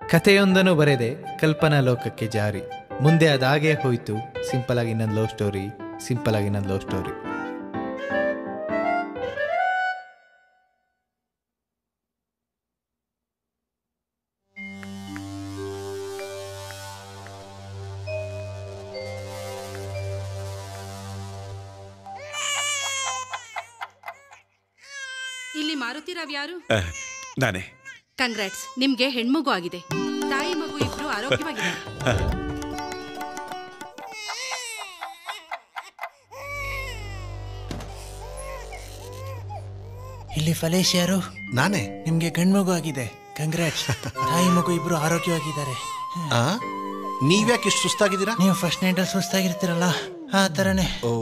ಕಥೆಯೊಂದನ್ನು ಬರೆದೆ ಕಲ್ಪನಾ ಲೋಕಕ್ಕೆ ಜಾರಿ ಮುಂದೆ ಅದಾಗೇ ಹೋಯ್ತು ಸಿಂಪಲ್ ಆಗಿ ಇನ್ನೊಂದು ಲವ್ ಸ್ಟೋರಿ ಸಿಂಪಲ್ ಆಗಿ ಇನ್ನೊಂದು ಲವ್ ಸ್ಟೋರಿ ಇಲ್ಲಿ ಮಾರುತಿರಾವ್ ಯಾರು ಅಹ್, ನಾನೇ ಕಂಗ್ರಾಟ್ಸ್ ನಿಮ್ಗೆ ಹೆಣ್ಮಗು ಆಗಿದೆ ತಾಯಿ ಮಗು ಇಬ್ರು ಆರೋಗ್ಯವಾಗಿದ್ದಾರೆ ಇಲ್ಲಿ ಫಲೇಶ್ ಯಾರು ನಾನೇ ನಿಮ್ಗೆ ಗಂಡ್ಮಗು ಆಗಿದೆ ಕಂಗ್ರಾಟ್ಸ್ ತಾಯಿ ಮಗು ಇಬ್ರು ಆರೋಗ್ಯವಾಗಿದ್ದಾರೆ ಆ ನೀವ್ಯಾಕೆ ಇಷ್ಟು ಸುಸ್ತಾಗಿದ್ದೀರಾ ನೀವು ಫಸ್ಟ್ ನೈಟಲ್ಲಿ ಸುಸ್ತಾಗಿರ್ತೀರಲ್ಲ ಆ ಥರನೇ ಓ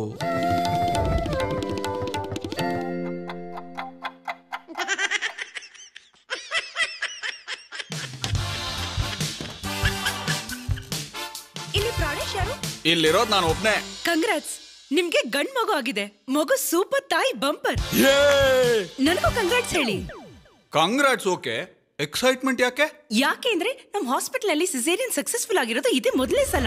ಇಲ್ಲಿ ಪ್ರಾಣೇಶ್ ಯಾರು ಇಲ್ಲಿರೋದು ನಾನು ಒಬ್ನೇ ಕಂಗ್ರಾಟ್ಸ್ ನಿಮ್ಗೆ ಗಂಡ್ ಮಗು ಆಗಿದೆ ಮಗು ಸೂಪರ್ ತಾಯಿ ಬಂಪರ್ ನನಗೂ ಕಂಗ್ರಾಟ್ಸ್ ಹೇಳಿ ಕಂಗ್ರಾಟ್ಸ್ ಓಕೆ ಎಕ್ಸೈಟ್ಮೆಂಟ್ ಯಾಕೆ ಯಾಕೆ ಅಂದ್ರೆ ನಮ್ ಹಾಸ್ಪಿಟಲ್ ಅಲ್ಲಿ ಸಿಸೇರಿಯನ್ ಸಕ್ಸಸ್ಫುಲ್ ಆಗಿರೋದು ಇದೇ ಮೊದಲೇ ಸಲ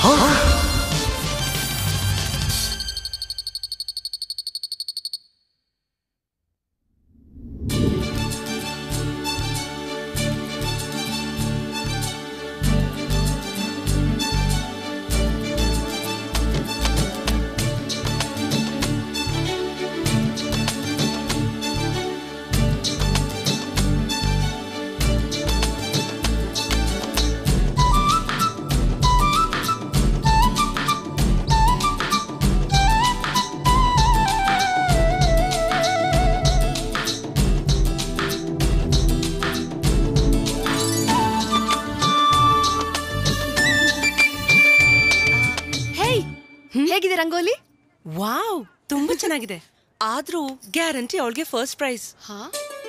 ಹೇಯ್ ಹೇಗಿದೆ ರಂಗೋಲಿ ವಾವ್ ತುಂಬಾ ಚೆನ್ನಾಗಿದೆ ಆದ್ರೂ ಗ್ಯಾರಂಟಿ ಅವಳಿಗೆ ಫಸ್ಟ್ ಪ್ರೈಸ್ ಹಾ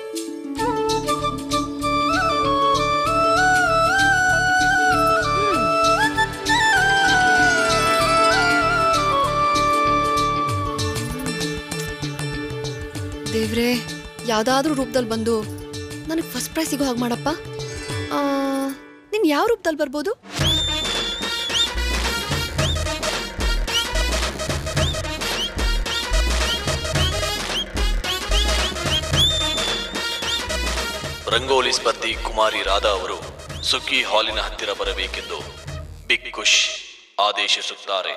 ದೇವ್ರೆ ಯಾವ್ದಾದ್ರೂ ರೂಪದಲ್ಲಿ ಬಂದು ನನಗೆ ಫಸ್ಟ್ ಪ್ರೈಸ್ ಸಿಗೋ ಹಾಗೆ ಮಾಡಪ್ಪ ಆ, ನೀನ್ ಯಾವ ರೂಪದಲ್ಲಿ ಬರ್ಬೋದು ರಂಗೋಲಿ ಸ್ಪರ್ಧಿ ಕುಮಾರಿ ರಾಧಾ ಅವರು ಸುಗ್ಗಿ ಹಾಲಿನ ಹತ್ತಿರ ಬರಬೇಕೆಂದು ಬಿಗ್ ಖುಷ್ ಆದೇಶಿಸುತ್ತಾರೆ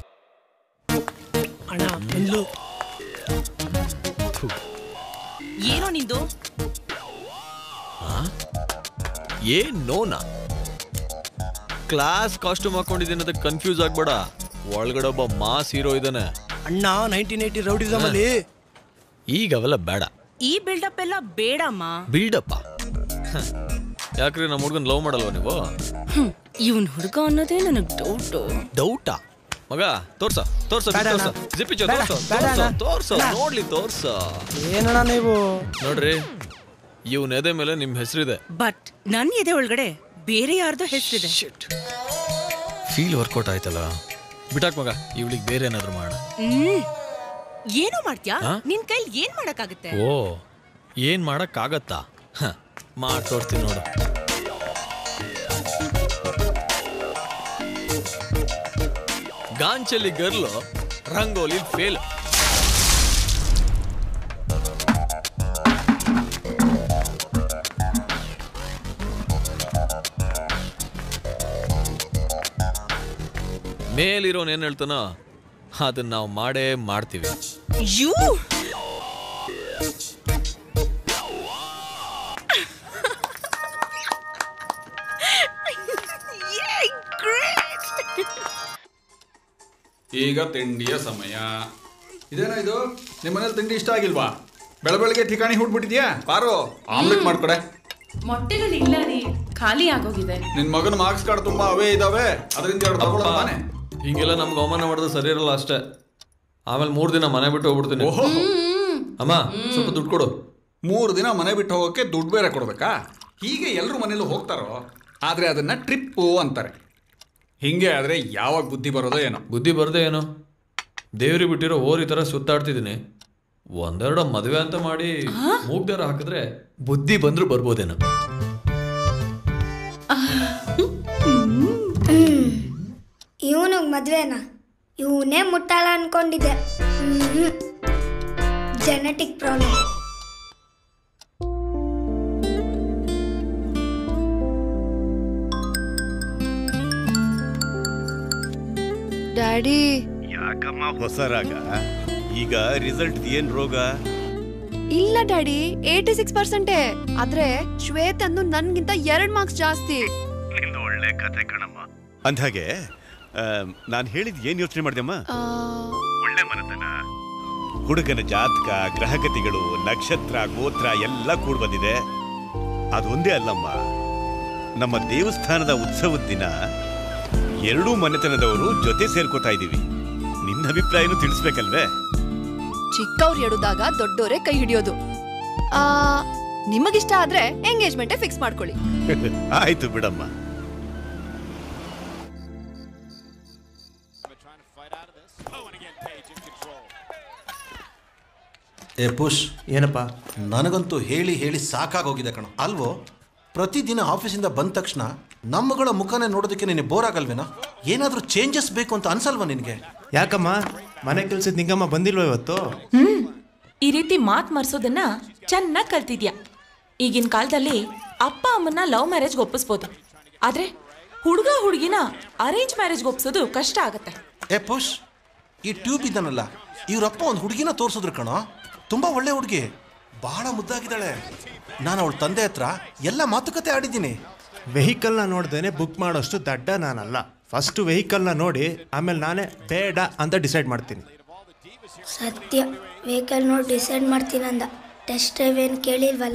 ಏನೋ ನಿಂದು ಏನ್ ನೋನಾ ಕ್ಲಾಸ್ ಕಾಸ್ಟ್ಯೂಮ್ ಹಾಕೊಂಡಿದ್ದೀನಿ ಅದಕ್ಕೆ ಕನ್ಫ್ಯೂಸ್ ಆಗ್ಬೇಡ ಒಳಗಡೆ ಒಬ್ಬ ಮಾಸ್ ಹೀರೋ ಇದ್ದಾನೆ ಅಣ್ಣ ನೈನ್ಟೀನ್ ಏಯ್ಟಿ ರೌಡಿಸಮ್ ಅಲ್ಲಿ ಈಗ ಅವೆಲ್ಲ ಬೇಡ ಈ ಬಿಲ್ಡಪ್ ಎಲ್ಲ ಬೇಡಮ್ಮ ಬಿಲ್ಡಪ್ಪ ಯಾಕ್ರಿ ನಮ್ಮ ಹುಡುಗನ್ ಲವ್ ಮಾಡಲ್ವಾ ನೀವು ಇವನ್ ಹುಡುಗ ಅನ್ನೋದೇ ನನಗ್ ಡೌಟು ಡೌಟಾ ಮಗ ತೋರ್ಸ ತೋರ್ಸ ಬೇಡ ತೋರ್ಸ ಅಣ್ಣ. ಜಿಪ್ಪಿಚೋ ಬೇಡ, ತೋರ್ಸ ಬೇಡ ತೋರ್ಸ ಅಣ್ಣ. ತೋರ್ಸ ಬೇಡ. ನೋಡ್ಲಿ ತೋರ್ಸ ಏನಣ್ಣ ನೀವು ನೋಡ್ರಿ ಇವನ್ ಎದೆ ಮೇಲೆ ನಿಮ್ ಹೆಸರಿದೆ ಬಟ್ ನನ್ ಎದೆ ಒಳಗಡೆ ಬೇರೆ ಯಾರ್ದೋ ಹೆಸರಿದೆ ಫೀಲ್ ವರ್ಕೌಟ್ ಆಯ್ತಲ್ಲ ಬಿಟಾಕ್ ಮಗ ಇವಳಿಗೆ ಬೇರೆ ಏನಾದ್ರು ಮಾಡ ಹ್ಮ್ ಏನೋ ಮಾಡ್ತ್ಯಾ ಹಾ? ನಿನ್ ಕೈಲಿ ಏನ್ ಮಾಡಕ್ಕಾಗತ್ತೆ ಓ ಏನ್ ಮಾಡಕ್ ಆಗತ್ತಾ ಮಾಡಿ ತೋರ್ಸ್ತೀನಿ ನೋಡು ಗಾಂಚಲಿ ಗರ್ಲು ರಂಗೋಲಿ ಫೇಲ್ ಮೇಲಿರೋನ್ ಏನ್ ಹೇಳ್ತಾನೋ ಅದನ್ನ ನಾವು ಮಾಡೇ ಮಾಡ್ತೀವಿ ಯೂ ಈಗ ತಿಂಡಿಯ ಸಮಯ ಇದೇನೋ ಇದು ನಿಮ್ಮ ಮನೇಲಿ ತಿಂಡಿ ಇಷ್ಟ ಆಗಿಲ್ವಾ ಬೆಳ ಬೆಳಗ್ಗೆ ಠಿಕಾಣಿ ಹುಡ್ಬಿಟ್ಟಿದ್ಯಾ ಪಾರು ಆಮ್ಲೆಟ್ ಮಾಡ್ಕೊಡೆ ಮೊಟ್ಟೆಗಳು ಇಲ್ಲ ರೀ ಖಾಲಿ ಆಗೋಗಿದೆ ನಿನ್ ಮಗನ ಮಾರ್ಕ್ಸ್ ಕಾರ್ಡ್ ತುಂಬಾ ಅವೇ ಇದಾವೆ ಅದರಿಂದ ಎರಡು ತಗೊಳ್ಳೋದು ತಾನೆ ಹಿಂಗೆಲ್ಲ ನಮ್ಗೆ ಅವಮಾನ ಮಾಡೋದು ಸರಿ ಇರಲ್ಲ ಅಷ್ಟೇ ಆಮೇಲೆ ಮೂರ್ ದಿನ ಮನೆ ಬಿಟ್ಟು ಹೋಗ್ಬಿಡ್ತೀನಿ ಓಹೋ ಅಮ್ಮ ಸ್ವಲ್ಪ ದುಡ್ಡು ಕೊಡು ಮೂರು ದಿನ ಮನೆ ಬಿಟ್ಟು ಹೋಗೋಕೆ ದುಡ್ಡು ಬೇರೆ ಕೊಡ್ಬೇಕಾ ಹೀಗೆ ಎಲ್ಲರೂ ಮನೇಲಿ ಹೋಗ್ತಾರೋ ಆದ್ರೆ ಅದನ್ನ ಟ್ರಿಪ್ಪು ಅಂತಾರೆ ಹಿಂಗೆ ಆದ್ರೆ ಯಾವಾಗ ಬುದ್ಧಿ ಬರೋದೋ ಏನೋ ಬುದ್ಧಿ ಬರದೆ ಏನೋ ದೇವ್ರಿ ಬಿಟ್ಟಿರೋ ಓರಿ ತರ ಸುತ್ತಾಡ್ತಿದ್ದೀನಿ ಒಂದೆರಡು ಮದುವೆ ಅಂತ ಮಾಡಿ ಮೂಗ್ದಾರ ಹಾಕಿದ್ರೆ ಬುದ್ಧಿ ಬಂದ್ರು ಬರ್ಬೋದೇನೋ ಇವನಿಗೆ ಮದ್ವೆನಾ ಇವನೇ ಮುಟ್ಟಾಳ ಅನ್ಕೊಂಡಿದ್ದೆ ಜೆನೆಟಿಕ್ ಪ್ರಾಬ್ಲಮ್ ಡ್ಯಾಡಿ ಯಾಕಮ್ಮ ಹೊಸ ರಾಗ ಈಗ ರಿಸಲ್ಟ್ ಏನ್ ರೋಗ ಇಲ್ಲ ಡ್ಯಾಡಿ ಏಯ್ಟಿ ಸಿಕ್ಸ್ ಪರ್ಸೆಂಟೇ ಆದ್ರೆ ಶ್ವೇತಂದು ನನ್ಗಿಂತ ಎರಡ್ ಮಾರ್ಕ್ಸ್ ಜಾಸ್ತಿ ನಿಂದು ಒಳ್ಳೆ ಕತೆ ಕಣಮ್ಮ ಅಂದ್ಹಾಗೆ ನಾನು ಹೇಳಿದ್ ಏನ್ ಯೋಚನೆ ಮಾಡ್ದಮ್ಮ ಆ, ಒಳ್ಳೆ ಮನತನ ಹುಡುಗನ ಜಾತಕ ಗ್ರಹಗತಿಗಳು ನಕ್ಷತ್ರ ಗೋತ್ರ ಎಲ್ಲ ಕೂಡ್ ಬಂದಿದೆ ಅದೊಂದೇ ಅಲ್ಲಮ್ಮ ನಮ್ಮ ದೇವಸ್ಥಾನದ ಉತ್ಸವದ ದಿನ ಎರಡೂ ಮನೆತನದವರು ಜೊತೆ ಸೇರ್ಕೋತಾ ಇದೀವಿ ನಿನ್ನ ಅಭಿಪ್ರಾಯನೂ ತಿಳಿಸ್ಬೇಕಲ್ವೇ ಚಿಕ್ಕವ್ರು ಎಡುದಾಗ ದೊಡ್ಡೋರೇ ಕೈ ಹಿಡಿಯೋದು ಆ ನಿಮಗಿಷ್ಟ ಆದ್ರೆ ಎಂಗೇಜ್ಮೆಂಟೇ ಫಿಕ್ಸ್ ಮಾಡ್ಕೊಳ್ಳಿ ಆಯ್ತು ಬಿಡಮ್ಮ ಏ ಪುಷ್ ಏನಪ್ಪ ನನಗಂತೂ ಹೇಳಿ ಹೇಳಿ ಸಾಕಾಗೋಗಿದೆ ಕಣ ಅಲ್ವೋ ಪ್ರತಿದಿನ ಆಫೀಸಿಂದ ಬಂದ ತಕ್ಷಣ ನಮ್ಮಗಳ ಮುಖನೇ ನೋಡೋದಕ್ಕೆ ನಿನಗೆ ಬೋರ್ ಆಗಲ್ವೇನೋ ಏನಾದರೂ ಚೇಂಜಸ್ ಬೇಕು ಅಂತ ಅನ್ಸಲ್ವಾ ನಿನಗೆ ಯಾಕಮ್ಮ ಮನೆ ಕೆಲ್ಸದ ನಿಂಗಮ್ಮ ಬಂದಿಲ್ವ ಇವತ್ತು ಹ್ಮ್ ಈ ರೀತಿ ಮಾತ್ ಮರ್ಸೋದನ್ನ ಚೆನ್ನಾಗಿ ಕಲ್ತಿದ್ಯಾ ಈಗಿನ ಕಾಲದಲ್ಲಿ ಅಪ್ಪ ಅಮ್ಮನ್ನ ಲವ್ ಮ್ಯಾರೇಜ್ಗೆ ಒಪ್ಪಿಸ್ಬೋದು ಆದ್ರೆ ಹುಡುಗ ಹುಡುಗಿನ ಅರೇಂಜ್ ಮ್ಯಾರೇಜ್ಗೆ ಒಪ್ಸೋದು ಕಷ್ಟ ಆಗತ್ತೆ ಏ ಪುಷ್ ಈ ಟ್ಯೂಬ್ ಇದ್ದಾನಲ್ಲ ಇವ್ರಪ್ಪ ಒಂದು ಹುಡುಗಿನ ತೋರಿಸಿದ್ರು ಕಣೋ ತುಂಬಾ ಒಳ್ಳೆ ಹುಡುಗಿ ಬಹಳ ಮುದ್ದಾಗಿದ್ದಾಳೆ ನಾನು ಅವಳ ತಂದೆ ಹತ್ರ ಎಲ್ಲ ಮಾತುಕತೆ ಆಡಿದ್ದೀನಿ ವೆಹಿಕಲ್ನ ನೋಡ್ದೇನೆ ಬುಕ್ ಮಾಡೋಷ್ಟು ದಡ್ಡ ನಾನಲ್ಲ ಫಸ್ಟ್ ವೆಹಿಕಲ್ನ ನೋಡಿ ಆಮೇಲೆ ನಾನೇ ಬೇಡ ಅಂತ ಡಿಸೈಡ್ ಮಾಡ್ತೀನಿ ಸತ್ಯ ವೆಹಿಕಲ್ ನೋಡಿ ಡಿಸೈಡ್ ಮಾಡ್ತೀನಂದ ಟೆಸ್ಟ್ ಡ್ರೈವ್ ಏನು ಕೇಳಿಲ್ವಲ್ಲ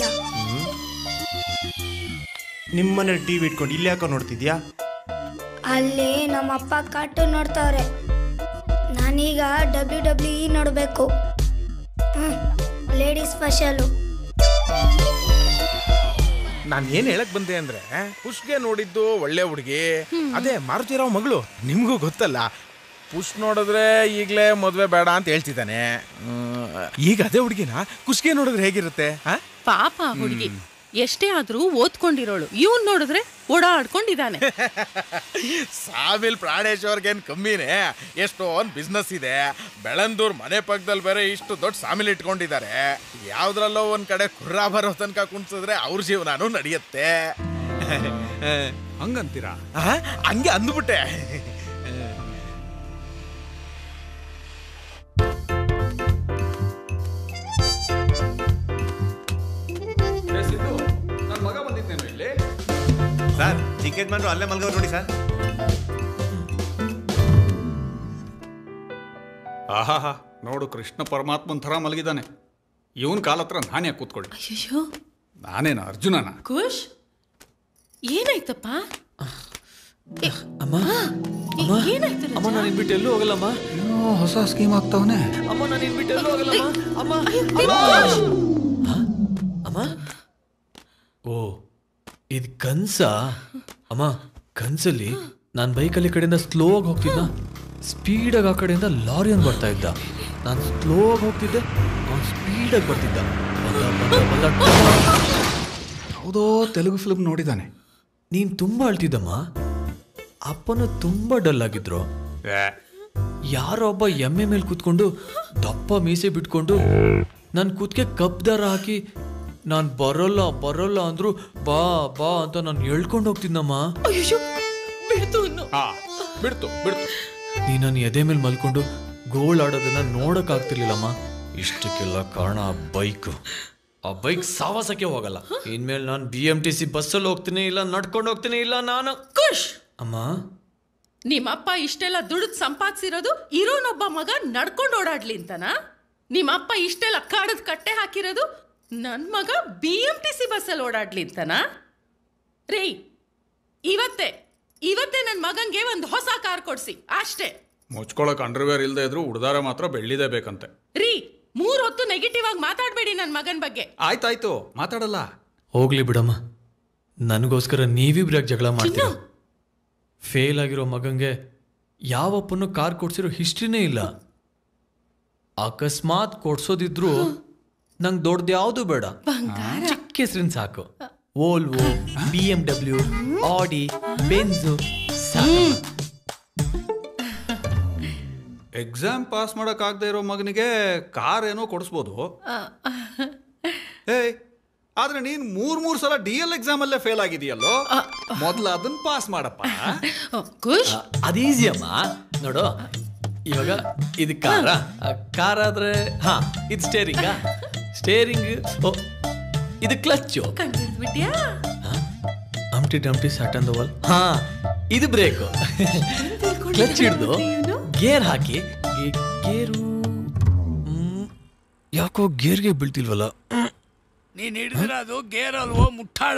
ನಿಮ್ಮ ಮನೇಲಿ ಟಿ ವಿ ಇಟ್ಕೊಂಡು ಇಲ್ಲಿ ಯಾಕೋ ನೋಡ್ತಿದ್ಯಾ ಅಲ್ಲಿ ನಮ್ಮ ಅಪ್ಪ ಕಾರ್ಟೂನ್ ನೋಡ್ತಾವ್ರೆ ನಾನೀಗ ಡಬ್ಲ್ಯೂ ಡಬ್ಲ್ಯೂ ಇ ನೋಡಬೇಕು ಹ್ಞೂ ಲೇಡೀಸ್ ಸ್ಪೆಷಲು ನಾನು ಏನು ಹೇಳಕ್ ಬಂದೆ ಅಂದ್ರೆ ಪುಷ್ಗೆ ನೋಡಿದ್ದು ಒಳ್ಳೆ ಹುಡುಗಿ ಅದೇ ಮಾರುತಿರಾವ್ ಮಗಳು ನಿಮಗೂ ಗೊತ್ತಲ್ಲ ಪುಷ್ ನೋಡಿದ್ರೆ ಈಗಲೇ ಮದುವೆ ಬೇಡ ಅಂತ ಹೇಳ್ತಿದ್ದಾನೆ ಹ್ಮ್, ಈಗ ಅದೇ ಹುಡುಗಿನ ಕುಷ್ಗೆ ನೋಡಿದ್ರೆ ಹೇಗಿರುತ್ತೆ ಆ? ಪಾಪ ಹುಡುಗಿ ಎಷ್ಟೇ ಆದ್ರೂ ಓದ್ಕೊಂಡಿರೋಳು ಇವನ್ ನೋಡಿದ್ರೆ ಓಡಾಡ್ಕೊಂಡಿದ್ದಾನೆ ಸಾವಿಲ್ ಪ್ರಾಣೇಶ್ವರ್ಗೇನು ಕಮ್ಮಿನೇ ಎಷ್ಟೊಂದು ಬಿಸ್ನೆಸ್ ಇದೆ ಬೆಳಂದೂರ್ ಮನೆ ಪಕ್ಕದಲ್ಲಿ ಬೇರೆ ಇಷ್ಟು ದೊಡ್ಡ ಸಾಮಿಲ್ ಇಟ್ಕೊಂಡಿದ್ದಾರೆ ಯಾವ್ದ್ರಲ್ಲೋ ಒಂದ್ ಕಡೆ ಕುರ್ರ ಬರೋ ತನಕ ಕುಣ್ಸಿದ್ರೆ ಅವ್ರ ಜೀವನಾನು ನಡೆಯುತ್ತೆ ಹಂಗಂತೀರಾ ಆ, ಹಂಗೆ ಅಂದ್ಬಿಟ್ಟೆ ನನ್ನ ಮಗ ಬಂದಿದ್ದೇನೆ ಇಲ್ಲಿ ಸರ್ ಚಿಕ್ಕ ಯಜಮಾನ್ರು ಅಲ್ಲೇ ಮಲ್ಗವ್ರು ನೋಡಿ ಸರ್ ಆಹಾಹಾ ನೋಡು ಕೃಷ್ಣ ಪರಮಾತ್ಮನ್ ಥರ ಮಲಗಿದ್ದಾನೆ ಇವನ್ ಕಾಲ ಹತ್ರ ನಾನೇ ಕೂತ್ಕೊಳ್ಳಿ ಅಯ್ಯೋ ನಾನೇನ ಅರ್ಜುನನ ಖುಷ್ ಏನಾಯ್ತಪ್ಪ ಏ, ಅಮ್ಮ ಏ, ಅಮ್ಮ ಏನಾಯ್ತು ಅಮ್ಮ ರಜಾ? ನಾನು ಇನ್ಬಿಟ್ಟು ಎಲ್ಲೂ ಹೋಗಲ್ಲಮ್ಮ ಹೊಸ ಸ್ಕೀಮ್ ಆಗ್ತಾವನೆ ಅಮ್ಮ ನಾನು ಇನ್ಬಿಟ್ಟು ಎಲ್ಲೂ ಹೋಗಲ್ಲಮ್ಮ ಅಮ್ಮ ಏ, ಖುಷ್! ಹ? ಅಮ್ಮ ಓ ಇದು ಕನ್ಸಾ ಅಮ್ಮ ಕನ್ಸಲ್ಲಿ ನಾನು ಬೈಕಲ್ಲಿ ಈ ಕಡೆಯಿಂದ ಸ್ಲೋ ಆಗಿ ಹೋಗ್ತಿದ್ದ ಸ್ಪೀಡಾಗಿ ಆ ಕಡೆಯಿಂದ ಲಾರಿ ಒಂದು ಬರ್ತಾ ಇದ್ದ ನಾನು ಸ್ಲೋ ಆಗಿ ಹೋಗ್ತಿದ್ದೆ ಅವ್ನು ಸ್ಪೀಡಾಗಿ ಬರ್ತಿದ್ದ ಬಂದ ಬಂದ ಬಂದ ಯಾವುದೋ ತೆಲುಗು ಫಿಲ್ಮ್ ನೋಡಿದ್ದಾನೆ ನೀನು ತುಂಬ ಅಳ್ತಿದ್ದಮ್ಮ ಅಪ್ಪನ ತುಂಬ ಡಲ್ ಆಗಿದ್ರು ಯಾರೋ ಒಬ್ಬ ಎಮ್ಮೆ ಮೇಲೆ ಕೂತ್ಕೊಂಡು ದಪ್ಪ ಮೀಸೆ ಬಿಟ್ಕೊಂಡು ನನ್ನ ಕೂತ್ಗೆ ಕಪ್ ದಾರ ಹಾಕಿ ನಾನು ಬರೋಲ್ಲ ಬರೋಲ್ಲ ಅಂದ್ರು ಬಾ ಬಾ ಅಂತ ನಾನು ಹೇಳ್ಕೊಂಡು ಹೋಗ್ತಿದ್ನಮ್ಮ ಅಯ್ಯೋ ಬಿಡ್ತು ಇನ್ನು ಹಾ ಬಿಡ್ತು ಬಿಡ್ತು ನೀ ನನ್ನ ಎದೆ ಮೇಲೆ ಮಲ್ಕೊಂಡು ಗೋಳ್ ಆಡೋದನ್ನ ನೋಡಕ್ ಆಗ್ತಿರ್ಲಿಲ್ಲಮ್ಮ ಇಷ್ಟಕ್ಕೆಲ್ಲ ಕಾರಣ ಆ ಬೈಕ್ ಆ ಬೈಕ್ ಸಾವಾಸಕ್ಕೆ ಹೋಗಲ್ಲ ಇನ್ಮೇಲೆ ನಾನು ಬಿ ಎಂ ಟಿ ಸಿ ಬಸ್ಸಲ್ಲಿ ಹೋಗ್ತೀನಿ ಇಲ್ಲ ನಡ್ಕೊಂಡು ಹೋಗ್ತೀನಿ ಇಲ್ಲ ನಾನು ಖುಷ್ ಅಮ್ಮ ನಿಮ್ಮಪ್ಪ ಇಷ್ಟೆಲ್ಲ ದುಡ್ದು ಸಂಪಾದಿಸಿರೋದು ಇರೋನೊಬ್ಬ ಮಗ ನಡ್ಕೊಂಡು ಓಡಾಡ್ಲಿ ಅಂತನಾ ನಿಮ್ಮಪ್ಪ ಇಷ್ಟೆಲ್ಲ ಕಾಡದ್ ಕಟ್ಟೆ ಹಾಕಿರೋದು ನನ್ ಮಗ ಬಿ ಎಂ ಟಿ ಸಿ ಬಸ್ಸಲ್ಲಿ ಓಡಾಡ್ಲಿ ಅಂತನಾ ರೀ ಇವತ್ತೇ ಇವತ್ತೇ ನನ್ನ ಮಗಂಗೆ ಒಂದು ಹೊಸ ಕಾರ್ ಕೊಡ್ಸಿ ಅಷ್ಟೇ ಮುಚ್ಕೊಳಕ್ ಅಂಡರ್ವೇರ್ ಇಲ್ದೇ ಇದ್ರು ಉಡ್ದಾರ ಮಾತ್ರ ಬೆಳ್ಳಿದೇ ಬೇಕಂತೆ ರೀ ಮೂರ್ ಹೊತ್ತು ನೆಗೆಟಿವ್ ಆಗಿ ಮಾತಾಡ್ಬೇಡಿ ನನ್ನ ಮಗನ್ ಬಗ್ಗೆ ಆಯ್ತಾಯ್ತು ಮಾತಾಡಲ್ಲ ಹೋಗ್ಲಿ ಬಿಡಮ್ಮ ನನಗೋಸ್ಕರ ನೀವಿಬ್ರಾಗ ಜಗಳ ಮಾಡ್ತೀರ ಫೇಲ್ ಆಗಿರೋ ಮಗಂಗೆ ಯಾವಪ್ಪನು ಕಾರ್ ಕೊಡ್ಸಿರೋ ಹಿಸ್ಟ್ರಿನೇ ಇಲ್ಲ ಅಕಸ್ಮಾತ್ ಕೊಡ್ಸೋದಿದ್ರು ನಂಗೆ ದೊಡ್ಡದು ಯಾವುದು ಬೇಡ ಚಿಕ್ಕ ಹೆಸ್ರಿನ ಸಾಕು Volvo B M W Audi Benz exam pass ಆಗದೆ ಇರೋ ಮಗನಿಗೆ ಕಾರ್ ಏನೋ ಕೊಡಿಸ್ಬೋದು ಏಯ್ ಆದ್ರೆ ನೀನ್ ಮೂರ್ ಮೂರ್ ಸಲ ಡಿ ಎಲ್ ಎಕ್ಸಾಮ್ ಅಲ್ಲೇ ಫೇಲ್ ಆಗಿದೆಯಲ್ಲೋ ಮೊದ್ಲು ಅದನ್ನ ಪಾಸ್ ಮಾಡಪ್ಪ ಖುಷ್ ಅದು ಈಸಿ ಅಮ್ಮ ನೋಡು ಇವಾಗ ಇದು ಕಾರ ಕಾರ್ ಆದ್ರೆ ಹಾ ಇದು ಸ್ಟೇರಿಂಗ ಸ್ಟೇರಿಂಗ್ ಓ ಇದು ಕ್ಲಚ್ಚು ಕಂಡಿಡ್ಬಿಟ್ಯಾ ಹಂಪ್ಟಿ ಡಂಪ್ಟಿ ಸಟ್ ಅಂದ ವಾಲ್ ಹಾ ಇದು ಬ್ರೇಕು ಕ್ಲಚ್ ಹಿಡ್ದು ಗೇರ್ ಹಾಕಿ ಗೆ- ಗೇರು ಹ್ಮ್, ಯಾಕೋ ಗೇರ್ಗೆ ಬೀಳ್ತಿಲ್ವಲ್ಲ ನೀನ್ ಹಿಡಿದಿರೋದು ಗೇರ್ ಅಲ್ವೋ ಮುಟ್ಟಾಳ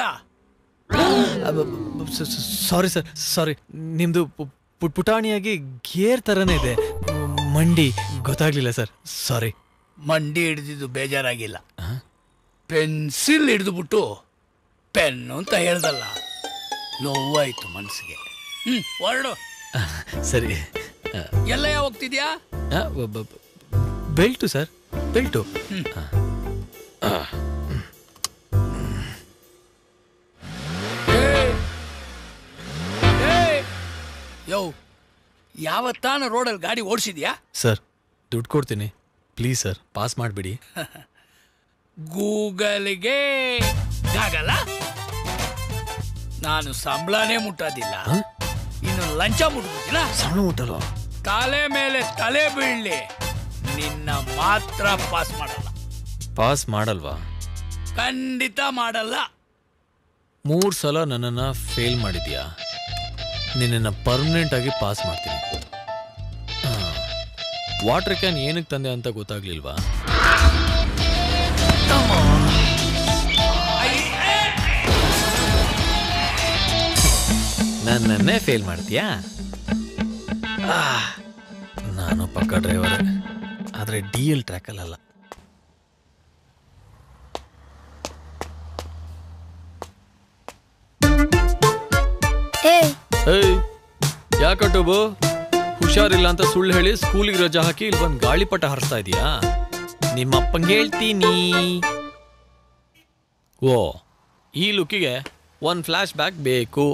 ಸಾರಿ ಸರ್ ಸಾರಿ ನಿಮ್ದು ಪು- ಪುಟ್ ಪುಟಾಣಿಯಾಗಿ ಗೇರ್ ತರನೇ ಇದೆ ಮಂಡಿ ಗೊತ್ತಾಗ್ಲಿಲ್ಲ ಸರ್ ಸಾರಿ ಮಂಡಿ ಹಿಡಿದಿದ್ದು ಬೇಜಾರಾಗಿಲ್ಲ ಪೆನ್ಸಿಲ್ ಹಿಡಿದುಬಿಟ್ಟು ಪೆನ್ನು ಅಂತ ಹೇಳ್ದಲ್ಲ ನೋವಾಯ್ತು ಮನ್ಸಿಗೆ ಹ್ಮ್ ಹೊರಡು ಸರಿ ಎಲ್ಲ ಹೋಗ್ತಿದ್ಯಾ ಬೆಲ್ಟು ಸರ್ ಬೆಲ್ಟು ಯೋ ಯಾವತ್ತಾನ ರೋಡಲ್ಲಿ ಗಾಡಿ ಓಡಿಸಿದ್ಯಾ ಸರ್ ದುಡ್ಡು ಕೊಡ್ತೀನಿ ಪ್ಲೀಸ್ ಸರ್ ಪಾಸ್ ಮಾಡಿಬಿಡಿ ಗೂಗಲ್ಗೆ ಗಾಗಲ್ಲ ನಾನು ಸಂಬಳನೇ ಮುಟ್ಟೋದಿಲ್ಲ ಇನ್ನು ಲಂಚ ಮುಟ್ಬಿಟ್ಟಿಲ್ಲ ಸಣ್ಣ ಮುಟ್ಟಲ್ಲ ತಲೆ ಮೇಲೆ ತಲೆ ಬೀಳ್ಲಿ ನಿನ್ನ ಮಾತ್ರ ಪಾಸ್ ಮಾಡಲ್ಲ ಪಾಸ್ ಮಾಡಲ್ವಾ ಖಂಡಿತ ಮಾಡಲ್ಲ ಮೂರು ಸಲ ನನ್ನನ್ನು ಫೇಲ್ ಮಾಡಿದ್ಯಾ ನಿನ್ನನ್ನು ಪರ್ಮನೆಂಟ್ ಆಗಿ ಪಾಸ್ ಮಾಡ್ತೀನಿ ವಾಟರ್ ಕ್ಯಾನ್ ಏನಕ್ಕೆ ತಂದೆ ಅಂತ ಗೊತ್ತಾಗ್ಲಿಲ್ವಾ ನನ್ನನ್ನೇ ಫೇಲ್ ಮಾಡ್ತೀಯಾ ಆ, ನಾನು ಪಕ್ಕ ಡ್ರೈವರ್ ಆದರೆ ಡಿ ಎಲ್ ಟ್ರ್ಯಾಕಲ್ಲ ಏಯ್ ಏಯ್ ಯಾಕಟ್ಟುಬು ಹುಷಾರಿಲ್ಲ ಅಂತ ಸುಳ್ಳು ಹೇಳಿ ಸ್ಕೂಲಿಗೆ ರಜಾ ಹಾಕಿ ಇಲ್ಲಿ ಬಂದು ಗಾಳಿಪಟ ಹರಿಸ್ತಾ ಇದೀಯಾ ನಿಮ್ಮಪ್ಪಂಗೆ ಹೇಳ್ತೀನಿ ಓ ಈ ಲುಕ್ಕಿಗೆ ಒಂದು ಫ್ಲಾಶ್ ಬ್ಯಾಕ್ ಬೇಕು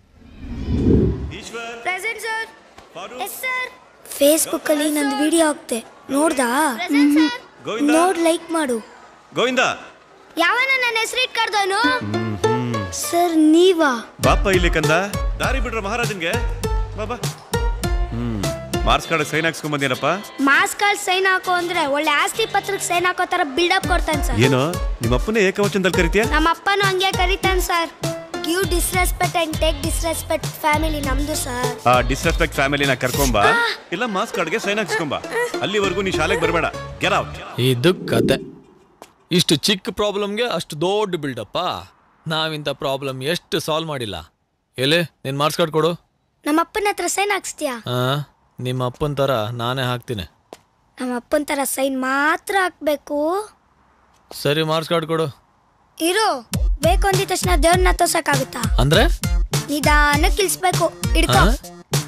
present sir yes sir Facebook ಅಲ್ಲಿ ನಂದು ವಿಡಿಯೋ ಹಾಕ್ತೆ ನೋಡ್ದಾ ಗೋವಿಂದ. ನೋಡ್ ಲೈಕ್ ಮಾಡು ಗೋವಿಂದ ಯಾವನ ನನ್ನ ಹೆಸರು ಇಟ್ಕರ್ದವನು ಸರ್ ನೀವಾ ಬಾಪ ಇಲ್ಲಿ ಕಂದ ದಾರಿ ಬಿಡ್ರ ಮಹಾರಾಜನ್ಗೆ ಬಾಬಾ ಹ್ಮ್ ಮಾರ್ಕ್ಸ್ ಕಾರ್ಡ್ ಸೈನ್ ಹಾಕ್ಸ್ಕೊಂಡ್ ಬಂದೇನಪ್ಪ ಮಾಸ್ ಕಾರ್ಡ್ ಸೈನ್ ಹಾಕೋ ಅಂದ್ರೆ ಒಳ್ಳೆ ಆಸ್ತಿ ಪತ್ರಕ್ಕೆ ಸೈನ್ ಹಾಕೋ ತರ ಬಿಲ್ಡಪ್ ಕೊಡ್ತಾನೆ ಸರ್ ಏನೋ ನಿಮ್ಮಪ್ಪನೇ ಏಕವಚನದಲ್ಲಿ ಕರಿತೀಯ ನಮ್ಮ ಅಪ್ಪನು ಹಂಗೆ ಕರೀತಾನೆ sir give disrespect and take disrespect family ನಮ್ದು ಸರ್ ಆ ಡಿಸ್ರೆಸ್ಪೆಕ್ಟ್ ಫ್ಯಾಮಿಲಿನ ಕರ್ಕೊಂಬ ಇಲ್ಲ ಮಾರ್ಕ್ಸ್ ಕಾರ್ಡ್ಗೆ ಸೈನ್ ಹಾಕ್ಸ್ಕೊಂಬ ಅಲ್ಲಿವರೆಗೂ ನೀ ಶಾಲೆಗೆ ಬರಬೇಡ ಗೆಟ್ ಔಟ್ ಇದು ಕತೆ ಇಷ್ಟು ಚಿಕ್ಕ ಪ್ರಾಬ್ಲಮ್ಗೆ ಅಷ್ಟು ದೊಡ್ಡ ಬಿಲ್ಡಪ್ಪ ನಾವಿಂಥ ಪ್ರಾಬ್ಲಮ್ ಎಷ್ಟು ಸಾಲ್ವ್ ಮಾಡಿಲ್ಲ ಎಲೆ ನಿನ್ನ ಮಾರ್ಕ್ಸ್ ಕಾರ್ಡ್ ಕೊಡು ನಮ್ಮ ಅಪ್ಪನ ಹತ್ರ ಸೈನ್ ಹಾಕ್ಸ್ತೀಯಾ ಹಾಂ ನಿಮ್ಮ ಅಪ್ಪನ ಥರ ನಾನೇ ಹಾಕ್ತೀನಿ ನಮ್ಮ ಅಪ್ಪನ ತರ ಸೈನ್ ಮಾತ್ರ ಹಾಕ್ಬೇಕು ಸರಿ ಮಾರ್ಕ್ಸ್ ಕಾರ್ಡ್ ಕೊಡು ಇರು ಬೇಕು ಅಂದಿದ ತಕ್ಷಣ ದೇವ್ರನ್ನ ತೋರ್ಸಕ್ಕಾಗುತ್ತಾ ಅಂದ್ರೆ ನಿಧಾನಕ್ಕೆ ಇಳಿಸ್ಬೇಕು ಹಿಡ್ಕೊ ಆ?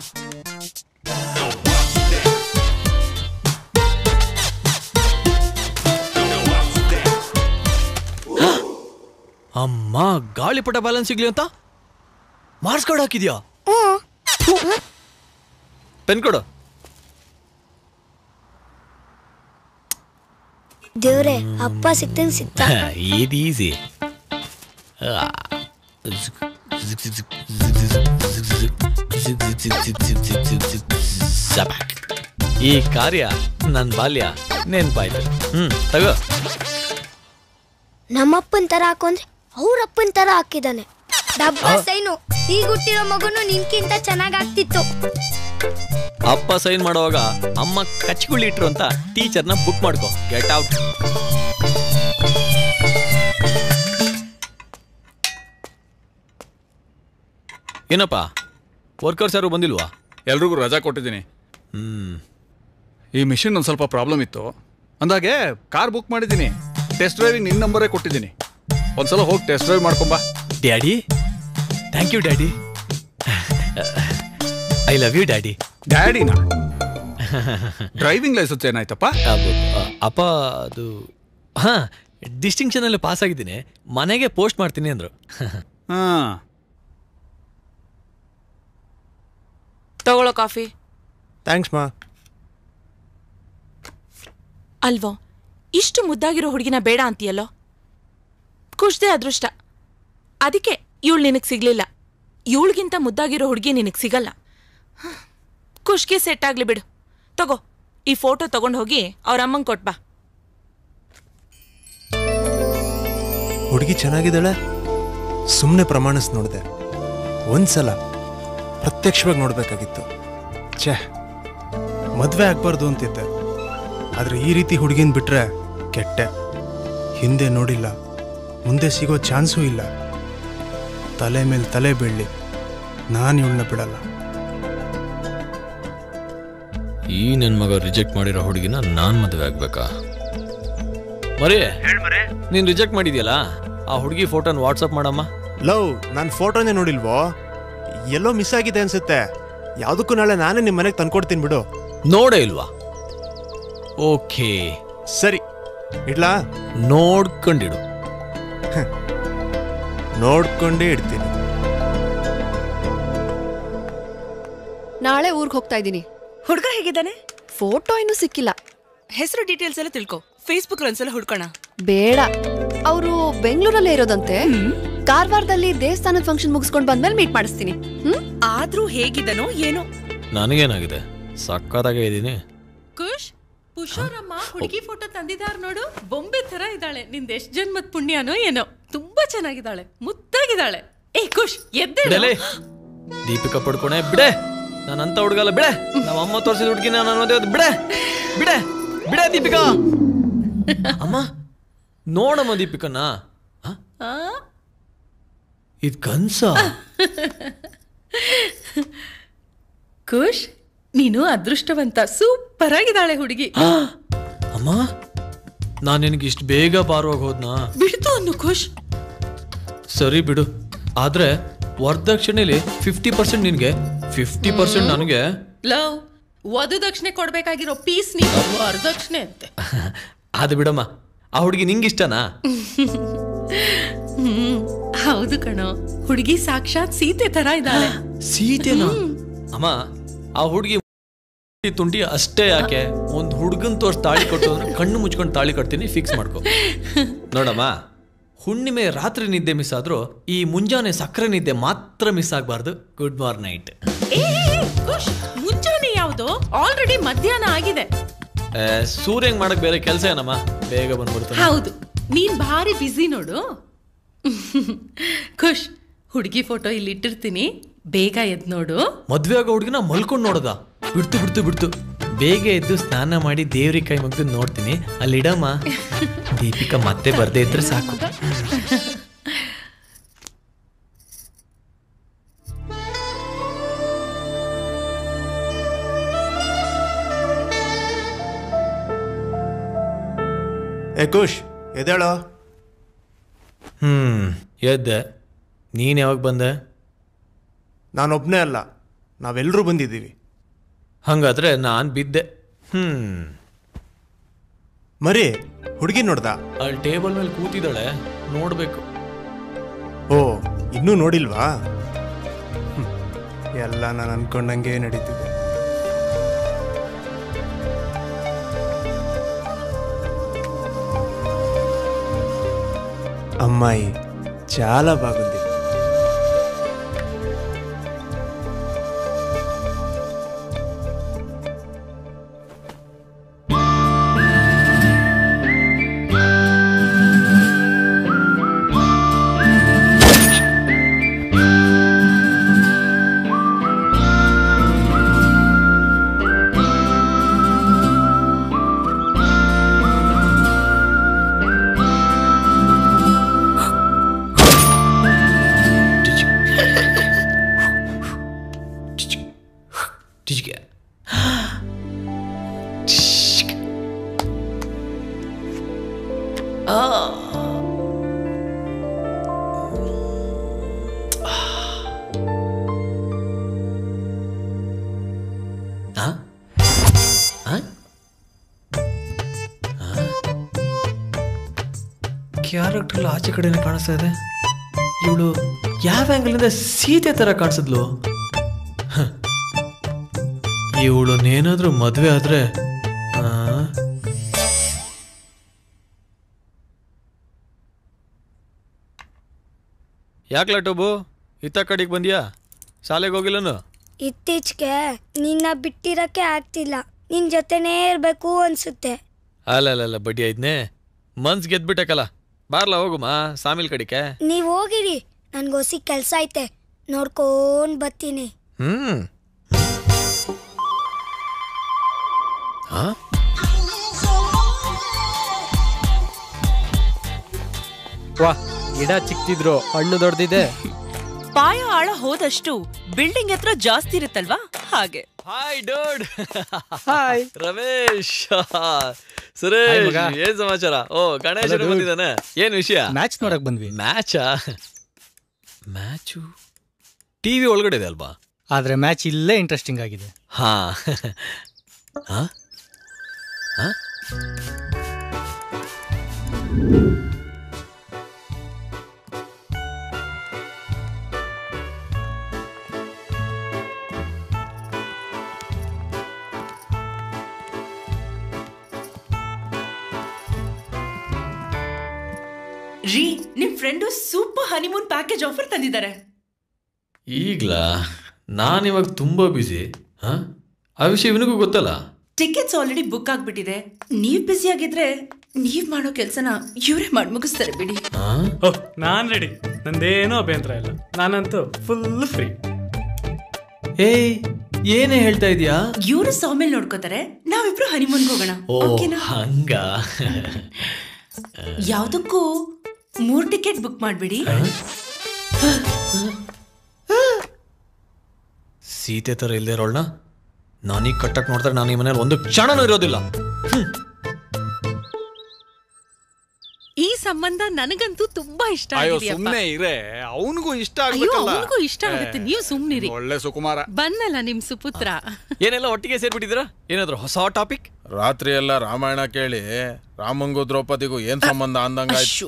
ಅಮ್ಮ ಗಾಳಿಪಟ ಬ್ಯಾಲೆನ್ಸ್ ಸಿಗ್ಲಿ ಅಂತ ಮಾರ್ಕ್ಸ್ ಕಾರ್ಡ್ ಹಾಕಿದ್ಯಾ ಪೆನ್ ಕೊಡು ದೇವ್ರೆ ಅಪ್ಪ ಸಿಕ್ತಂಗ್ ಸಿಕ್ತ ಇದು ಈಸಿ ಈ ಕಾರ್ಯ ನನ್ನ ಬಾಲ್ಯ ನೆನ್ಪಾಯ್ತು ಹ್ಮ್ ತಗೋ ನಮ್ಮಪ್ಪನ ತರ ಹಾಕೊಂಡ್ರೆ ಅವ್ರ ಅಪ್ಪನ ತರ ಹಾಕಿದಾನೆ ಡಬ್ಬ ಸೈನು ಈಗ ಹುಟ್ಟಿರೋ ಮಗುನು ನಿನ್ಕಿಂತ ಚೆನ್ನಾಗ್ ಆಗ್ತಿತ್ತು ಅಪ್ಪ ಸೈನ್ ಮಾಡುವಾಗ ಅಮ್ಮ ಕಚ್ಗುಳಿ ಇಟ್ರು ಅಂತ ಟೀಚರ್ನ ಬುಕ್ ಮಾಡ್ಕೋ ಗೆಟ್ ಔಟ್ ಏನಪ್ಪ ವರ್ಕರ್ಸ್ ಯಾರು ಬಂದಿಲ್ವಾ ಎಲ್ರಿಗೂ ರಜಾ ಕೊಟ್ಟಿದ್ದೀನಿ ಹ್ಮ್ ಈ ಮಿಷಿನ್ ಒಂದು ಸ್ವಲ್ಪ ಪ್ರಾಬ್ಲಮ್ ಇತ್ತು ಅಂದಾಗೆ ಕಾರ್ ಬುಕ್ ಮಾಡಿದ್ದೀನಿ ಟೆಸ್ಟ್ ಡ್ರೈವಿಂಗ್ ನಿನ್ನ ನಂಬರೇ ಕೊಟ್ಟಿದ್ದೀನಿ ಒಂದ್ಸಲ ಹೋಗಿ ಟೆಸ್ಟ್ ಡ್ರೈವ್ ಮಾಡ್ಕೊಂಬಾ daddy thank you daddy I love you daddy ಡ್ಯಾಡಿನ ಡ್ರೈವಿಂಗ್ ಲೈಸೆನ್ಸ್ ಏನಾಯ್ತಪ್ಪ ಅಪ್ಪ ಅದು ಹಾ ಡಿಸ್ಟಿಂಕ್ಷನಲ್ಲಿ ಪಾಸ್ ಆಗಿದ್ದೀನಿ ಮನೆಗೆ ಪೋಸ್ಟ್ ಮಾಡ್ತೀನಿ ಅಂದರು ಹಾಂ ತಗೊಳ್ಳೋ ಕಾಫಿ ಥ್ಯಾಂಕ್ಸ್ ಮಾ ಅಲ್ವೋ ಇಷ್ಟು ಮುದ್ದಾಗಿರೋ ಹುಡುಗಿನ ಬೇಡ ಅಂತೀಯಲ್ಲೋ ಖುಷ್ದೆ ಅದೃಷ್ಟ ಅದಕ್ಕೆ ಇವಳು ನಿನಗೆ ಸಿಗ್ಲಿಲ್ಲ ಇವಳಿಗಿಂತ ಮುದ್ದಾಗಿರೋ ಹುಡುಗಿ ನಿನಗೆ ಸಿಗಲ್ಲ ಖುಷ್ಗೆ ಸೆಟ್ ಆಗ್ಲಿ ಬಿಡು ತಗೋ ಈ ಫೋಟೋ ತಗೊಂಡು ಹೋಗಿ ಅವ್ರ ಅಮ್ಮಂಗೆ ಕೊಟ್ಬಾ ಹುಡುಗಿ ಚೆನ್ನಾಗಿದ್ದಾಳೆ ಸುಮ್ಮನೆ ಪ್ರಮಾಣಿಸ್ ನೋಡಿದೆ ಒಂದ್ಸಲ ಪ್ರತ್ಯಕ್ಷವಾಗಿ ನೋಡ್ಬೇಕಾಗಿತ್ತು ಛೇ ಮದುವೆ ಆಗ್ಬಾರ್ದು ಅಂತಿದ್ದೆ ಆದ್ರೆ ಈ ರೀತಿ ಹುಡುಗಿನ ಬಿಟ್ರೆ ಕೆಟ್ಟೆ ಹಿಂದೆ ನೋಡಿಲ್ಲ ಮುಂದೆ ಸಿಗೋ ಚಾನ್ಸೂ ಇಲ್ಲ ತಲೆ ಮೇಲೆ ತಲೆ ಬೀಳಲಿ ನಾನು ಇವಳನ್ನ ಬಿಡಲ್ಲ ಈ ನನ್ನ ಮಗ ರಿಜೆಕ್ಟ್ ಮಾಡಿರೋ ಹುಡುಗಿನ ನಾನು ಮದುವೆ ಆಗ್ಬೇಕಾ ಮರಿ ನೀನು ರಿಜೆಕ್ಟ್ ಮಾಡಿದ್ಯಲ್ಲ ಆ ಹುಡುಗಿ ಫೋಟೋನ ವಾಟ್ಸಪ್ ಮಾಡಮ್ಮ ಲವ್ ನಾನು ಫೋಟೋನೇ ನೋಡಿಲ್ವೋ ಎಲ್ಲೋ ಮಿಸ್ ಆಗಿದೆ ಅನ್ಸುತ್ತೆ ಯಾವುದಕ್ಕೂ ನಾಳೆ ನಾನೇ ನಿಮ್ಮ ಮನೆಗೆ ತಂದ್ಕೊಡ್ತೀನಿ ಬಿಡು ನೋಡೇ ಇಲ್ವಾ ಓಕೆ ಸರಿ ಇಡ್ಲಾ ನೋಡ್ಕೊಂಡಿಡು ನೋಡ್ಕೊಂಡೇ ಇಡ್ತೀನಿ ನಾಳೆ ಊರಿಗೆ ಹೋಗ್ತಾ ಇದ್ದೀನಿ ಹುಡುಗ ಹೇಗಿದ್ದಾನೆ ಫೋಟೋ ಇನ್ನೂ ಸಿಕ್ಕಿಲ್ಲ ಹೆಸರು ಡೀಟೇಲ್ಸ್ ಎಲ್ಲ ತಿಳ್ಕೊ ಫೇಸ್ಬುಕ್ ಒಂದ್ಸಲ ಹುಡ್ಕೋಣ ಬೇಡ ಅವರು ಬೆಂಗಳೂರಲ್ಲೇ ಇರೋದಂತೆ ಕಾರವಾರದಲ್ಲಿ ದೇವಸ್ಥಾನದ ಫಂಕ್ಷನ್ ಮುಗಿಸ್ಕೊಂಡು ಬಂದ್ಮೇಲೆ ಮೀಟ್ ಮಾಡಿಸ್ತೀನಿ ಹ್ಮ್ ಆದ್ರೂ ಹೇಗಿದನೋ ಏನೋ ನನಗೇನಾಗಿದೆ ಸಕ್ಕತ್ತಾಗೇ ಇದ್ದೀನಿ ಖುಷ್ ಪುಷೋರಮ್ಮ ಹುಡುಗಿ ಫೋಟೋ ತಂದಿದಾರ ನೋಡು ಬೊಂಬೆ ತರ ಇದ್ದಾಳೆ ನಿಂದ ಎಷ್ಟ್ ಜನ್ಮದ ಪುಣ್ಯನೋ ಏನೋ ತುಂಬಾ ಚೆನ್ನಾಗಿದ್ದಾಳೆ ಮುದ್ದಾಗಿದ್ದಾಳೆ ಏ ಖುಷ್ ಎದ್ದೇಳು ಬಿಡಲೇ ದೀಪಿಕಾ ಪಡ್ಕೊಣೆ ಬಿಡೆ ನಾನು ಅಂತ ಹುಡುಗಲ್ಲ ಬಿಡೆ ನಮ್ಮ ಅಮ್ಮ ತೋರಿಸಿದ ಹುಡುಗಿನ ನಾನು ಓದೋದು ಬಿಡೆ ಬಿಡೆ ಬಿಡೆ ದೀಪಿಕಾ ಅಮ್ಮ ನೋಡಮ್ಮ ದೀಪಿಕನ್ನ ಆ? ಇದು ಕನ್ಸ ಖುಷ್ ನೀನು ಅದೃಷ್ಟವಂತ ಸೂಪರ್ ಆಗಿದ್ದಾಳೆ ಹುಡುಗಿ ಅಮ್ಮ ನಾನು ನಿನಗೆ ಇಷ್ಟು ಬೇಗ ಪಾರವಾಗಿ ಹೋದ್ನಾ ಬಿಡ್ತು ಅನ್ನು ಖುಷ್ ಸರಿ ಬಿಡು ಆದ್ರೆ ವರದಕ್ಷಿಣೆಲಿ ಫಿಫ್ಟಿ ಪರ್ಸೆಂಟ್ ನಿನಗೆ ಫಿಫ್ಟಿ ಪರ್ಸೆಂಟ್ ನನಗೆ ಲವ್ ವಧು ದಕ್ಷಿಣೆ ಕೊಡ್ಬೇಕಾಗಿರೋ ಪೀಸ್ ನೀನು ವರದಕ್ಷಿಣೆ ಅಂತೆ ಅದು ಬಿಡಮ್ಮ ಆ ಹುಡುಗಿ ನಿಂಗಿಷ್ಟನಾ ಹ್ಮ್ ಹೌದು ಕಣೋ ಹುಡುಗಿ ಸಾಕ್ಷಾತ್ ಸೀತೆ ತರ ಇದ್ದಾಳೆ ಸೀತೆನಾ ಅಮ್ಮ ಆ ಹುಡುಗಿ ತುಂಟಿ ಅಷ್ಟೇ ಯಾಕೆ ಒಂದು ಹುಡುಗನ್ ತೋರ್ಸ್ ತಾಳಿ ಕೊಟ್ಟು ಅಂದ್ರೆ ಕಣ್ಣು ಮುಚ್ಕೊಂಡು ತಾಳಿ ಕಟ್ತೀನಿ ಫಿಕ್ಸ್ ಮಾಡ್ಕೊ ನೋಡಮ್ಮ ಹುಣ್ಣಿಮೆ ರಾತ್ರಿ ನಿದ್ದೆ ಮಿಸ್ ಆದ್ರೂ ಈ ಮುಂಜಾನೆ ಸಕ್ಕರೆ ನಿದ್ದೆ ಮಾತ್ರ ಮಿಸ್ ಆಗಬಾರ್ದು ಗುಡ್ ಮಾರ್ನ್ ನೈಟ್ ಏ ಏ, ಖುಷ್ ಮುಂಜಾನೆ ಯಾವ್ದು ಆಲ್ರೆಡಿ ಮಧ್ಯಾಹ್ನ ಆಗಿದೆ ಸೂರ್ಯಂಗ್ ಮಾಡಕ್ ಬೇರೆ ಕೆಲಸ ಏನಮ್ಮ ಬೇಗ ಬಂದ್ಬಿಡ್ತಾನೆ ಹೌದು ನೀನ್ ಭಾರಿ ಬ್ಯುಸಿ ನೋಡು ಖುಷ್ ಹುಡುಗಿ ಫೋಟೋ ಇಲ್ಲಿ ಇಟ್ಟಿರ್ತೀನಿ ಬೇಗ ಎದ್ ನೋಡು ಮದ್ವೆ ಆಗೋ ಹುಡುಗಿನ ಮಲ್ಕೊಂಡು ನೋಡೋದ ಬಿಡ್ತು ಬಿಡ್ತು ಬಿಡ್ತು ಬೇಗ ಎದ್ದು ಸ್ನಾನ ಮಾಡಿ ದೇವ್ರಿಗೆ ಕೈ ಮುಗ್ದು ನೋಡ್ತೀನಿ ಅಲ್ಲಿಡಮ್ಮ ದೀಪಿಕಾ ಮತ್ತೆ ಬರ್ದೇ ಇದ್ರೆ ಸಾಕು ಏ ಖುಷ್ ಎದೇಳೋ ಹ್ಮ್ ಎದ್ದೆ ನೀನ್ ಯಾವಾಗ ಬಂದೆ ನಾನೊಬ್ಬನೇ ಅಲ್ಲ ನಾವೆಲ್ಲರೂ ಬಂದಿದ್ದೀವಿ ಹಂಗಾದ್ರೆ ನಾನ್ ಬಿದ್ದೆ ಹ್ಮ್ ಮರಿ ಹುಡುಗಿ ನೋಡ್ದ ಅಲ್ಲಿ ಟೇಬಲ್ ಮೇಲೆ ಕೂತಿದ್ದಾಳೆ ನೋಡ್ಬೇಕು ಓ ಇನ್ನೂ ನೋಡಿಲ್ವಾ ಹ್ಮ್. ಎಲ್ಲ ನಾನು ಅನ್ಕೊಂಡಂಗೆ ನಡೀತಿದೆ అమ్మాయి చాలా బాగుంది Did you get? Huh? Huh? Huh? Character ಆಚೆ ಕಡೆನೇ ಕಾಣಿಸ್ತಾ ಇದೆ ಇವಳು ಯಾವ ಆ್ಯಂಗಲಿಂದ ಸೀತೆ ಥರ ಕಾಣಿಸಿದ್ಲು ಇವಳನ್ನೇನಾದ್ರೂ ಮದುವೆ ಆದ್ರೆ ಆ, ಯಾಕ್ಲ ಟೋಬು ಇತ್ತ ಕಡೆಗೆ ಬಂದ್ಯಾ ಶಾಲೆಗೆ ಹೋಗಿಲ್ಲನು ಇತ್ತೀಚೆಗೆ ನಿನ್ನ ಬಿಟ್ಟಿರಕ್ಕೆ ಆಗ್ತಿಲ್ಲ ನಿನ್ ಜೊತೆನೇ ಇರ್ಬೇಕು ಅನ್ಸುತ್ತೆ ಅಲ್ಲ ಅಲ್ಲ ಅಲ್ಲ ಬಡ್ಡಿ ಐದ್ನೇ ಮನ್ಸ್ ಗೆದ್ಬಿಟ್ಟಕಲ್ಲ ಬಾರ್ಲ ಹೋಗುಮ ಸಾಮಿಲ್ ಕಡಿಕೆ ನೀವ್ ಹೋಗಿರಿ ನನ್ಗೋಸಿ ಕೆಲ್ಸ ಐತೆ ನೋಡ್ಕೊಂಡ್ ಬರ್ತೀನಿ ಹ್ಮ್ ಹಾ ವಾ ಗಿಡ ಚಿಕ್ತಿದ್ರು ಹಣ್ಣು ದೊಡ್ಡದಿದೆ ಪಾಯ ಆಳ ಹೋದಷ್ಟು ಬಿಲ್ಡಿಂಗ್ ಹತ್ರ ಜಾಸ್ತಿ ಇರುತ್ತಲ್ವಾ ಹಾಗೆ hi dude hi Ramesh Hi, Suresh ಮಗ. ಏನ್ ಸಮಾಚಾರ ಓ ಗಣೇಶ್ Hello, dude. ಬಂದಿದ್ದಾನೆ ಏನ್ ವಿಷಯ ಮ್ಯಾಚ್ ನೋಡಕ್ ಬಂದ್ವಿ ಮ್ಯಾಚಾ ಮ್ಯಾಚು ಟಿವಿ ಒಳಗಡೆ ಇದೆ ಅಲ್ವಾ ಆದ್ರೆ ಮ್ಯಾಚ್ ಇಲ್ಲೇ ಇಂಟ್ರೆಸ್ಟಿಂಗ್ ಆಗಿದೆ ಹಾ ಹಾ ಹಾ ರೀ ನಿಮ್ friend super honeymoon package offer ತಂದಿದ್ದಾರೆ ಈಗ್ಲಾ ನಾನಿವಾಗ ತುಂಬಾ ಬ್ಯುಸಿ ಹಾ ಆ ವಿಷಯ ಇವನಿಗೂ ಗೊತ್ತಲ್ಲ ಟಿಕೆಟ್ಸ್ ಆಲ್ರೆಡಿ ಬುಕ್ ಆಗ್ಬಿಟ್ಟಿದೆ ನೀವ್ ಬ್ಯುಸಿ ಆಗಿದ್ರೆ ನೀವ್ ಮಾಡೋ ಕೆಲ್ಸನ ಇವರೇ ಮಾಡಿ ಮುಗಿಸ್ತಾರೆ ಬಿಡಿ ನಾನ್ ರೆಡಿ ನಂದೇನೂ ಅಭ್ಯಂತರ ಇಲ್ಲ ನಾನಂತೂ ಫುಲ್ ಫ್ರೀ ಏಯ್ ಏನೇ ಹೇಳ್ತಾ ಇದೀಯಾ ಇವರು ಸಾಮೇಲ್ ನೋಡ್ಕೋತಾರೆ ನಾವಿಬ್ರು ಹನಿಮೂನ್ಗೆ ಹೋಗೋಣ ಓ ಓಕೆನಾ ಹಂಗ ಯಾವ್ದಕ್ಕೂ ಮೂರ್ ಟಿಕೆಟ್ ಬುಕ್ ಮಾಡ್ಬಿಡಿ ಸೀತೆ ತರ ಇಲ್ದೇ ಇರೋಳ್ನ ನಾನೀಗ ಕಟ್ಟಕ್ ನೋಡ್ತಾರೆ ನಾನು ಈ ಮನೇಲಿ ಒಂದು ಕ್ಷಣನೂ ಇರೋದಿಲ್ಲ ಈ ಸಂಬಂಧ ನನಗಂತೂ ತುಂಬಾ ಇಷ್ಟ ಅಯ್ಯೋ ಆಗಿದೆಯಪ್ಪ ಸುಮ್ನೆ ಇರೇ ಅವನಿಗೂ ಇಷ್ಟ ಅಯ್ಯೋ ಆಗ್ಬೇಕಲ್ಲ ಅವನಿಗೂ ಇಷ್ಟ ಆಗುತ್ತೆ ನೀವು ಸುಮ್ನಿರಿ ಒಳ್ಳೆ ಸುಕುಮಾರ ಬನ್ನಲ್ಲ ನಿಮ್ ಸುಪುತ್ರ ಏನೆಲ್ಲ ಒಟ್ಟಿಗೆ ಸೇರ್ಬಿಟ್ಟಿದ್ದೀರಾ ಏನಾದ್ರು ಹೊಸ ಟಾಪಿಕ್ ರಾತ್ರಿ ಎಲ್ಲ ರಾಮಾಯಣ ಕೇಳಿ ರಾಮಂಗೂ ದ್ರೌಪದಿಗೂ ಏನ್ ಸಂಬಂಧ ಅಂದಂಗಾಯ್ತು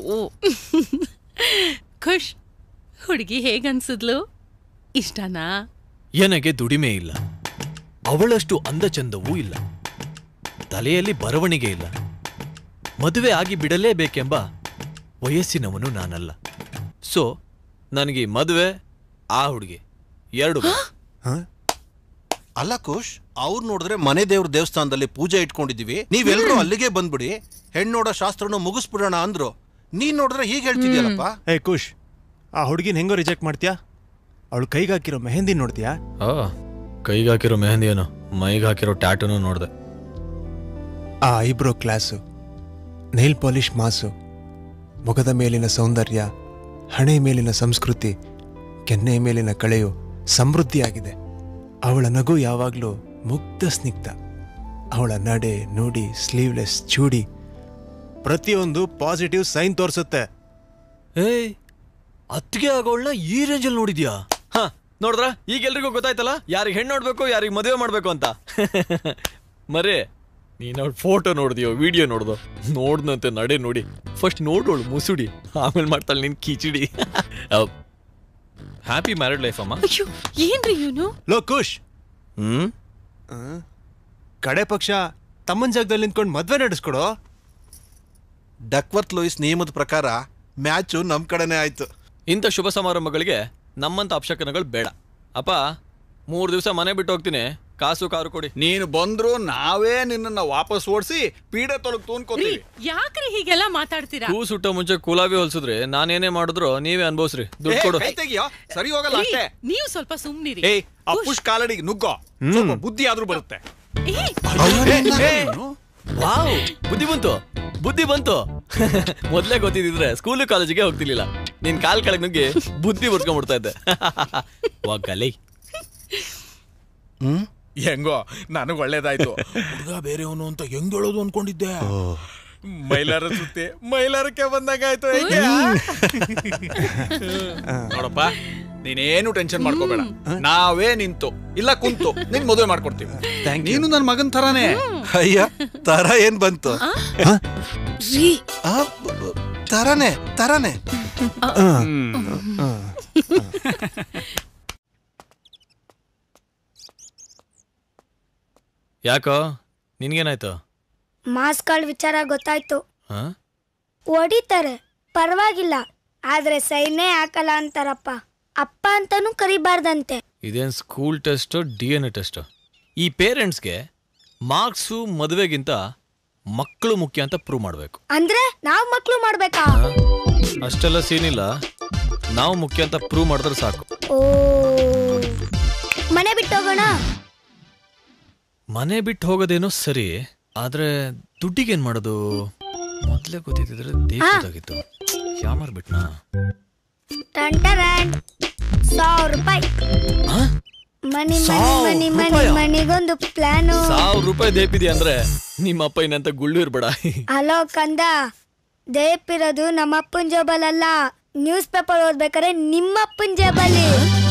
ಖುಷ್ ಹುಡುಗಿ ಹೇಗನ್ಸಿದ್ಲು ಇಷ್ಟನಾ ನನಗೆ ದುಡಿಮೆ ಇಲ್ಲ ಅವಳಷ್ಟು ಅಂದ ಚಂದವೂ ಇಲ್ಲ ತಲೆಯಲ್ಲಿ ಬರವಣಿಗೆ ಇಲ್ಲ ಮದುವೆ ಆಗಿ ಬಿಡಲೇಬೇಕೆಂಬ ವಯಸ್ಸಿನವನು ನಾನಲ್ಲ ಸೊ ನನಗೆ ಈ ಮದುವೆ ಆ ಹುಡುಗಿ ಎರಡು ಬೇಕು. ಅಲ್ಲ ಕುಶ್ ಅವ್ರು ನೋಡಿದ್ರೆ ಮನೆ ದೇವ್ರ ದೇವಸ್ಥಾನದಲ್ಲಿ ಪೂಜೆ ಇಟ್ಕೊಂಡಿದೀವಿ ನೀವೆಲ್ಲರೂ ಅಲ್ಲಿಗೆ ಬಂದ್ಬಿಡಿ ಹೆಣ್ಣೋಡೋ ಶಾಸ್ತ್ರನ ಮುಗಿಸ್ಬಿಡೋಣ ಅಂದ್ರು ನೀನ್ ನೋಡಿದ್ರೆ ಹೀಗೆ ಹೇಳ್ತಿದ್ಯಲ್ಲಪ್ಪ ಏ ಕುಶ್ ಆ ಹುಡುಗಿನ ಹೆಂಗೋ ರಿಜೆಕ್ಟ್ ಮಾಡ್ತೀಯಾ ಅವಳು ಕೈಗೆ ಹಾಕಿರೋ ಮೆಹಂದಿ ನೋಡ್ತೀಯಾ ಆ ಕೈಗೆ ಹಾಕಿರೋ ಮೆಹಂದಿ ಏನು ಮೈಗೆ ಹಾಕಿರೋ ಟ್ಯಾಟೂನು ನೋಡಿದೆ ಆ eyebrow class nail polish mass ಮುಖದ ಮೇಲಿನ ಸೌಂದರ್ಯ ಹಣೆ ಮೇಲಿನ ಸಂಸ್ಕೃತಿ ಕೆನ್ನೆ ಮೇಲಿನ ಕಳೆಯು ಸಮೃದ್ಧಿಯಾಗಿದೆ ಅವಳ ನಗು ಯಾವಾಗಲೂ ಮುಗ್ಧ ಸ್ನಿಗ್ಧ ಅವಳ ನಡೆ ನುಡಿ ಸ್ಲೀವ್ಲೆಸ್ ಚೂಡಿ ಪ್ರತಿಯೊಂದು ಪಾಸಿಟಿವ್ ಸೈನ್ ತೋರಿಸುತ್ತೆ ಏಯ್ ಅತ್ತಿಗೆ ಆಗೋಳ್ನ ಈ ರೇಂಜಲ್ಲಿ ನೋಡಿದ್ಯಾ ಹಾ ನೋಡಿದ್ರ ಈಗ ಎಲ್ರಿಗೂ ಗೊತ್ತಾಯ್ತಲ್ಲ ಯಾರಿಗೆ ಹೆಣ್ಣು ನೋಡ್ಬೇಕು ಯಾರಿಗೆ ಮದುವೆ ಮಾಡ್ಬೇಕು ಅಂತ ಮರೇ ನೀನ್ ಅವಳ ಫೋಟೋ ನೋಡಿದ್ಯೋ ವಿಡಿಯೋ ನೋಡ್ದೋ ನೋಡ್ದಂತೆ ನಡೆ ನೋಡಿ ಫಸ್ಟ್ ನೋಡೋಳು ಮುಸುಡಿ ಆಮೇಲೆ ಮಾಡ್ತಾಳೆ ನಿನ್ ಕಿಚಿಡಿ ಹ್ಯಾಪಿ ಮ್ಯಾರಿಡ್ ಲೈಫ್ ಅಮ್ಮ ಅಯ್ಯೋ ಏನ್ರಿ ಇವನು ಲೋ ಕುಶ್ ಹ್ಮ್ ಕಡೆ ಪಕ್ಷ ತಮ್ಮನ ಜಾಗದಲ್ಲಿ ನಿಂತ್ಕೊಂಡು ಮದ್ವೆ ನಡೆಸ್ಕೊಡೋ ಡಕ್ವರ್ತ್ ಲೂಯಿಸ್ ನಿಯಮದ ಪ್ರಕಾರ ಮ್ಯಾಚು ನಮ್ ಕಡೆನೇ ಆಯ್ತು ಇಂಥ ಶುಭ ಸಮಾರಂಭಗಳಿಗೆ ನಮ್ಮಂತ ಅಪಶಕನಗಳು ಬೇಡ ಅಪ್ಪ ಮೂರು ದಿವಸ ಮನೆ ಬಿಟ್ಟು ಹೋಗ್ತೀನಿ ಕಾಸು ಕಾರು ಕೊಡಿ ನೀನು ಬಂದ್ರು ನಾವೇ ನಿನ್ನನ್ನ ವಾಪಸ್ ಓಡಿಸಿ ಪೀಡೆ ತೊಲಗ್ ರೀ ತೂನ್ಕೋತೀವಿ ಯಾಕ್ರಿ ಹೀಗೆಲ್ಲ ಮಾತಾಡ್ತೀರಾ ಕೂ ಸುಟ್ಟ ಮುಂಚೆ ಕುಲಾವಿ ಹೊಲ್ಸಿದ್ರೆ ನಾನೇನೇ ಮಾಡಿದ್ರು ನೀವೇ ಅನ್ಭವಿಸ್ರಿ ದುಡ್ಡು ಕೊಡು ಕೈ ತೆಗಿಯೋ ಸರಿ ಹೋಗಲ್ಲ ರೀ, ಅಷ್ಟೇ ನೀವು ಸ್ವಲ್ಪ ಸುಮ್ನಿರಿ ಏಯ್ ಆ ಪುಷ್ ಕಾಲಡಿಗೆ ನುಗ್ಗೋ ಸ್ವಲ್ಪ ಬುದ್ಧಿ ಆದ್ರೂ ಬರುತ್ತೆ ವಾವ್ ಬುದ್ಧಿ ಬಂತು ಬುದ್ಧಿ ಬಂತು ಮೊದ್ಲೇ ಗೊತ್ತಿದ್ರೆ ಸ್ಕೂಲು ಕಾಲೇಜಿಗೆ ಹೋಗ್ತಿರ್ಲಿಲ್ಲ ನಿನ್ ಕಾಲ್ ಕೆಳಗ್ ನುಗ್ಗಿ ಬುದ್ಧಿ ಬರ್ಕೊಂಡ್ಬಿಡ್ತಾ ಇದ್ದೆ ವಾಗಲೈ ಹೆಂಗೋ ನನಗ್ ಒಳ್ಳೇದಾಯ್ತು ಹುಡುಗ ಬೇರೆಯವನು ಅಂತ ಹೆಂಗ್ ಹೇಳೋದು ಅನ್ಕೊಂಡಿದ್ದೆ ಮೈಲಾರ ಸುತ್ತಿ ಮೈಲಾರಕ್ಕೆ ಬಂದಾಗಾಯ್ತು ಹೆಂಗೆ ನೋಡಪ್ಪ ನೀನೇನು ಟೆನ್ಷನ್ ಮಾಡ್ಕೋಬೇಡ ನಾವೇ ನಿಂತು ಇಲ್ಲ ಕುಂತು ನಿನ್ ಮದುವೆ ಮಾಡ್ಕೊಡ್ತೀವಿ ನೀನು ನನ್ನ ಮಗನ್ ತರಾನೇ ಅಯ್ಯ ತರ ಏನ್ ಬಂತು ರೀ ತರಾನೆ ತರಾನೆ ಯಾಕೋ ನಿನ್ಗೇನಾಯ್ತು ಮಾಸ್ಗಳ ವಿಚಾರ ಗೊತ್ತಾಯ್ತು ಹಾ ಹೊಡಿತಾರೆ ಪರವಾಗಿಲ್ಲ ಆದ್ರೆ ಸೈನೇ ಹಾಕಲ್ಲ ಅಂತಾರಪ್ಪ ಅಪ್ಪ ಅಂತಾನೂ ಕರಿಬಾರ್ದಂತೆ ಇದೇನು school test D N A test ಈ ಪೇರೆಂಟ್ಸ್ಗೆ ಮಾರ್ಕ್ಸು ಮದುವೆಗಿಂತ ಮಕ್ಕಳು ಮುಖ್ಯ ಅಂತ ಪ್ರೂವ್ ಮಾಡಬೇಕು ಅಂದ್ರೆ ನಾವ್ ಮಕ್ಳು ಮಾಡ್ಬೇಕಾ ಅಷ್ಟೆಲ್ಲ ಸೀನಿಲ್ಲ ನಾವು ಮುಖ್ಯ ಅಂತ ಪ್ರೂವ್ ಮಾಡಿದ್ರೆ ಸಾಕು ಓ ಮನೆ ಬಿಟ್ಟು ಹೋಗೋಣ ಮನೆ ಬಿಟ್ಟು ಹೋಗೋದೇನೋ ಸರಿ ಆದ್ರೆ ದುಡ್ಡಿಗೇನ್ ಮಾಡೋದು ಮೊದ್ಲೇ ಗೊತ್ತಿದ್ರೆ ದೇವದಾಗಿತ್ತು ಯಾಮರ್ ಬಿಟ್ನಾ ಟಂಟರನ್ ಸಾವಿರ ರೂಪಾಯಿ ಮನಿ ಮನಿ ಸಾವ್ರ್ ಮನಿ ಮನಿ ರೂಪಾಯಾ? ಮನಿಗೊಂದು ಪ್ಲಾನು ಸಾವಿರ ರೂಪಾಯಿ ದೇಪಿದೆ ಅಂದ್ರೆ ನಿಮ್ಮ ಅಪ್ಪ ಇನ್ನಂತ ಗುಳ್ಳು ಇರ್ಬೇಡ ಹಲೋ ಕಂದ ದೇಪಿರೋದು ನಮ್ಮ ಅಪ್ಪನ ಜೋಬಲಲ್ಲ ನ್ಯೂಸ್ ಪೇಪರ್ ಓದ್ಬೇಕಾದ್ರೆ ನಿಮ್ಮ ಅಪ್ಪನ ಜೇಬಲ್ಲಿ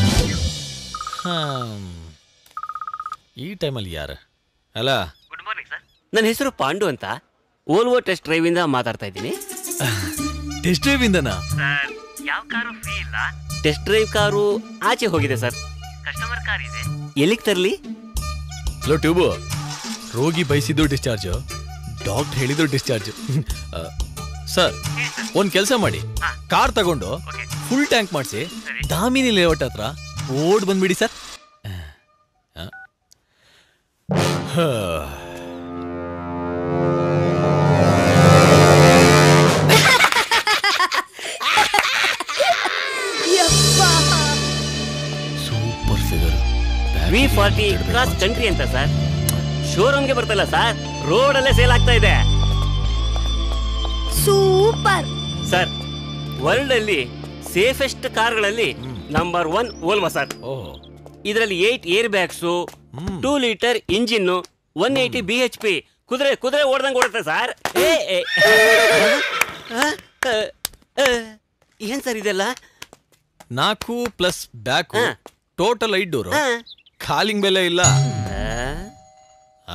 ಹ್ಮ್. ಈ ಟೈಮಲ್ಲಿ ಯಾರು ಅಲ್ಲ ನನ್ನ ಹೆಸರು ಪಾಂಡು ಅಂತ ಓಲ್ವೋ ಟೆಸ್ಟ್ ಡ್ರೈವ್ ಇಂದ ಮಾತಾಡ್ತಾ ಇದ್ದೀನಿ ಟೆಸ್ಟ್ ಡ್ರೈವ್ ಇಂದನಾ ಯಾವ ಕಾರು ಫ್ರೀ ಇಲ್ಲ ಟೆಸ್ಟ್ ಡ್ರೈವ್ ಕಾರು ಆಚೆ ಹೋಗಿದೆ ಸರ್ ಕಸ್ಟಮರ್ ಕಾರ್ ಇದೆ ಎಲ್ಲಿಗೆ ತರಲಿ ಹಲೋ ಟ್ಯೂಬು ರೋಗಿ ಬಯಸಿದ್ದು ಡಿಸ್ಚಾರ್ಜ್ ಡಾಕ್ಟರ್ ಹೇಳಿದ್ರು ಡಿಸ್ಚಾರ್ಜ್ ಸರ್ ಒಂದ್ ಕೆಲಸ ಮಾಡಿ ಕಾರ್ ತಗೊಂಡು ಫುಲ್ ಟ್ಯಾಂಕ್ ಮಾಡಿಸಿ ದಾಮಿನಿ ಲೇಔಟ್ ಹತ್ರ ಓಡ್ ಬಂದ್ಬಿಡಿ sir super figure V forty cross country ಅಂತ ಸರ್ ಶೋರೂಮ್ಗೆ ಬರ್ತಲ್ಲ ಸರ್ ರೋಡಲ್ಲೇ ಸೇಲ್ ಆಗ್ತಾ ಇದೆ ಸೂಪರ್ ಸರ್ ವರ್ಲ್ಡ್ ಅಲ್ಲಿ ಸೇಫೆಸ್ಟ್ ಕಾರ್ಗಳಲ್ಲಿ ನಂಬರ್ ಒನ್ ಓಲ್ವಾ ಸರ್ ಇದರಲ್ಲಿ eight air bags two litre engine one eighty B H P ಕುದುರೆ ಕುದುರೆ ಓಡ್ದಂಗೆ ಓಡುತ್ತೆ ಸರ್ ಏ ಏ. ಆ, ಆ, ಆ, ಏನ್ ಸರ್ ಇದೆಲ್ಲ ನಾಲ್ಕು ಪ್ಲಸ್ ಬ್ಯಾಕು ಟೋಟಲ್ ಐದು ಡೋರು ಕಾಲಿಂಗ್ ಬೆಲೆ ಇಲ್ಲ ಆ,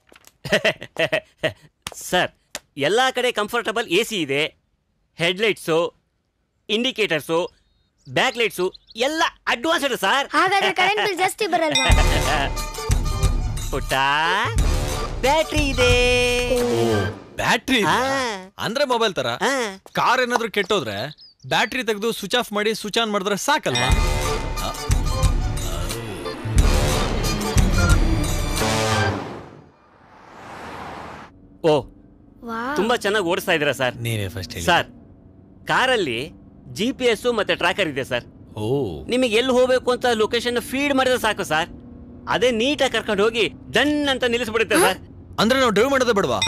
ಸರ್ ಎಲ್ಲ ಕಡೆ ಕಂಫರ್ಟಬಲ್ ಎ ಸಿ ಇದೆ ಹೆಡ್ಲೈಟ್ಸು ಇಂಡಿಕೇಟರ್ಸು ಬ್ಯಾಕ್ ಲೈಟ್ಸು ಎಲ್ಲ ಅಡ್ವಾನ್ಸ್ಡ್ ಸರ್ ಹಾಗಾದ್ರೆ ಕರೆಂಟ್ ಬಿಲ್ ಜಾಸ್ತಿ ಬರಲ್ವಾ ಪುಟ್ಟ ಬ್ಯಾಟ್ರಿ ಇದೆ ಬ್ಯಾಟ್ರಿ ಅಂದ್ರೆ ಮೊಬೈಲ್ ತರ ಕಾರ್ ಏನಾದ್ರೂ ಕೆಟ್ಟೋದ್ರೆ ಬ್ಯಾಟ್ರಿ ತೆಗೆದು ಸ್ವಿಚ್ ಆಫ್ ಮಾಡಿ ಸ್ವಿಚ್ ಆನ್ ಮಾಡಿದ್ರೆ ಸಾಕಲ್ವಾ ಆ, ಓ ತುಂಬಾ ಚೆನ್ನಾಗಿ ಓಡಿಸ್ತಾ ಇದ್ದೀರಾ ಸರ್ ನೀವೇ ಫಸ್ಟ್ ಹೇಳಿ ಸರ್ ಕಾರಲ್ಲಿ ಜಿ ಪಿ ಎಸ್ ಮತ್ತೆ ಟ್ರ್ಯಾಕರ್ ಇದೆ ಸರ್ ಓ ನಿಮಗೆ ಎಲ್ಲಿ ಹೋಗ್ಬೇಕು ಅಂತ ಲೊಕೇಶನ್ ಫೀಡ್ ಮಾಡಿದ್ರೆ ಸಾಕು ಸರ್ ಅದೇ ನೀಟಾಗಿ ಕರ್ಕೊಂಡು ಹೋಗಿ ಡನ್ ಅಂತ ನಿಲ್ಲಿಸ್ಬಿಡುತ್ತೆ ಸರ್ ಅಂದ್ರೆ ನಾವು ಡ್ರೈವ್ ಮಾಡೋದೇ ಬೇಡವಾ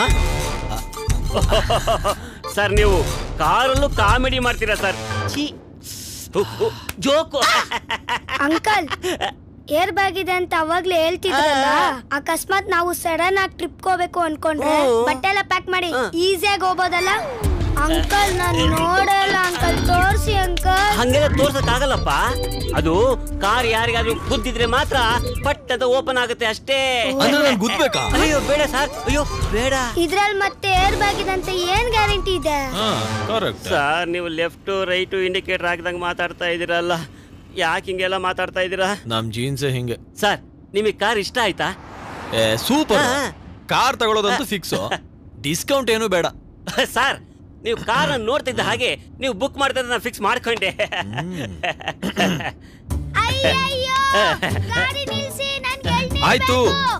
ಸರ್ ನೀವು ಕಾರಲ್ಲೂ ಕಾಮಿಡಿ ಮಾಡ್ತೀರಾ ಸರ್ ಛೀ ಜೋಕು ಅಂಕಲ್ ಏರ್ ಬ್ಯಾಗ್ ಇದೆ ಅಂತ ಅವಾಗ್ಲೇ ಹೇಳ್ತಿದ್ರಲ್ಲ ಅಕಸ್ಮಾತ್ ನಾವು ಸಡನ್ ಆಗಿ ಟ್ರಿಪ್ ಹೋಗ್ಬೇಕು ಅನ್ಕೊಂಡ್ರೆ ಬಟ್ಟೆ ಎಲ್ಲ ಪ್ಯಾಕ್ ಮಾಡಿ ಈಸಿಯಾಗಿ ಹೋಗ್ಬೋದಲ್ಲ ಅಂಕಲ್ ನಾನು ನೋಡಲ್ಲ ಅಂಕಲ್ ತೋರ್ಸಿ ಅಂಕಲ್ ಹಂಗೆಲ್ಲ ತೋರ್ಸಕ್ ಆಗಲ್ಲಪ್ಪ ಅದು ಕಾರ್ ಯಾರಿಗಾದ್ರೂ ಗುದ್ದಿದ್ರೆ ಮಾತ್ರ ಪಟ್ ಅಂತ ಓಪನ್ ಆಗುತ್ತೆ ಅಷ್ಟೇ ಅಂದ್ರೆ ನಾನ್ ಗುದ್ಬೇಕಾ? ಅಯ್ಯೋ ಬೇಡ ಸರ್ ಅಯ್ಯೋ ಬೇಡ ಇದ್ರಲ್ಲಿ ಮತ್ತೆ ಏರ್ ಬ್ಯಾಗ್ ಇದೆ ಅಂತ ಏನ್ ಗ್ಯಾರಂಟಿ ಇದೆ ಕರೆಕ್ಟ್ ಸರ್ ನೀವು ಲೆಫ್ಟ್ ರೈಟ್ ಇಂಡಿಕೇಟರ್ ಹಾಕಿದಂಗೆ ಮಾತಾಡ್ತಾ ಇದೀರಲ್ಲ ಯಾಕೆ ಹಿಂಗೆಲ್ಲ ಮಾತಾಡ್ತಾ ಇದ್ದೀರಾ ನಮ್ ಜೀನ್ಸ್ ಹಿಂಗೆ ಸರ್ ನಿಮಗೆ ಕಾರ್ ಇಷ್ಟ ಆಯ್ತಾ ಏ ಸೂಪರ್ ಕಾರ್ ತಗೊಳ್ಳೋದಂತೂ ಫಿಕ್ಸ್ ಡಿಸ್ಕೌಂಟ್ ಏನು ಬೇಡ ಸರ್ ನೀವು ಕಾರ್ ನೋಡ್ತಿದ್ದ ಹಾಗೆ ನೀವು ಬುಕ್ ಮಾಡ್ತಾ ನಾನು ಫಿಕ್ಸ್ ಮಾಡ್ಕೊಂಡೆ ಆಯ್ತು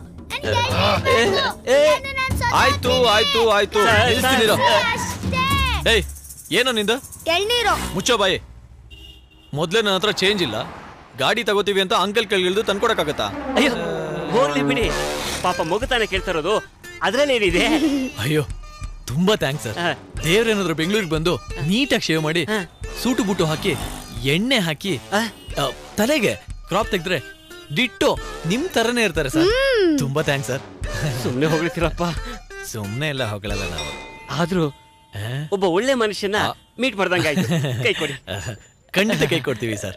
ಆಯ್ತು ಆಯ್ತು ಆಯ್ತು ಸರ್, ನಿಲ್ಸ್ತೀನಿ ಇರು. ಸರ್, ಏಯ್ ಏನೋ ನಿಂದ ಎಳ್ನೀರು ಮುಚ್ಚೋ ಬಾಯಿ ಮೊದ್ಲೇ ನನ್ನ ಹತ್ರ ಚೇಂಜ್ ಇಲ್ಲ ಗಾಡಿ ತಗೋತೀವಿ ಅಂತ ಅಂಕಲ್ ಕೈಗಿಳಿದು ತಂದ್ಕೊಡಕ್ಕಾಗತ್ತಾ ಅಯ್ಯೋ ಹೋಗ್ಲಿ ಬಿಡಿ ಪಾಪ ಮಗುತಾನೆ ಕೇಳ್ತಾ ಇರೋದು ಅದ್ರಲ್ಲಿ ಏನಿದೆ ಅಯ್ಯೋ ತುಂಬಾ ಥ್ಯಾಂಕ್ಸ್ ಸರ್ ದೇವ್ರೇನಾದ್ರು ಬೆಂಗಳೂರಿಗೆ ಬಂದು ನೀಟಾಗಿ ಶೇವ್ ಮಾಡಿ ಸೂಟು ಬುಟ್ಟು ಹಾಕಿ ಎಣ್ಣೆ ಹಾಕಿ ಆ, ತಲೆಗೆ ಕ್ರಾಪ್ ತೆಗೆದ್ರೆ ಡಿಟ್ಟೋ ನಿಮ್ ತರನೇ ಇರ್ತಾರೆ ಸರ್ ತುಂಬಾ ಥ್ಯಾಂಕ್ಸ್ ಸರ್ ಸುಮ್ನೆ ಹೋಗ್ಲಿಕ್ಕಿರಪ್ಪ ಸುಮ್ನೆ ಎಲ್ಲ ಹೋಗಲ್ಲ ನಾವು ಆದ್ರೂ ಒಬ್ಬ ಒಳ್ಳೆ ಮನುಷ್ಯನ ಮೀಟ್ ಮಾಡ್ದಂಗಾಯ್ತು ಕೈ ಕೊಡಿ ಖಂಡಿತ ಕೈ ಕೊಡ್ತೀವಿ ಸರ್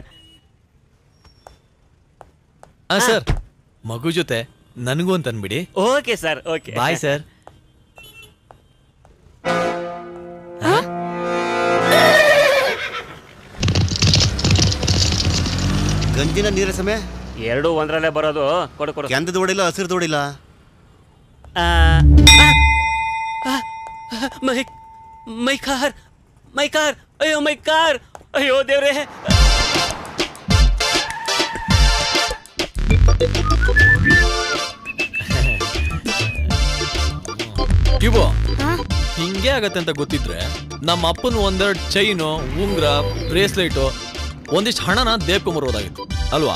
ಆ ಸರ್ ಮಗು ಜೊತೆ ನನಗೂ ಅಂತ ಅನ್ಬಿಡಿ okay sir okay bye sir ಗಂಜಿನ ನೀರ ಸಮಯ ಎರಡು ಒಂದರಲ್ಲೇ ಬರೋದು ಕೊಡು ಕೊಡು ಕೆಂದದ ಹೊಡಿಲ್ಲ ಹಸಿರು ಹೊಡಿಲ್ಲ ಆ, ಆ, ಆ, ಮೈ ಮೈ ಕಾರ್ ಮೈ ಕಾರ್ ಅಯ್ಯೋ ಮೈ ಕಾರ್ ಅಯ್ಯೋ ದೇವ್ರೆ ಇವು ಹಿಂಗೆ ಆಗತ್ತೆ ಅಂತ ಗೊತ್ತಿದ್ರೆ ನಮ್ಮ ಅಪ್ಪನ ಒಂದೆರಡು ಚೈನು ಉಂಗ್ರ ಬ್ರೇಸ್ಲೆಟು ಒಂದಿಷ್ಟು ಹಣನ ದೇವ್ಕೊಂಬರ್ಬೋದಾಗಿತ್ತು ಅಲ್ವಾ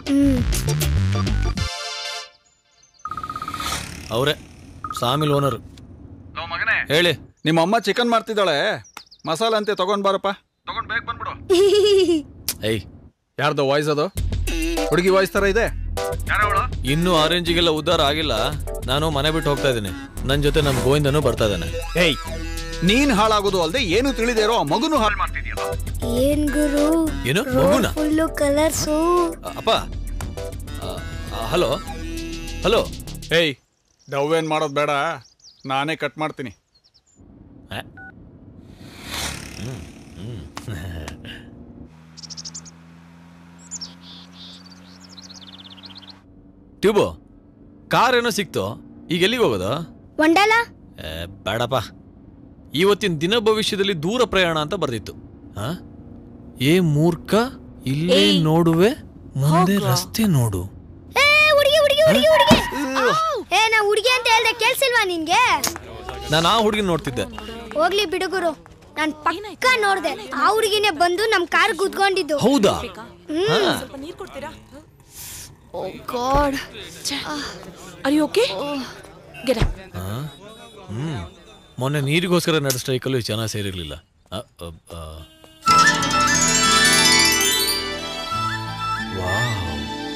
ಅವರೇ ಸಾಮಿಲ್ ಓನರ್ ಹೇಳಿ ನಿಮ್ಮ ಅಮ್ಮ ಚಿಕನ್ ಮಾಡ್ತಿದ್ದಾಳೆ ಮಸಾಲೆ ಅಂತೆ ತಗೊಂಡ್ ಬಾರಪ್ಪ ತಗೊಂಡ್ ಬೇಗ ಬಂದ್ಬಿಡು ಏಯ್ ಯಾರ್ದು ವಾಯ್ಸ್ ಅದು ಹುಡುಗಿ ವಾಯ್ಸ್ ತರ ಇದೆ ಇನ್ನೂ ಆರೆಂಜಿಗೆಲ್ಲ ಉದ್ಧಾರ ಆಗಿಲ್ಲ ನಾನು ಮನೆ ಬಿಟ್ಟು ಹೋಗ್ತಾ ಇದ್ದೀನಿ ನನ್ನ ಜೊತೆ ನಮ್ಮ ಗೋವಿಂದನು ಬರ್ತಾ ಇದ್ದಾನೆ ಏಯ್ ನೀನ್ ಹಾಳಾಗೋದು ಅಲ್ದೆ ಏನು ತಿಳಿದೇ ಇರೋ ಆ ಮಗುನು ಹಾಳು ಮಾಡ್ತಿದ್ಯಲ್ಲ ಏನ್ ಗುರು ಏನು ಮಗುನ ಫುಲ್ಲು ಕಲರ್ಸು ಅಪ್ಪ ಹಲೋ ಹಲೋ ಏಯ್ ಡವ್ ಏನ್ ಮಾಡೋದು ಬೇಡ ನಾನೇ ಕಟ್ ಮಾಡ್ತೀನಿ ಟ್ಯೂಬು ಕಾರ್ ಏನೋ ಸಿಕ್ತು ಈಗ ಎಲ್ಲಿಗೆ ಹೋಗೋದು ಒಂಡಲ ಏ, ಬೇಡಪ್ಪ ಇವತ್ತಿನ ದಿನ ಭವಿಷ್ಯದಲ್ಲಿ ದೂರ ಪ್ರಯಾಣ ಅಂತ ಬರ್ದಿತ್ತು ಹಾ ಏ ಮೂರ್ಖ ಇಲ್ಲೇ ನೋಡುವೆ ಮುಂದೆ ರಸ್ತೆ ನೋಡು ಏ ಹುಡುಗಿ ಹುಡುಗಿ ಹುಡುಗಿ ಹುಡುಗಿ ಏ ನಾ ಹುಡುಗಿ ಅಂತ ಹೇಳ್ದೆ ಕೇಳ್ಸಿಲ್ವಾ ನಿನ್ಗೆ ನಾನು ಆ ಹುಡುಗಿ ನೋಡ್ತಿದ್ದೆ ಹೋಗ್ಲಿ ಬಿಡುಗುರು ನಾನ್ ಪಕ್ಕ ನೋಡ್ದೆ ಆ ಹುಡುಗಿನೇ ಬಂದು ನಮ್ ಕಾರ್ ಕುತ್ಕೊಂಡಿದ್ದು ಹೌದಾ ಹ್ಮ್ ಹಾ. ನೀರ್ ಕೊಡ್ತೀರಾ oh god are you okay get ಹಾ? ಹ್ಮ್ ಮೊನ್ನೆ ನೀರಿಗೋಸ್ಕರ ನಡೆದ ಸ್ಟ್ರೈಕಲ್ಲೂ ಚೆನ್ನಾಗಿ ಸೇರಿರ್ಲಿಲ್ಲ ಅ, ಅ, ಅ. ವಾವ್.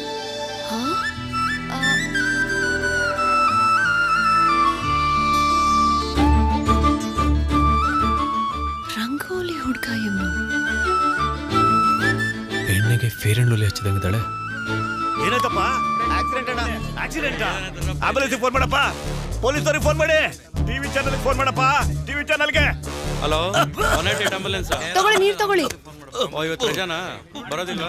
ರಂಗೋಲಿ ಹುಡ್ಗ ಇವನು ಹೆಣ್ಣಿಗೆ ಫೇರ್ ಅಂಡ್ ಲವ್ಲಿ ಹಚ್ಚಿದಂಗಿದ್ದಾಳೆ ಏನಾಯ್ತಪ್ಪ ಆಕ್ಸಿಡೆಂಟ್ ಅಣ್ಣ ಆಕ್ಸಿಡೆಂಟ್ ಆಂಬುಲೆನ್ಸ್ ಫೋನ್ ಮಾಡಪ್ಪ ಪೊಲೀಸರಿಗೆ ಫೋನ್ ಮಾಡಿ ಟಿವಿ ಚಾನಲ್ ಫೋನ್ ಮಾಡಪ್ಪ ಟಿವಿ ಚಾನಲ್ಗೆ hello one eight eight ambulance ತಗೊಳ್ಳಿ ನೀರ್ ತಗೊಳ್ಳಿ ಇವತ್ತು ರಜಾನಾ ಬರೋದಿಲ್ಲ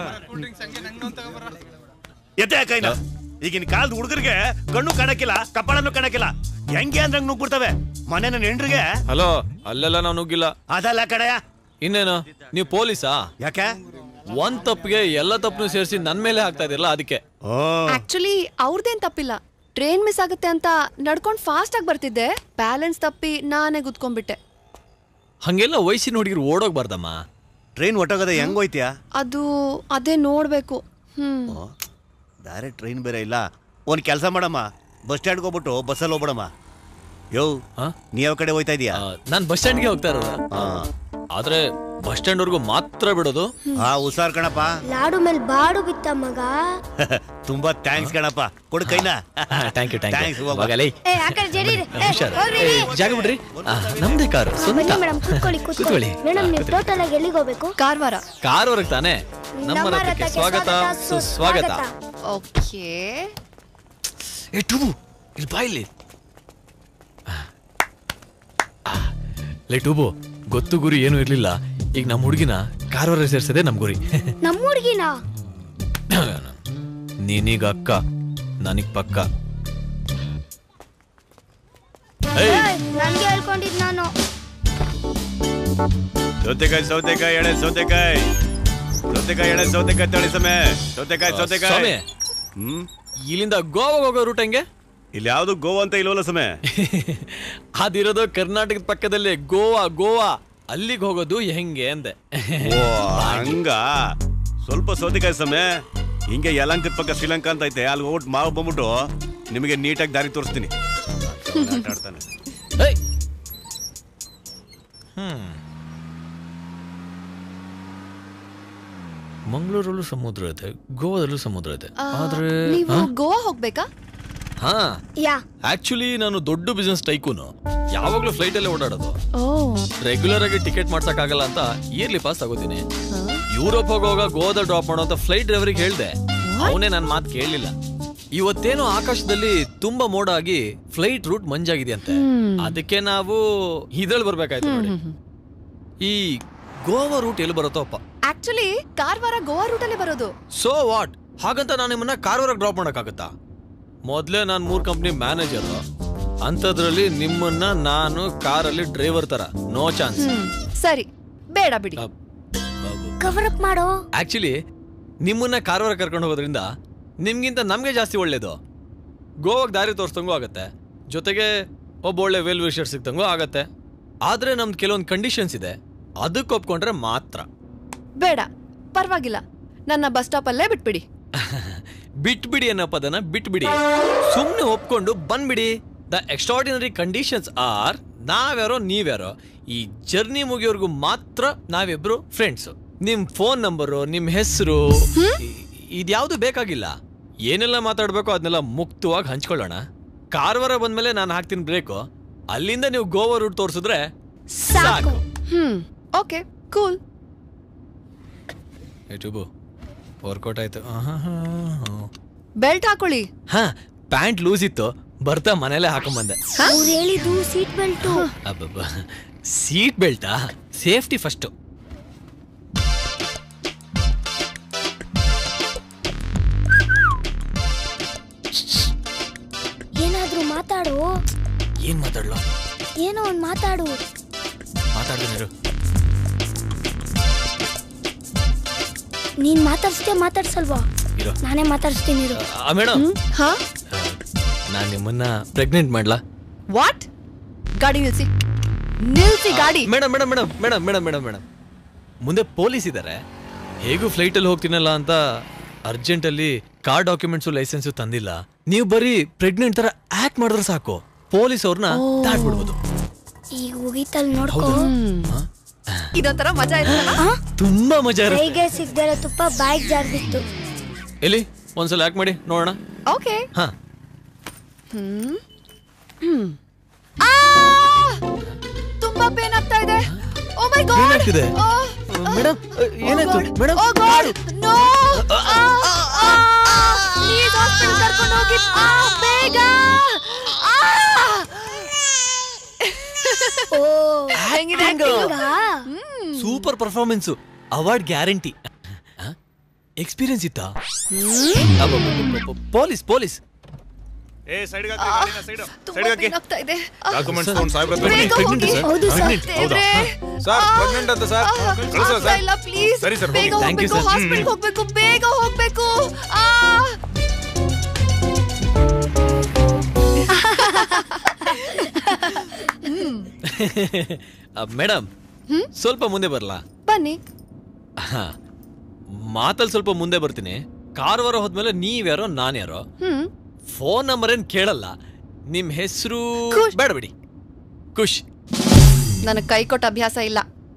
ಎತ್ತೆ ಕೈನ ಈಗಿನ ಕಾಲದ ಹುಡುಗರಿಗೆ ಕಣ್ಣು ಕಾಣಕ್ಕಿಲ್ಲ ಕಪಾಳನ್ನು ಕಾಣಕ್ಕಿಲ್ಲ ಹೆಂಗೆ ಅಂದ್ರೆ ಹಂಗ್ ನುಗ್ಬಿಡ್ತವೆ ಮನೆ ನನ್ನ ಹೆಂಡ್ರಿಗೆ ಹಲೋ ಅಲ್ಲೆಲ್ಲ ನಾವು ನುಗ್ಗಿಲ್ಲ ಅದಲ್ಲ ಕಡೆಯ ಇನ್ನೇನು ನೀವು ಪೊಲೀಸಾ ಯಾಕೆ ಒಂದ್ ತಪ್ಪಿಗೆ ಎಲ್ಲ ತಪ್ಪನು ಸೇರಿಸಿ ನನ್ ಮೇಲೆ ಹಾಕ್ತಾ ಇದಿರಲ್ಲ ಅದಕ್ಕೆ ಆಕ್ಚುಲಿ ಅವ್ರದ್ದೇನ್ ತಪ್ಪಿಲ್ಲ ಟ್ರೈನ್ ಮಿಸ್ ಆಗುತ್ತೆ ಅಂತ ನಡ್ಕೊಂಡು ಫಾಸ್ಟ್ ಆಗಿ ಬರ್ತಿದ್ದೆ ಬ್ಯಾಲೆನ್ಸ್ ತಪ್ಪಿ ನಾನೇ ಗುದ್ಕೊಂಡ್ಬಿಟ್ಟೆ ಹಂಗೆಲ್ಲ ವಯಸ್ಸಿನ ಹುಡುಗಿರು ಓಡೋಗ್ಬಾರ್ದಮ್ಮ ಟ್ರೈನ್ ಒಟ್ಟೋಗದೆ ಹೆಂಗ್ ಹೋಯ್ತೀಯಾ ಅದು ಅದೇ ನೋಡ್ಬೇಕು ಹ್ಮ್ ಬೇರೆ ಟ್ರೈನ್ ಬೇರೆ ಇಲ್ಲ ಒಂದ್ ಕೆಲಸ ಮಾಡಮ್ಮ ಬಸ್ ಸ್ಟ್ಯಾಂಡ್ಗೆ ಹೋಗ್ಬಿಟ್ಟು ಬಸ್ಸಲ್ಲಿ ಹೋಗ್ಬಿಡಮ್ಮ ಯೋ ನೀ ಯಾವ ಕಡೆ ಹೋಯ್ತಾ ಇದೀಯಾ ನಾನ್ ಬಸ್ ಸ್ಟ್ಯಾಂಡ್ಗೆ ಹೋಗ್ತಾ ಇರೋದು ಆದ್ರೆ ಬಸ್ ಸ್ಟ್ಯಾಂಡ್ ವರ್ಗು ಮಾತ್ರ ಬಿಡೋದು ಹಾ ಹುಷಾರ್ ಕಣಪ್ಪ ಲಾಡು ಮೇಲೆ ಬಾಡು ಬಿತ್ತ ಮಗ ತುಂಬಾ ಥ್ಯಾಂಕ್ಸ್ ಕಣಪ್ಪ ಕೊಡು ಕೈನಾ thank you Thanks, thank you ಹೋಗ್ಬಾ. ಏ ಆ ಕಡೆ ಜಡಿ ಇರಿ. ಏ, ಹುಷಾರ್ ಹೋಗ್ರಿ ಏ, ರೀ. ಜಾಗ ಬಿಡ್ರಿ ಆ, ನಮ್ದೇ ಕಾರು ಸ್ವಂತ ಬನ್ನಿ ಮೇಡಮ್ ಕೂತ್ಕೊಳ್ಳಿ ಕೂತ್ಕೊಳ್ಳಿ ಕೂತ್ಕೊಳ್ಳಿ. ಮೇಡಮ್ ನೀವು ಟೋಟಲ್ ಆಗಿ ಎಲ್ಲಿಗೆ ಹೋಗ್ಬೇಕು ಕಾರವಾರ ಕಾರ್ ವರ್ಗ್ ತಾನೆ ನಮ್ಮ ನಮ್ಮ ರಥಕ್ಕೆ ರಥಕ್ಕೆ ಸ್ವಾಗತ ಸ್ವಾಗತ, ಸುಸ್ವಾಗತ ಓಕೆ ಏ ಟು ಇಲ್ಲಿ ಬಾ ಇಲ್ಲಿ ಲೇ ಟೂಬು ಗೊತ್ತು ಗುರಿ ಏನು ಇರ್ಲಿಲ್ಲ ಈಗ ನಮ್ಮ ಹುಡುಗಿನ ಕಾರವಾರ ಸೇರ್ಸದೆ ನಮ್ ಗುರಿ ನಮ್ಮ ಹುಡುಗಿನ ನೀನೀಗ ಅಕ್ಕ ನನಗ್ ಪಕ್ಕ ನನ್ಗೆ ಹೇಳ್ಕೊಂಡಿದ್ ನಾನು ಸೌತೆಕಾಯಿ ಸೌತೆಕಾಯಿ ಎಳೆ ಸೌತೆಕಾಯಿ ಸೌತೆಕಾಯಿ ಎಳೆ ಸೌತೆಕಾಯಿ ತಳಿ ಸಮಯ ಸೌತೆಕಾಯಿ ಸ್ವಾಮಿ ಸೌತೆಕಾಯಿ ಹ್ಮ್ ಇಲ್ಲಿಂದ ಗೋವಾಗೆ ಹೋಗೋ ರೂಟ್ ಹೆಂಗೆ ಇಲ್ಲಿ ಯಾವ್ದು ಗೋವಾ ಅಂತ ಇಲ್ವಲ್ಲ ಸಮಯ ಅದಿರೋದು ಕರ್ನಾಟಕದ ಪಕ್ಕದಲ್ಲೇ ಗೋವಾ ಗೋವಾ ಅಲ್ಲಿಗೆ ಹೋಗೋದು ಹೆಂಗೆ ಅಂದೆ ಓ ಹಂಗ ಸ್ವಲ್ಪ ಸೌತೆಕಾಯಿ ಸಮಯ ಹಿಂಗೆ ಯಲಂಕದ ಪಕ್ಕ ಶ್ರೀಲಂಕಾ ಅಂತ ಐತೆ ಅಲ್ಲಿ ಹೋಗ್ಬಿಟ್ಟು ಮಾವು ಬಂದ್ಬಿಟ್ಟು ನಿಮಗೆ ನೀಟಾಗಿ ದಾರಿ ತೋರಿಸ್ತೀನಿ ಆಟ ಆಡ್ತಾನೆ ಹ್ಮ್ ಮಂಗಳೂರಲ್ಲೂ ಸಮುದ್ರ ಇದೆ ಗೋವಾದಲ್ಲೂ ಸಮುದ್ರ ಇದೆ ಆ, ಆದ್ರೆ ನೀವು ಹಾ? ಗೋವಾ ಹೋಗ್ಬೇಕಾ ಹಾ ಯಾ ಆಕ್ಚುಲಿ ನಾನು ದೊಡ್ಡ ಬಿಸ್ನೆಸ್ ಟೈಕೂನು ಯಾವಾಗ್ಲೂ ಫ್ಲೈಟ್ ಅಲ್ಲೇ ಓಡಾಡೋದು ಓ ರೆಗ್ಯುಲರ್ ಆಗಿ ಟಿಕೆಟ್ ಮಾಡ್ಸಕ್ ಆಗಲ್ಲ ಅಂತ ಇಯರ್ಲಿ ಪಾಸ್ ತಗೋತೀನಿ ಯುರೋಪ್ ಹೋಗುವಾಗ ಗೋವಾದ ಡ್ರಾಪ್ ಮಾಡೋ ಅಂತ ಫ್ಲೈಟ್ ಡ್ರೈವರಿಗೆ ಹೇಳ್ದೆ ಅವನೇ ನನ್ನ ಮಾತು ಕೇಳಲಿಲ್ಲ ಇವತ್ತೇನೋ ಆಕಾಶದಲ್ಲಿ ತುಂಬಾ ಮೋಡ ಆಗಿ ಫ್ಲೈಟ್ ರೂಟ್ ಮಂಜಾಗಿದೆಯಂತೆ ಹ್ಮ್. ಅದಕ್ಕೆ ನಾವು ಇದ್ರಲ್ಲಿ ಬರ್ಬೇಕಾಯ್ತು ನೋಡಿ ಈ ಗೋವಾ ರೂಟ್ ಎಲ್ಲಿ ಬರುತ್ತೋ ಅಪ್ಪ ಆಕ್ಚುಲಿ ಕಾರವಾರ ಗೋವಾ ರೂಟಲ್ಲೇ ಬರೋದು ಸೊ ವಾಟ್ ಹಾಗಂತ ನಾನು ನಿಮ್ಮನ್ನ ಕಾರ್ವರೆಗೆ ಡ್ರಾಪ್ ಮಾಡೋಕ್ಕಾಗತ್ತಾ ಮೊದಲೇ ನಾನು ಮೂರು ಕಂಪ್ನಿ ಮ್ಯಾನೇಜರು ಅಂಥದ್ರಲ್ಲಿ ನಿಮ್ಮನ್ನ ನಾನು ಕಾರಲ್ಲಿ ಡ್ರೈವರ್ ತರ ನೋ ಚಾನ್ಸ್ ಹ್ಮ್ ಸರಿ ಬೇಡ ಬಿಡಿ ಕವರ್ ಅಪ್ ಮಾಡೋ ಆಕ್ಚುಲಿ ನಿಮ್ಮನ್ನ ಕಾರವಾರ ಕರ್ಕೊಂಡು ಹೋಗೋದ್ರಿಂದ ನಿಮ್ಗಿಂತ ನಮಗೆ ಜಾಸ್ತಿ ಒಳ್ಳೇದು ಗೋವಾಗೆ ದಾರಿ ತೋರಿಸ್ದಂಗೂ ಆಗತ್ತೆ ಜೊತೆಗೆ ಒಬ್ಬ ಒಳ್ಳೆ ವೆಲ್ ವಿಷರ್ ಸಿಗ್ದಂಗೂ ಆಗತ್ತೆ ಆದ್ರೆ ನಮ್ದು ಕೆಲವೊಂದು ಕಂಡೀಷನ್ಸ್ ಇದೆ ಅದಕ್ಕೆ ಒಪ್ಕೊಂಡ್ರೆ ಮಾತ್ರ ಬೇಡ ಪರವಾಗಿಲ್ಲ ನನ್ನ ಬಸ್ ಸ್ಟಾಪಲ್ಲೇ ಬಿಟ್ಬಿಡಿ ಬಿಟ್ಬಿಡಿ ಅನ್ನೋ ಪದನ ಬಿಟ್ಬಿಡಿ ಸುಮ್ಮನೆ ಒಪ್ಕೊಂಡು ಬಂದ್ಬಿಡಿ ದ ಎಕ್ಸ್ಟ್ರಾರ್ಡಿನರಿ ಕಂಡೀಷನ್ಸ್ ಆರ್ ನಾವ್ಯಾರೋ ನೀವ್ಯಾರೋ ಈ ಜರ್ನಿ ಮುಗಿಯೋರ್ಗು ಮಾತ್ರ ನಾವಿಬ್ರು ಫ್ರೆಂಡ್ಸ್ ನಿಮ್ ಫೋನ್ ನಂಬರು ನಿಮ್ ಹೆಸರು ಇದ್ಯಾವುದು ಬೇಕಾಗಿಲ್ಲ ಏನೆಲ್ಲ ಮಾತಾಡ್ಬೇಕೋ ಅದನ್ನೆಲ್ಲ ಮುಕ್ತವಾಗಿ ಹಂಚ್ಕೊಳ್ಳೋಣ ಕಾರವಾರ ಬಂದ್ಮೇಲೆ ನಾನು ಹಾಕ್ತೀನಿ ಬ್ರೇಕು ಅಲ್ಲಿಂದ ನೀವು ಗೋವಾ ರೂಟ್ ತೋರಿಸಿದ್ರೆ ಸಾಕು ಹ್ಮ್ ಓಕೆ ಕೂಲ್ ಟುಬು ವರ್ಕೌಟ್ ಆಯ್ತು ಬೆಲ್ಟ್ ಹಾಕೊಳ್ಳಿ ಹಾ ಪ್ಯಾಂಟ್ ಲೂಸ್ ಇತ್ತು ಬರ್ತಾ ಮನೇಲೆ ಹಾಕೊಂಬಂದೆ ಅವ್ರು ಹೇಳಿದ್ದು ಸೀಟ್ ಬೆಲ್ಟು ಅಬ್ಬಬ್ಬ ಸೀಟ್ ಬೆಲ್ಟಾ ಸೇಫ್ಟಿ ಫಸ್ಟು ಏನಾದ್ರೂ ಮಾತಾಡು ಏನ್ ಮಾತಾಡ್ಲೋ ಏನೋ ಒಂದ್ ಮಾತಾಡು ಮಾತಾಡ್ತೀನಿ ಇರು. ನೀನ್ ಮಾತಾಡ್ಸ್ದೆ ಮಾತಾಡ್ಸಲ್ವಾ ಇರು ನಾನೇ ಮಾತಾಡ್ಸ್ತೀನಿ ಇರು ಮೇಡಮ್ ಹಾ ನಾನು ನಿಮ್ಮನ್ನ ಪ್ರೆಗ್ನೆಂಟ್ ಮಾಡ್ಲಾ ವಾಟ್ ಗಾಡಿ ನಿಲ್ಸಿ ನಿಲ್ಸಿ ಗಾಡಿ madam madam madam madam madam madam madam ಮುಂದೆ ಪೊಲೀಸ್ ಇದ್ದಾರೆ ಹೇಗೂ ಫ್ಲೈಟಲ್ಲಿ ಹೋಗ್ತೀನಲ್ಲ ಅಂತ ಅರ್ಜೆಂಟಲ್ಲಿ ಕಾರ್ ಡಾಕ್ಯುಮೆಂಟ್ಸು ಲೈಸೆನ್ಸು ತಂದಿಲ್ಲ ನೀವು ಬರೀ ಪ್ರೆಗ್ನೆಂಟ್ ತರ ಆಕ್ಟ್ ಮಾಡಿದ್ರೆ ಸಾಕು ಪೊಲೀಸ್ ಅವ್ರನ್ನ ದಾಟ್ಬಿಡ್ಬೋದು ಈಗ ಹೋಗಿತ್ತಲ್ ನೋಡ್ಕೋ ಇದೊಂಥರ ಮಜಾ ಇರ್ತಲ್ಲ ತುಂಬಾ ಮಜಾ ಇರುತ್ತೆ ಕೈಗೆ ಸಿಗ್ದರ ತುಪ್ಪ ಬಾಯಿಗೆ ಜಾರ್ಬಿತ್ತು ಎಲ್ಲಿ ಒಂದ್ಸಲ ಯಾಕೆ ಮಾಡಿ ನೋಡೋಣ ಓಕೆ ಹಾ ಹ್ಮ್ ಹ್ಮ್ ಆ! ತುಂಬಾ ಪೇನ್ ಆಗ್ತಾ ಇದೆ ಓ ಮೈ ಗಾಡ್ ಏನಾಗ್ತಿದೆ? ಮೇಡಮ್ ಏನಾಯ್ತು madam oh god no please hospital ಕರ್ಕೊಂಡು ಹೋಗಿ ಆ, ಬೇಗ ಆ! ಓ ಹೆಂಗಿದೆ super performance award guarantee experience ಇತ್ತಾ ಅಬ್ಬಬ್ಬಬ್ಬಬ್ಬ. ಪೊಲೀಸ್ ಪೊಲೀಸ್ ಏ ಸೈಡ್ ತುಂಬಾ ಪೇನ್ ಆಗ್ತಾ ಇದೆ ಆ, ಡಾಕ್ಯುಮೆಂಟ್ಸ್ ತಗೊಂಡು ಸಾಹೇಬ್ರ ಹತ್ರ ಬೇಗ ಬನ್ನಿ. ಹೋಗಿ. ಹೌದು ಸರ್ ದೇವ್ರೇ. ಸರ್ ಆ, ಪ್ರೆಗ್ನೆಂಟ್ ಅಂತ ಸರ್ ಆ, ಕಳಿಸೋ ಆಗ್ತಾ ಸರ್ ಇಲ್ಲ ಪ್ಲೀಸ್ ಸರಿ ಸರ್ ಬೇಗ ಹೋಗಿ Thank you, ಹೋಗ್ಬೇಕು sir. ಹಾಸ್ಪಿಟಲ್ ಹೋಗ್ಬೇಕು ಬೇಗ ಹೋಗ್ಬೇಕು ಆ ಮೇಡಮ್ ಸ್ವಲ್ಪ ಮುಂದೆ ಬರಲಾ ಬನ್ನಿ ಹಾ ಮಾತಲ್ಲಿ ಸ್ವಲ್ಪ ಮುಂದೆ ಬರ್ತೀನಿ ಕಾರವಾರ ಹೋದ್ಮೇಲೆ ನೀವ್ಯಾರೋ ನಾನ್ಯಾರೋ ಹ್ಮ್ ಫೋನ್ ನಂಬರ್ ಏನ್ ಕೇಳಲ್ಲ ನಿಮ್ ಹೆಸರು ಬೇಡ ಬಿಡಿ ಖುಷ್ ನನಗೆ ಕೈ ಕೊಟ್ಟ ಅಭ್ಯಾಸ ಇಲ್ಲ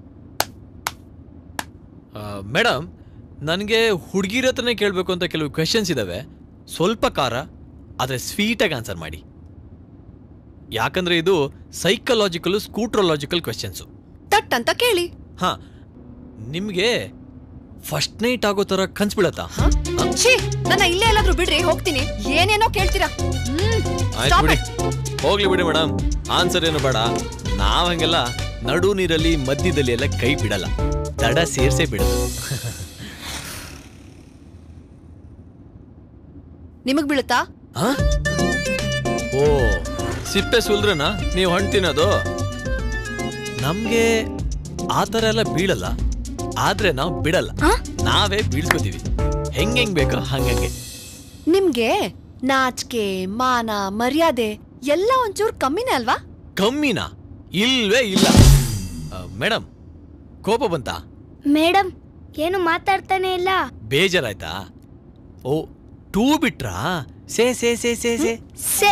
ಮೇಡಮ್ ನನಗೆ ಹುಡುಗಿರ ಹತ್ರನೇ ಕೇಳಬೇಕು ಅಂತ ಕೆಲವು ಕ್ವೆಶನ್ಸ್ ಇದಾವೆ ಸ್ವಲ್ಪ ಖಾರ ಆದರೆ ಸ್ವೀಟಾಗಿ ಆನ್ಸರ್ ಮಾಡಿ ಯಾಕಂದ್ರೆ ಇದು ಸೈಕಲಾಜಿಕಲ್ ಸ್ಕೂಟ್ರಲಾಜಿಕಲ್ ಕ್ವೆಶನ್ಸು ತಟ್ ಅಂತ ಕೇಳಿ ಹಾ ನಿಮಗೆ ಫಸ್ಟ್ ನೈಟ್ ಆಗೋ ಥರ ಕನ್ಸ್ ಬೀಳತ್ತಾ ಛೀ ನನ್ನ ಇಲ್ಲೇ ಎಲ್ಲಾದ್ರೂ ಬಿಡ್ರಿ ಹೋಗ್ತೀನಿ ಏನೇನೋ ಕೇಳ್ತೀರಾ ಹ್ಮ್ ಆಯ್ತು stop ಬಿಡಿ it. ಹೋಗ್ಲಿ ಬಿಡಿ ಮೇಡಮ್ ಆನ್ಸರ್ ಏನು ಬೇಡ ನಾವ್ ಹಂಗೆಲ್ಲ ನಡು ನೀರಲ್ಲಿ ಮಧ್ಯದಲ್ಲಿ ಎಲ್ಲ ಕೈ ಬಿಡಲ್ಲ ದಡ ಸೇರ್ಸೇ ಬಿಡೋದು ನಿಮಗ್ ಬೀಳುತ್ತಾ ಆ? ಓ ಸಿಪ್ಪೆ ಸುಲ್ದ್ರನ ನೀವು ಹಣ್ಣು ತಿನ್ನೋದು ನಮ್ಗೆ ಆ ಥರ ಎಲ್ಲ ಬೀಳಲ್ಲ ಆದ್ರೆ ನಾವು ಬಿಡಲ್ಲ ನಾವೇ ಬೀಳ್ಸ್ಕೊತೀವಿ ಹೆಂಗೆಂಗ್ ಬೇಕೋ ಹಂಗಂಗೆ ನಿಮ್ಗೆ ನಾಚಿಕೆ ಮಾನ ಮರ್ಯಾದೆ ಎಲ್ಲ ಒಂಚೂರು ಕಮ್ಮಿನೇ ಅಲ್ವಾ ಕಮ್ಮಿನಾ ಇಲ್ವೇ ಇಲ್ಲ ಮೇಡಮ್ ಕೋಪ ಬಂತಾ ಮೇಡಮ್ ಏನು ಮಾತಾಡ್ತಾನೆ ಇಲ್ಲ ಬೇಜಾರಾಯ್ತಾ ಓ ಟೂ ಬಿಟ್ರಾ ಸೇ ಸೇ ಸೇ ಸೇ ಸೇ ಸೇ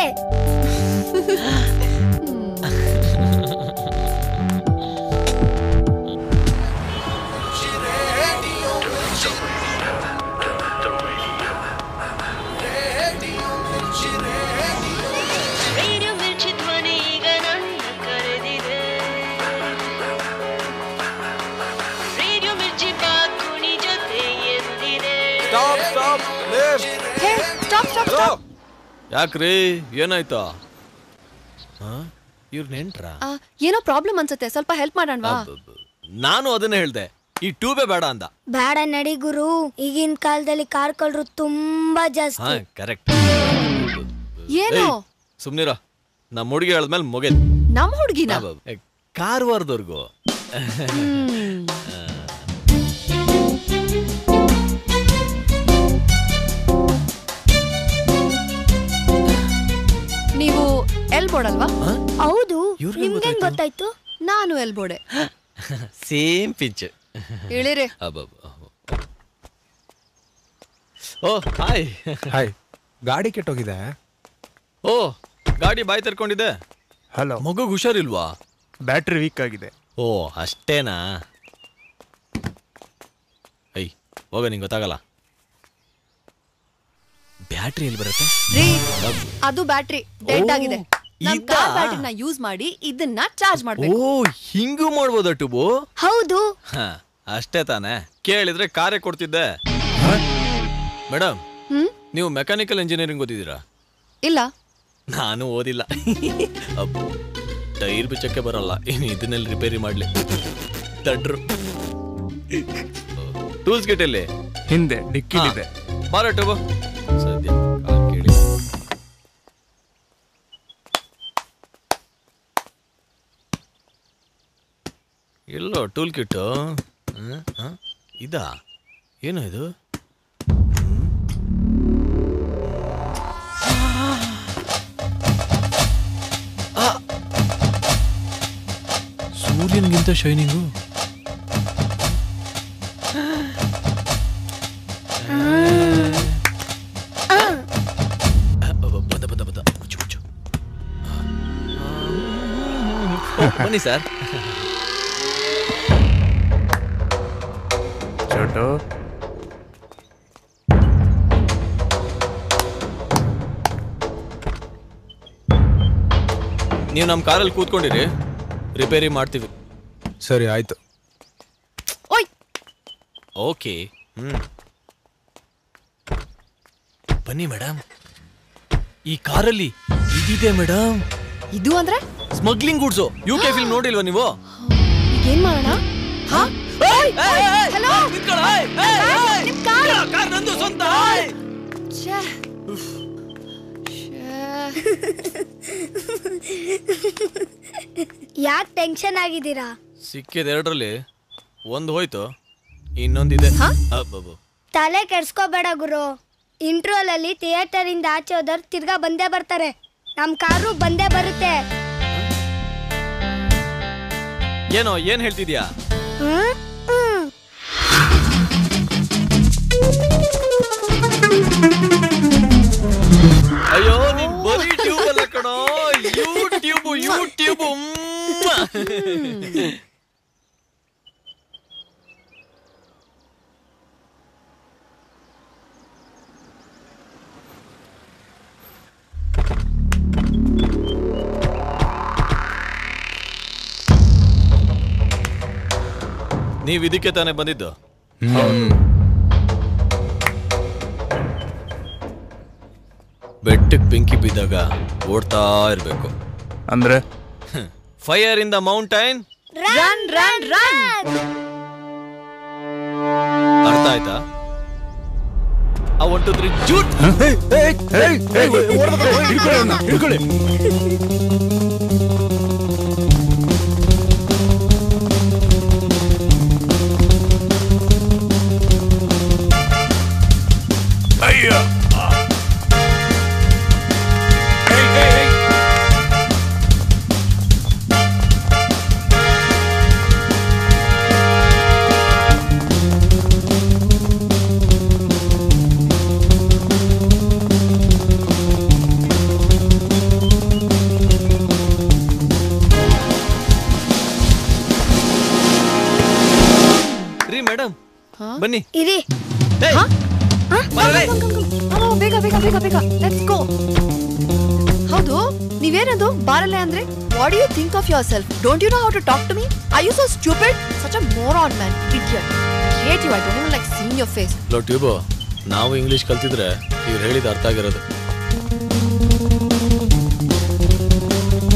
ರೇಡಿಯೋ ಮಿರ್ಚಿ ಧ್ವನಿ ಈಗ ನನ್ನ ಕರೆದಿದೆ ರೇಡಿಯೋ ಮಿರ್ಚಿ ಬಾಕುಣಿ ಜೊತೆ ಎಂದಿದೆ stop stop hey stop stop stop ಯಾಕ್ರಿ ಏನಾಯ್ತಾ ಇವ್ರ ನೆಂಟ್ರಾ ಏನೋ ಪ್ರಾಬ್ಲಮ್ ಅನ್ಸುತ್ತೆ ಸ್ವಲ್ಪ ಹೆಲ್ಪ್ ಮಾಡೋಣವಾ ನಾನು ಅದನ್ನೇ ಹೇಳ್ದೆ ಈ ಟ್ಯೂಬೇ ಬೇಡ ಅಂದ ಬೇಡ ನಡಿ ಗುರು ಈಗಿನ ಕಾಲದಲ್ಲಿ ಕಾರ್ ಕಳ್ರು ತುಂಬಾ ಹಾ ಜಾಸ್ತಿ ಕರೆಕ್ಟ್ ಏನು ಸುಮ್ನಿರ ನಮ್ಮ ಹುಡುಗಿ ಹೇಳಿದ್ಮೇಲೆ ಮುಗಿದ್ ನಮ್ ಹುಡ್ಗಿನ ಕಾರವಾರದವ್ರಿಗೂ ನೀವು ಎಲ್ಬೋರ್ಡ್ ಅಲ್ವಾ ಹೌದು ಇವ್ರ್ಗೇನ್ ನಿಮ್ಗೆ ಗೊತ್ತಾಯ್ತು ನಾನು ಎಲ್ಬೋಡೆ ಸೇಮ್ ಪಿಚ್ ಇಳಿರಿ ಓ ಹಾಯ್ ಹಾಯ್ ಗಾಡಿ ಕೆಟ್ಟೋಗಿದೆ ಓ ಗಾಡಿ ಬಾಯಿ ತರ್ಕೊಂಡಿದೆ ಹಲೋ ಮಗುಗ್ ಹುಷಾರಿಲ್ವಾ ಬ್ಯಾಟ್ರಿ ವೀಕ್ ಆಗಿದೆ ಓ ಅಷ್ಟೇನಾ ಐ ಹೋಗ ನಿಂಗೆ ಗೊತ್ತಾಗಲ್ಲ ಬ್ಯಾಟ್ರಿ ಎಲ್ಲಿ ಬರುತ್ತೆ ರೀ ಅದು ಬ್ಯಾಟ್ರಿ ಡೆಡ್ ಓ, ಆಗಿದೆ ನಮ್ ಇದಾ? ಕಾರ್ ಬ್ಯಾಟ್ರಿನ ಯೂಸ್ ಮಾಡಿ ಇದನ್ನ ಚಾರ್ಜ್ ಓ ಮಾಡ್ಬೇಕು ಹಿಂಗೂ ಮಾಡ್ಬೋದ ಟುಬು ಹೌದು ಹ ಅಷ್ಟೇ ತಾನೇ ಕೇಳಿದ್ರೆ ಕಾರೇ ಕೊಡ್ತಿದ್ದೆ ಮೇಡಮ್ ಹ್ಮ್ ನೀವು ಮೆಕ್ಯಾನಿಕಲ್ ಇಂಜಿನಿಯರಿಂಗ್ ಓದಿದ್ದೀರಾ ಇಲ್ಲ ನಾನು ಓದಿಲ್ಲ ಅಬ್ಬ್, ಟೈರ್ ಬಿಚ್ಚಕ್ಕೆ ಬರಲ್ಲ ಇನ್ನು ಇದನ್ನೆಲ್ಲ ರಿಪೇರಿ ಮಾಡ್ಲಿ ದಡ್ರು ಟೂಲ್ಸ್ ಕಿಟ್ ಎಲ್ಲಿ ಹಿಂದೆ ಡಿಕ್ಕಿಲಿದೆ ಬಾರ ಟುಬು ಸದ್ಯ ಕಾಲ್ ಕೇಳಿ ಎಲ್ಲೋ ಟೂಲ್ ಕಿಟ್ಟು ಇದಾ ಏನು ಇದು ಆ! ಸೂರ್ಯನ್ಗಿಂತ ಶೈನಿಂಗು ಬಂದ ಬಂದ ಬಂದ ಮುಚ್ಚು ಮುಚ್ಚು ಓ, ಬನ್ನಿ ಸರ್ ಚೋಟು ನೀವು ನಮ್ಮ ಕಾರಲ್ಲಿ ಕೂತ್ಕೊಂಡಿರಿ ರಿಪೇರಿ ಮಾಡ್ತೀವಿ ಸರಿ ಆಯ್ತು ಓಯ್ ಓಕೆ ಹ್ಮ್ ಬನ್ನಿ ಮೇಡಮ್ ಈ ಕಾರಲ್ಲಿ ಇದಿದೆ ಮೇಡಮ್ ಇದು ಅಂದ್ರೆ smuggling goods U K film ನೋಡಿಲ್ವಾ ನೀವು ಏನ್ ಮಾಡೋಣ ಹಾ ಹಲೋ ನಿಮ್ ಕಾರ್ ನಂದು ಸ್ವಂತ ಛೇ. ಯಾಕೆ ಟೆನ್ಷನ್ ಆಗಿದ್ದೀರಾ ಸಿಕ್ಕಿದ ಎರಡರಲ್ಲಿ ಒಂದು ಹೋಯ್ತು ಇನ್ನೊಂದಿದೆ ಅಬ್ಬಬ್ಬ. ತಲೆ ಕೆಡ್ಸ್ಕೋಬೇಡ ಗುರು ಇಂಟ್ರೋಲ್ ಅಲ್ಲಿ ಥಿಯೇಟರ್ ಇಂದ ಆಚೆ ಹೋದವ್ರು ತಿರ್ಗಾ ಬಂದೇ ಬರ್ತಾರೆ ನಮ್ ಕಾರು ಬಂದೇ ಬರುತ್ತೆ ಏನೋ ಏನ್ ಹೇಳ್ತಿದ್ಯಾ ಹ್ಮ್? ಹ್ಮ್. ಅಯ್ಯೋ ನೀನ್ ಬರೀ ಟ್ಯೂಬ್ ಅಲ್ಲ ಕಣೋ ಯೂಟ್ಯೂಬ್ ಯೂಟ್ಯೂಬ್ ನೀವ್ ಇದಕ್ಕೆ ತಾನೇ ಬಂದಿದ್ದು ಬೆಟ್ಟಕ್ಕೆ ಬೆಂಕಿ ಬಿದ್ದಾಗ ಓಡ್ತಾ ಇರ್ಬೇಕು ಅಂದ್ರೆ fire in the mountain run run run ಅರ್ಥ ಆಯ್ತಾ ಆ ಒನ್ ಟು ತ್ರೀ ಜೂಟ್ ಅಯ್ಯ ರೀ ಮೇಡಮ್ ಬನ್ನಿ ಇರಿ ಏಯ್, ಬರಲೇ. ಹಲೋ ಬೇಗ ಬೇಗ ಬೇಗ ಬೇಗ ಲೆಟ್ಸ್ ಗೋ ಹೌದು ನೀವೇನದು ಬಾರಲೆ ಅಂದ್ರೆ what you think of yourself don't you know how to talk to me I you so stupid such a moron man idiot hate you I don't like seen your face ಲೋ tube ನಾವು English ಕಲ್ತಿದ್ರೆ ಇವ್ರು ಹೇಳಿದ ಅರ್ಥ ಆಗಿರೋದು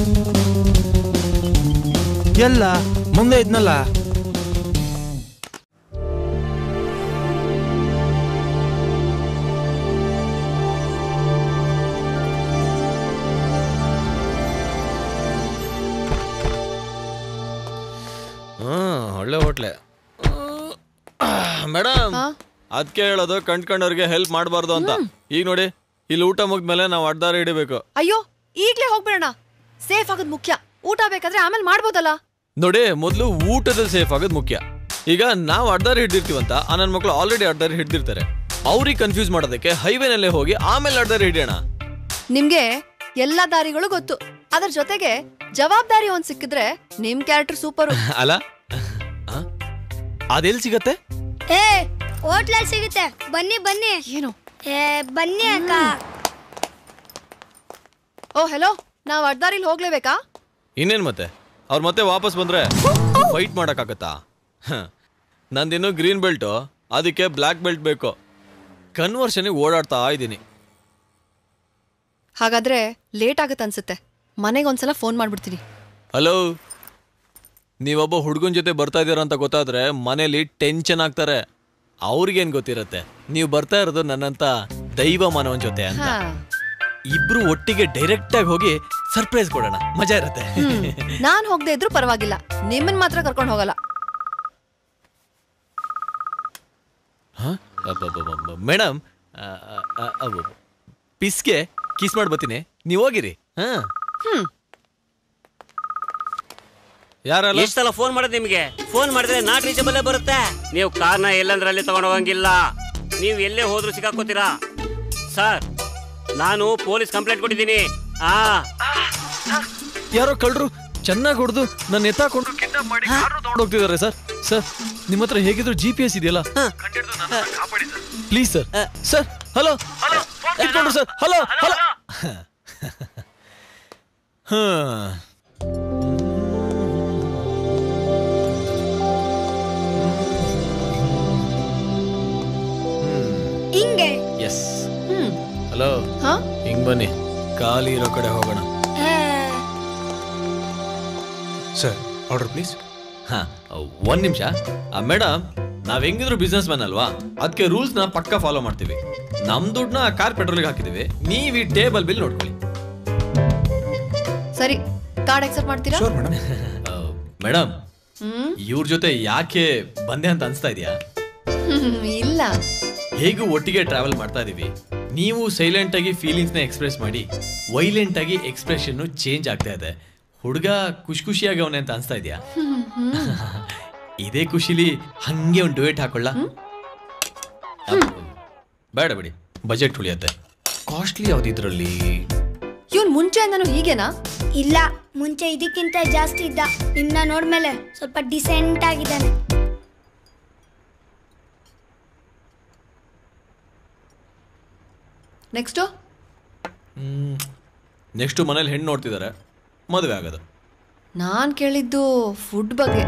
ಎಲ್ಲ ಮುಂದೆ ಇದ್ನಲ್ಲ ಕೊಟ್ಲೆ ಮೇಡಮ್ ಅದಕ್ಕೆ ಹೇಳೋದು ಕಂಡ್ಕೊಂಡವ್ರಿಗೆ ಹೆಲ್ಪ್ ಮಾಡಬಾರ್ದು ಅಂತ ಈಗ ನೋಡಿ ಇಲ್ಲಿ ಊಟ ಮುಗಿದ್ಮೇಲೆ ನಾವು ಅಡ್ಡಾರ ಹಿಡಿಬೇಕು ಅಯ್ಯೋ ಈಗ್ಲೇ ಹೋಗ್ಬಿಡೋಣ ಸೇಫ್ ಆಗೋದ್ ಮುಖ್ಯ ಊಟ ಬೇಕಾದ್ರೆ ಆಮೇಲೆ ಮಾಡ್ಬೋದಲ್ಲ ನೋಡಿ ಮೊದಲು ಊಟದಲ್ಲಿ ಸೇಫ್ ಆಗೋದು ಮುಖ್ಯ ಈಗ ನಾವು ಅಡ್ಡಾರಿ ಹಿಡ್ದಿರ್ತೀವಂತ ಆ ನನ್ನ ಮಕ್ಕಳು ಆಲ್ರೆಡಿ ಅಡ್ಡಾರಿ ಹಿಡ್ದಿರ್ತಾರೆ ಅವ್ರಿಗೆ ಕನ್ಫ್ಯೂಸ್ ಮಾಡೋದಕ್ಕೆ ಹೈವೇನಲ್ಲೇ ಹೋಗಿ ಆಮೇಲೆ ಅಡ್ಡಾರಿ ಹಿಡಿಯೋಣ ನಿಮ್ಗೆ ಎಲ್ಲಾ ದಾರಿಗಳು ಗೊತ್ತು ಅದ್ರ ಜೊತೆಗೆ ಜವಾಬ್ದಾರಿ ಒಂದ್ ಸಿಕ್ಕಿದ್ರೆ ನಿಮ್ ಕ್ಯಾರೆಕ್ಟರ್ ಸೂಪರು ಅಲ್ಲ ಅದೆಲ್ಲಿ ಸಿಗತ್ತೆ ಏ ಹೋಟ್ಲಲ್ಲಿ ಸಿಗುತ್ತೆ ಬನ್ನಿ ಬನ್ನಿ ಏನು ಏ ಬನ್ನಿ ಅಕ್ಕ ಓ ಹೆಲೋ ನಾವ್ ಅಡ್ದಾರಿಲ್ ಹೋಗ್ಲೇಬೇಕಾ ಇನ್ನೇನ್ ಮತ್ತೆ ಅವ್ರು ಮತ್ತೆ ವಾಪಸ್ ಬಂದ್ರೆ ಫೈಟ್ ಮಾಡಕ್ಕಾಗತ್ತಾ ಹ. ನಂದಿನ್ನು ಗ್ರೀನ್ ಬೆಲ್ಟು ಅದಕ್ಕೆ ಬ್ಲ್ಯಾಕ್ ಬೆಲ್ಟ್ ಬೇಕು ಕನ್ವರ್ಷನ್ಗೆ ಓಡಾಡ್ತಾ ಇದ್ದೀನಿ ಹಾಗಾದ್ರೆ ಲೇಟ್ ಆಗತ್ತೆ ಅನ್ಸುತ್ತೆ ಮನೆಗೆ ಒಂದ್ಸಲ ಫೋನ್ ಮಾಡ್ಬಿಡ್ತೀನಿ ಹಲೋ ನೀವೊಬ್ಬ ಹುಡುಗನ ಜೊತೆ ಬರ್ತಾ ಇದ್ದೀರಾ ಅಂತ ಗೊತ್ತಾದ್ರೆ ಮನೇಲಿ ಟೆನ್ಷನ್ ಆಗ್ತಾರೆ ಅವ್ರಿಗೇನ್ ಗೊತ್ತಿರತ್ತೆ ನೀವು ಬರ್ತಾ ಇರೋದು ನನ್ನಂತ ದೈವ ಮಾನವನ್ ಜೊತೆ ಅಂತ ಹಾ ಇಬ್ರು ಒಟ್ಟಿಗೆ ಡೈರೆಕ್ಟ್ ಆಗಿ ಹೋಗಿ ಸರ್ಪ್ರೈಸ್ ಕೊಡೋಣ ಮಜಾ ಇರತ್ತೆ ನಾನ್ ಹೋಗದೆ ಇದ್ರು ಪರವಾಗಿಲ್ಲ ನಿಮ್ಮನ್ ಮಾತ್ರ ಕರ್ಕೊಂಡು ಹೋಗಲ್ಲ ಮೇಡಮ್ ಪಿಸ್ಗೆ ಕಿಸ್ ಮಾಡಿ ಬರ್ತೀನಿ ನೀವು ಹೋಗಿರಿ ಹಾ ಹ್ಮ್ ಯಾರಲ್ಲ ಎಷ್ಟ್ ಸಲ ಫೋನ್ ಮಾಡೋದು ನಿಮಗೆ ಫೋನ್ ಮಾಡಿದ್ರೆ ನಾಟ್ ರೀಚಬಲ್ ಬರುತ್ತೆ ನೀವು ಕಾರ್ನ ಎಲ್ಲಂದ್ರಲ್ಲಿ ತಗೊಂಡು ಹೋಗಂಗಿಲ್ಲ ನೀವು ಎಲ್ಲೇ ಹೋದ್ರು ಸಿಕ್ಕಾಕೋತೀರಾ ಸರ್ ನಾನು ಪೊಲೀಸ್ ಕಂಪ್ಲೇಂಟ್ ಕೊಟ್ಟಿದ್ದೀನಿ ಆ ಯಾರೋ ಕಳ್ರು ಚೆನ್ನಾಗಿ ಹೊಡೆದು ನನ್ನ ಎತ್ತಾಕೊಂಡು ಕಿಡ್ನಾಪ್ ಮಾಡಿ ತಗೊಂಡು ಹೋಗ್ತಿದ್ದಾರೆ ಸರ್ ಸರ್ ನಿಮ್ಮ ಹತ್ರ ಹೇಗಿದ್ರು ಜಿ ಪಿ ಎಸ್ ಇದೆಯಲ್ಲ ಪ್ಲೀಸ್ ಸರ್ ಸರ್ ಹಲೋ ಇಟ್ಕೊಂಡ್ರು ಸರ್ ಹಲೋ ಹಲೋ ಹಾ ಹಿಂಗೆ ಎಸ್ ಹ್ಮ್ ಹಲೋ ಹಾ ಹಿಂಗ್ ಬನ್ನಿ ಖಾಲಿ ಇರೋ ಕಡೆ ಹೋಗೋಣ ಸರ್ ಆರ್ಡರ್ ಪ್ಲೀಸ್ ಹಾ ಒಂದ್ ನಿಮಿಷ ಮೇಡಮ್ ನಾವ್ ಹೆಂಗಿದ್ರು ಬಿಸ್ನೆಸ್ ಮ್ಯಾನ್ ಅಲ್ವಾ ಅದಕ್ಕೆ ರೂಲ್ಸ್ ನ ಪಕ್ಕ ಫಾಲೋ ಮಾಡ್ತೀವಿ ನಮ್ ದುಡ್ಡನ್ನ ಕಾರ್ ಪೆಟ್ರೋಲ್ಗೆ ಹಾಕಿದೀವಿ ನೀವ್ ಈ ಟೇಬಲ್ ಬಿಲ್ ನೋಡ್ಕೊಳ್ಳಿ ಸರಿ ಕಾರ್ಡ್ ಎಕ್ಸೆಪ್ಟ್ ಮಾಡ್ತೀರಾ ಮೇಡಮ್ ಹ್ಮ್ ಇವ್ರ ಜೊತೆ ಯಾಕೆ ಬಂದೆ ಅಂತ ಅನ್ಸ್ತಾ ಇದೆಯಾ ಹ್ಮ್, ಇಲ್ಲ ಹೇಗೂ ಒಟ್ಟಿಗೆ ಟ್ರಾವೆಲ್ ಮಾಡ್ತಾ ಇದೀವಿ ನೀವು ಸೈಲೆಂಟ್ ಆಗಿ ಫೀಲಿಂಗ್ಸ್ ನ ಎಕ್ಸ್ಪ್ರೆಸ್ ಮಾಡಿ ವೈಲೆಂಟ್ ಆಗಿ ಎಕ್ಸ್ಪ್ರೆಷನ್ ಚೇಂಜ್ ಆಗ್ತಾ ಇದೆ ಹುಡುಗ ಖುಷಿ ಖುಷಿಯಾಗಿ ಅವನೇ ಅಂತ ಅನ್ಸ್ತಾ ಇದೆಯಾ ಹ್ಮ್, ಹ್ಮ್. ಇದೇ ಖುಷಿಲಿ ಹಂಗೆ ಒಂದು ಡುವೇಟ್ ಹಾಕೊಳ್ಳ ಬೇಡ ಬಿಡಿ ಬಜೆಟ್ ಉಳಿಯತ್ತೆ ಕಾಸ್ಟ್ಲಿ ಯಾವ್ದಿದ್ರಲ್ಲಿ ಇವ್ನ್ ಮುಂಚೆಯಿಂದನೂ ಹೀಗೇನಾ ಇಲ್ಲ ಮುಂಚೆ ಇದಕ್ಕಿಂತ ಜಾಸ್ತಿ ಇದ್ದ ನಿಮ್ನ ನೋಡ್ಮೇಲೆ ಸ್ವಲ್ಪ ಡಿಸೆಂಟ್ ಆಗಿದ್ದಾನೆ ನೆಕ್ಸ್ಟು ನೆಕ್ಸ್ಟ್ ಮನೇಲಿ ಹೆಣ್ಣು ನೋಡ್ತಿದ್ದಾರೆ ಮದುವೆ ಆಗೋದು ನಾನ್ ಕೇಳಿದ್ದು ಫುಡ್ ಬಗ್ಗೆ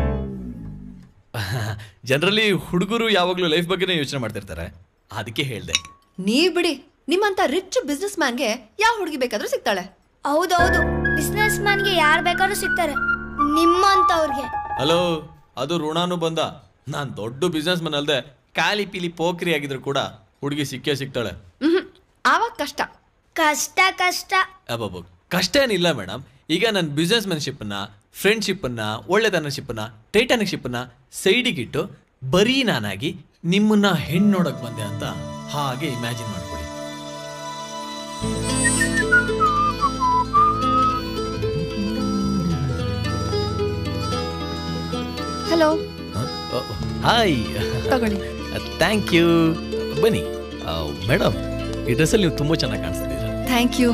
ಜನರಲಿ ಹುಡುಗರು ಯಾವಾಗಲೂ ಲೈಫ್ ಬಗ್ಗೆನೇ ಯೋಚನೆ ಮಾಡ್ತಿರ್ತಾರೆ ಅದಕ್ಕೆ ಹೇಳ್ದೆ ನೀವ್ ಬಿಡಿ ನಿಮ್ಮಂತ ರಿಚ್ ಬಿಸ್ನೆಸ್ ಮ್ಯಾನ್ಗೆ ಯಾವ ಹುಡುಗಿ ಬೇಕಾದ್ರೂ ಸಿಗ್ತಾಳೆ ಹೌದೌದು ಬಿಸ್ನೆಸ್ ಮ್ಯಾನ್ಗೆ ಯಾರು ಬೇಕಾದ್ರೂ ಸಿಗ್ತಾರೆ ನಿಮ್ಮಂತವ್ರಿಗೆ ಹಲೋ ಅದು ಋಣಾನು ಬಂದ ನಾನ್ ದೊಡ್ಡ ಬಿಸ್ನೆಸ್ ಮನ್ ಅಲ್ದೆ ಖಾಲಿ ಪೀಲಿ ಪೋಖ್ರಿ ಆಗಿದ್ರು ಕೂಡ ಹುಡುಗಿ ಸಿಕ್ಕೇ ಸಿಗ್ತಾಳೆ ಹ್ಮ್ ಆವಾಗ ಕಷ್ಟ ಕಷ್ಟ ಕಷ್ಟ ಅಬ್ಬಬ್ಬ ಕಷ್ಟ ಏನಿಲ್ಲ ಮೇಡಮ್ ಈಗ ನನ್ನ ಬಿಸ್ನೆಸ್ ಮೆನ್ಶಿಪ್ಪನ್ನ ಫ್ರೆಂಡ್ಶಿಪ್ಪನ್ನ ಒಳ್ಳೆತನಶಿಪ್ಪನ್ನ ಟೈಟಾನಿಕ್ಶಿಪ್ಪನ್ನ ಸೈಡಿಗಿಟ್ಟು ಬರೀ ನಾನಾಗಿ ನಿಮ್ಮನ್ನ ಹೆಣ್ಣು ನೋಡಕ್ ಬಂದೆ ಅಂತ ಹಾಗೆ ಇಮ್ಯಾಜಿನ್ ಮಾಡ್ಕೊಳ್ಳಿ ಹಲೋ ಹಾಯ್ ತಗೊಳ್ಳಿ ಥ್ಯಾಂಕ್ ಯು ಬನ್ನಿ ಮೇಡಮ್ ಈ ಡ್ರೆಸ್ಸಲ್ಲಿ ನೀವು ತುಂಬ ಚೆನ್ನಾಗಿ ಕಾಣಿಸ್ತಿದ್ದೀರಾ ಥ್ಯಾಂಕ್ ಯು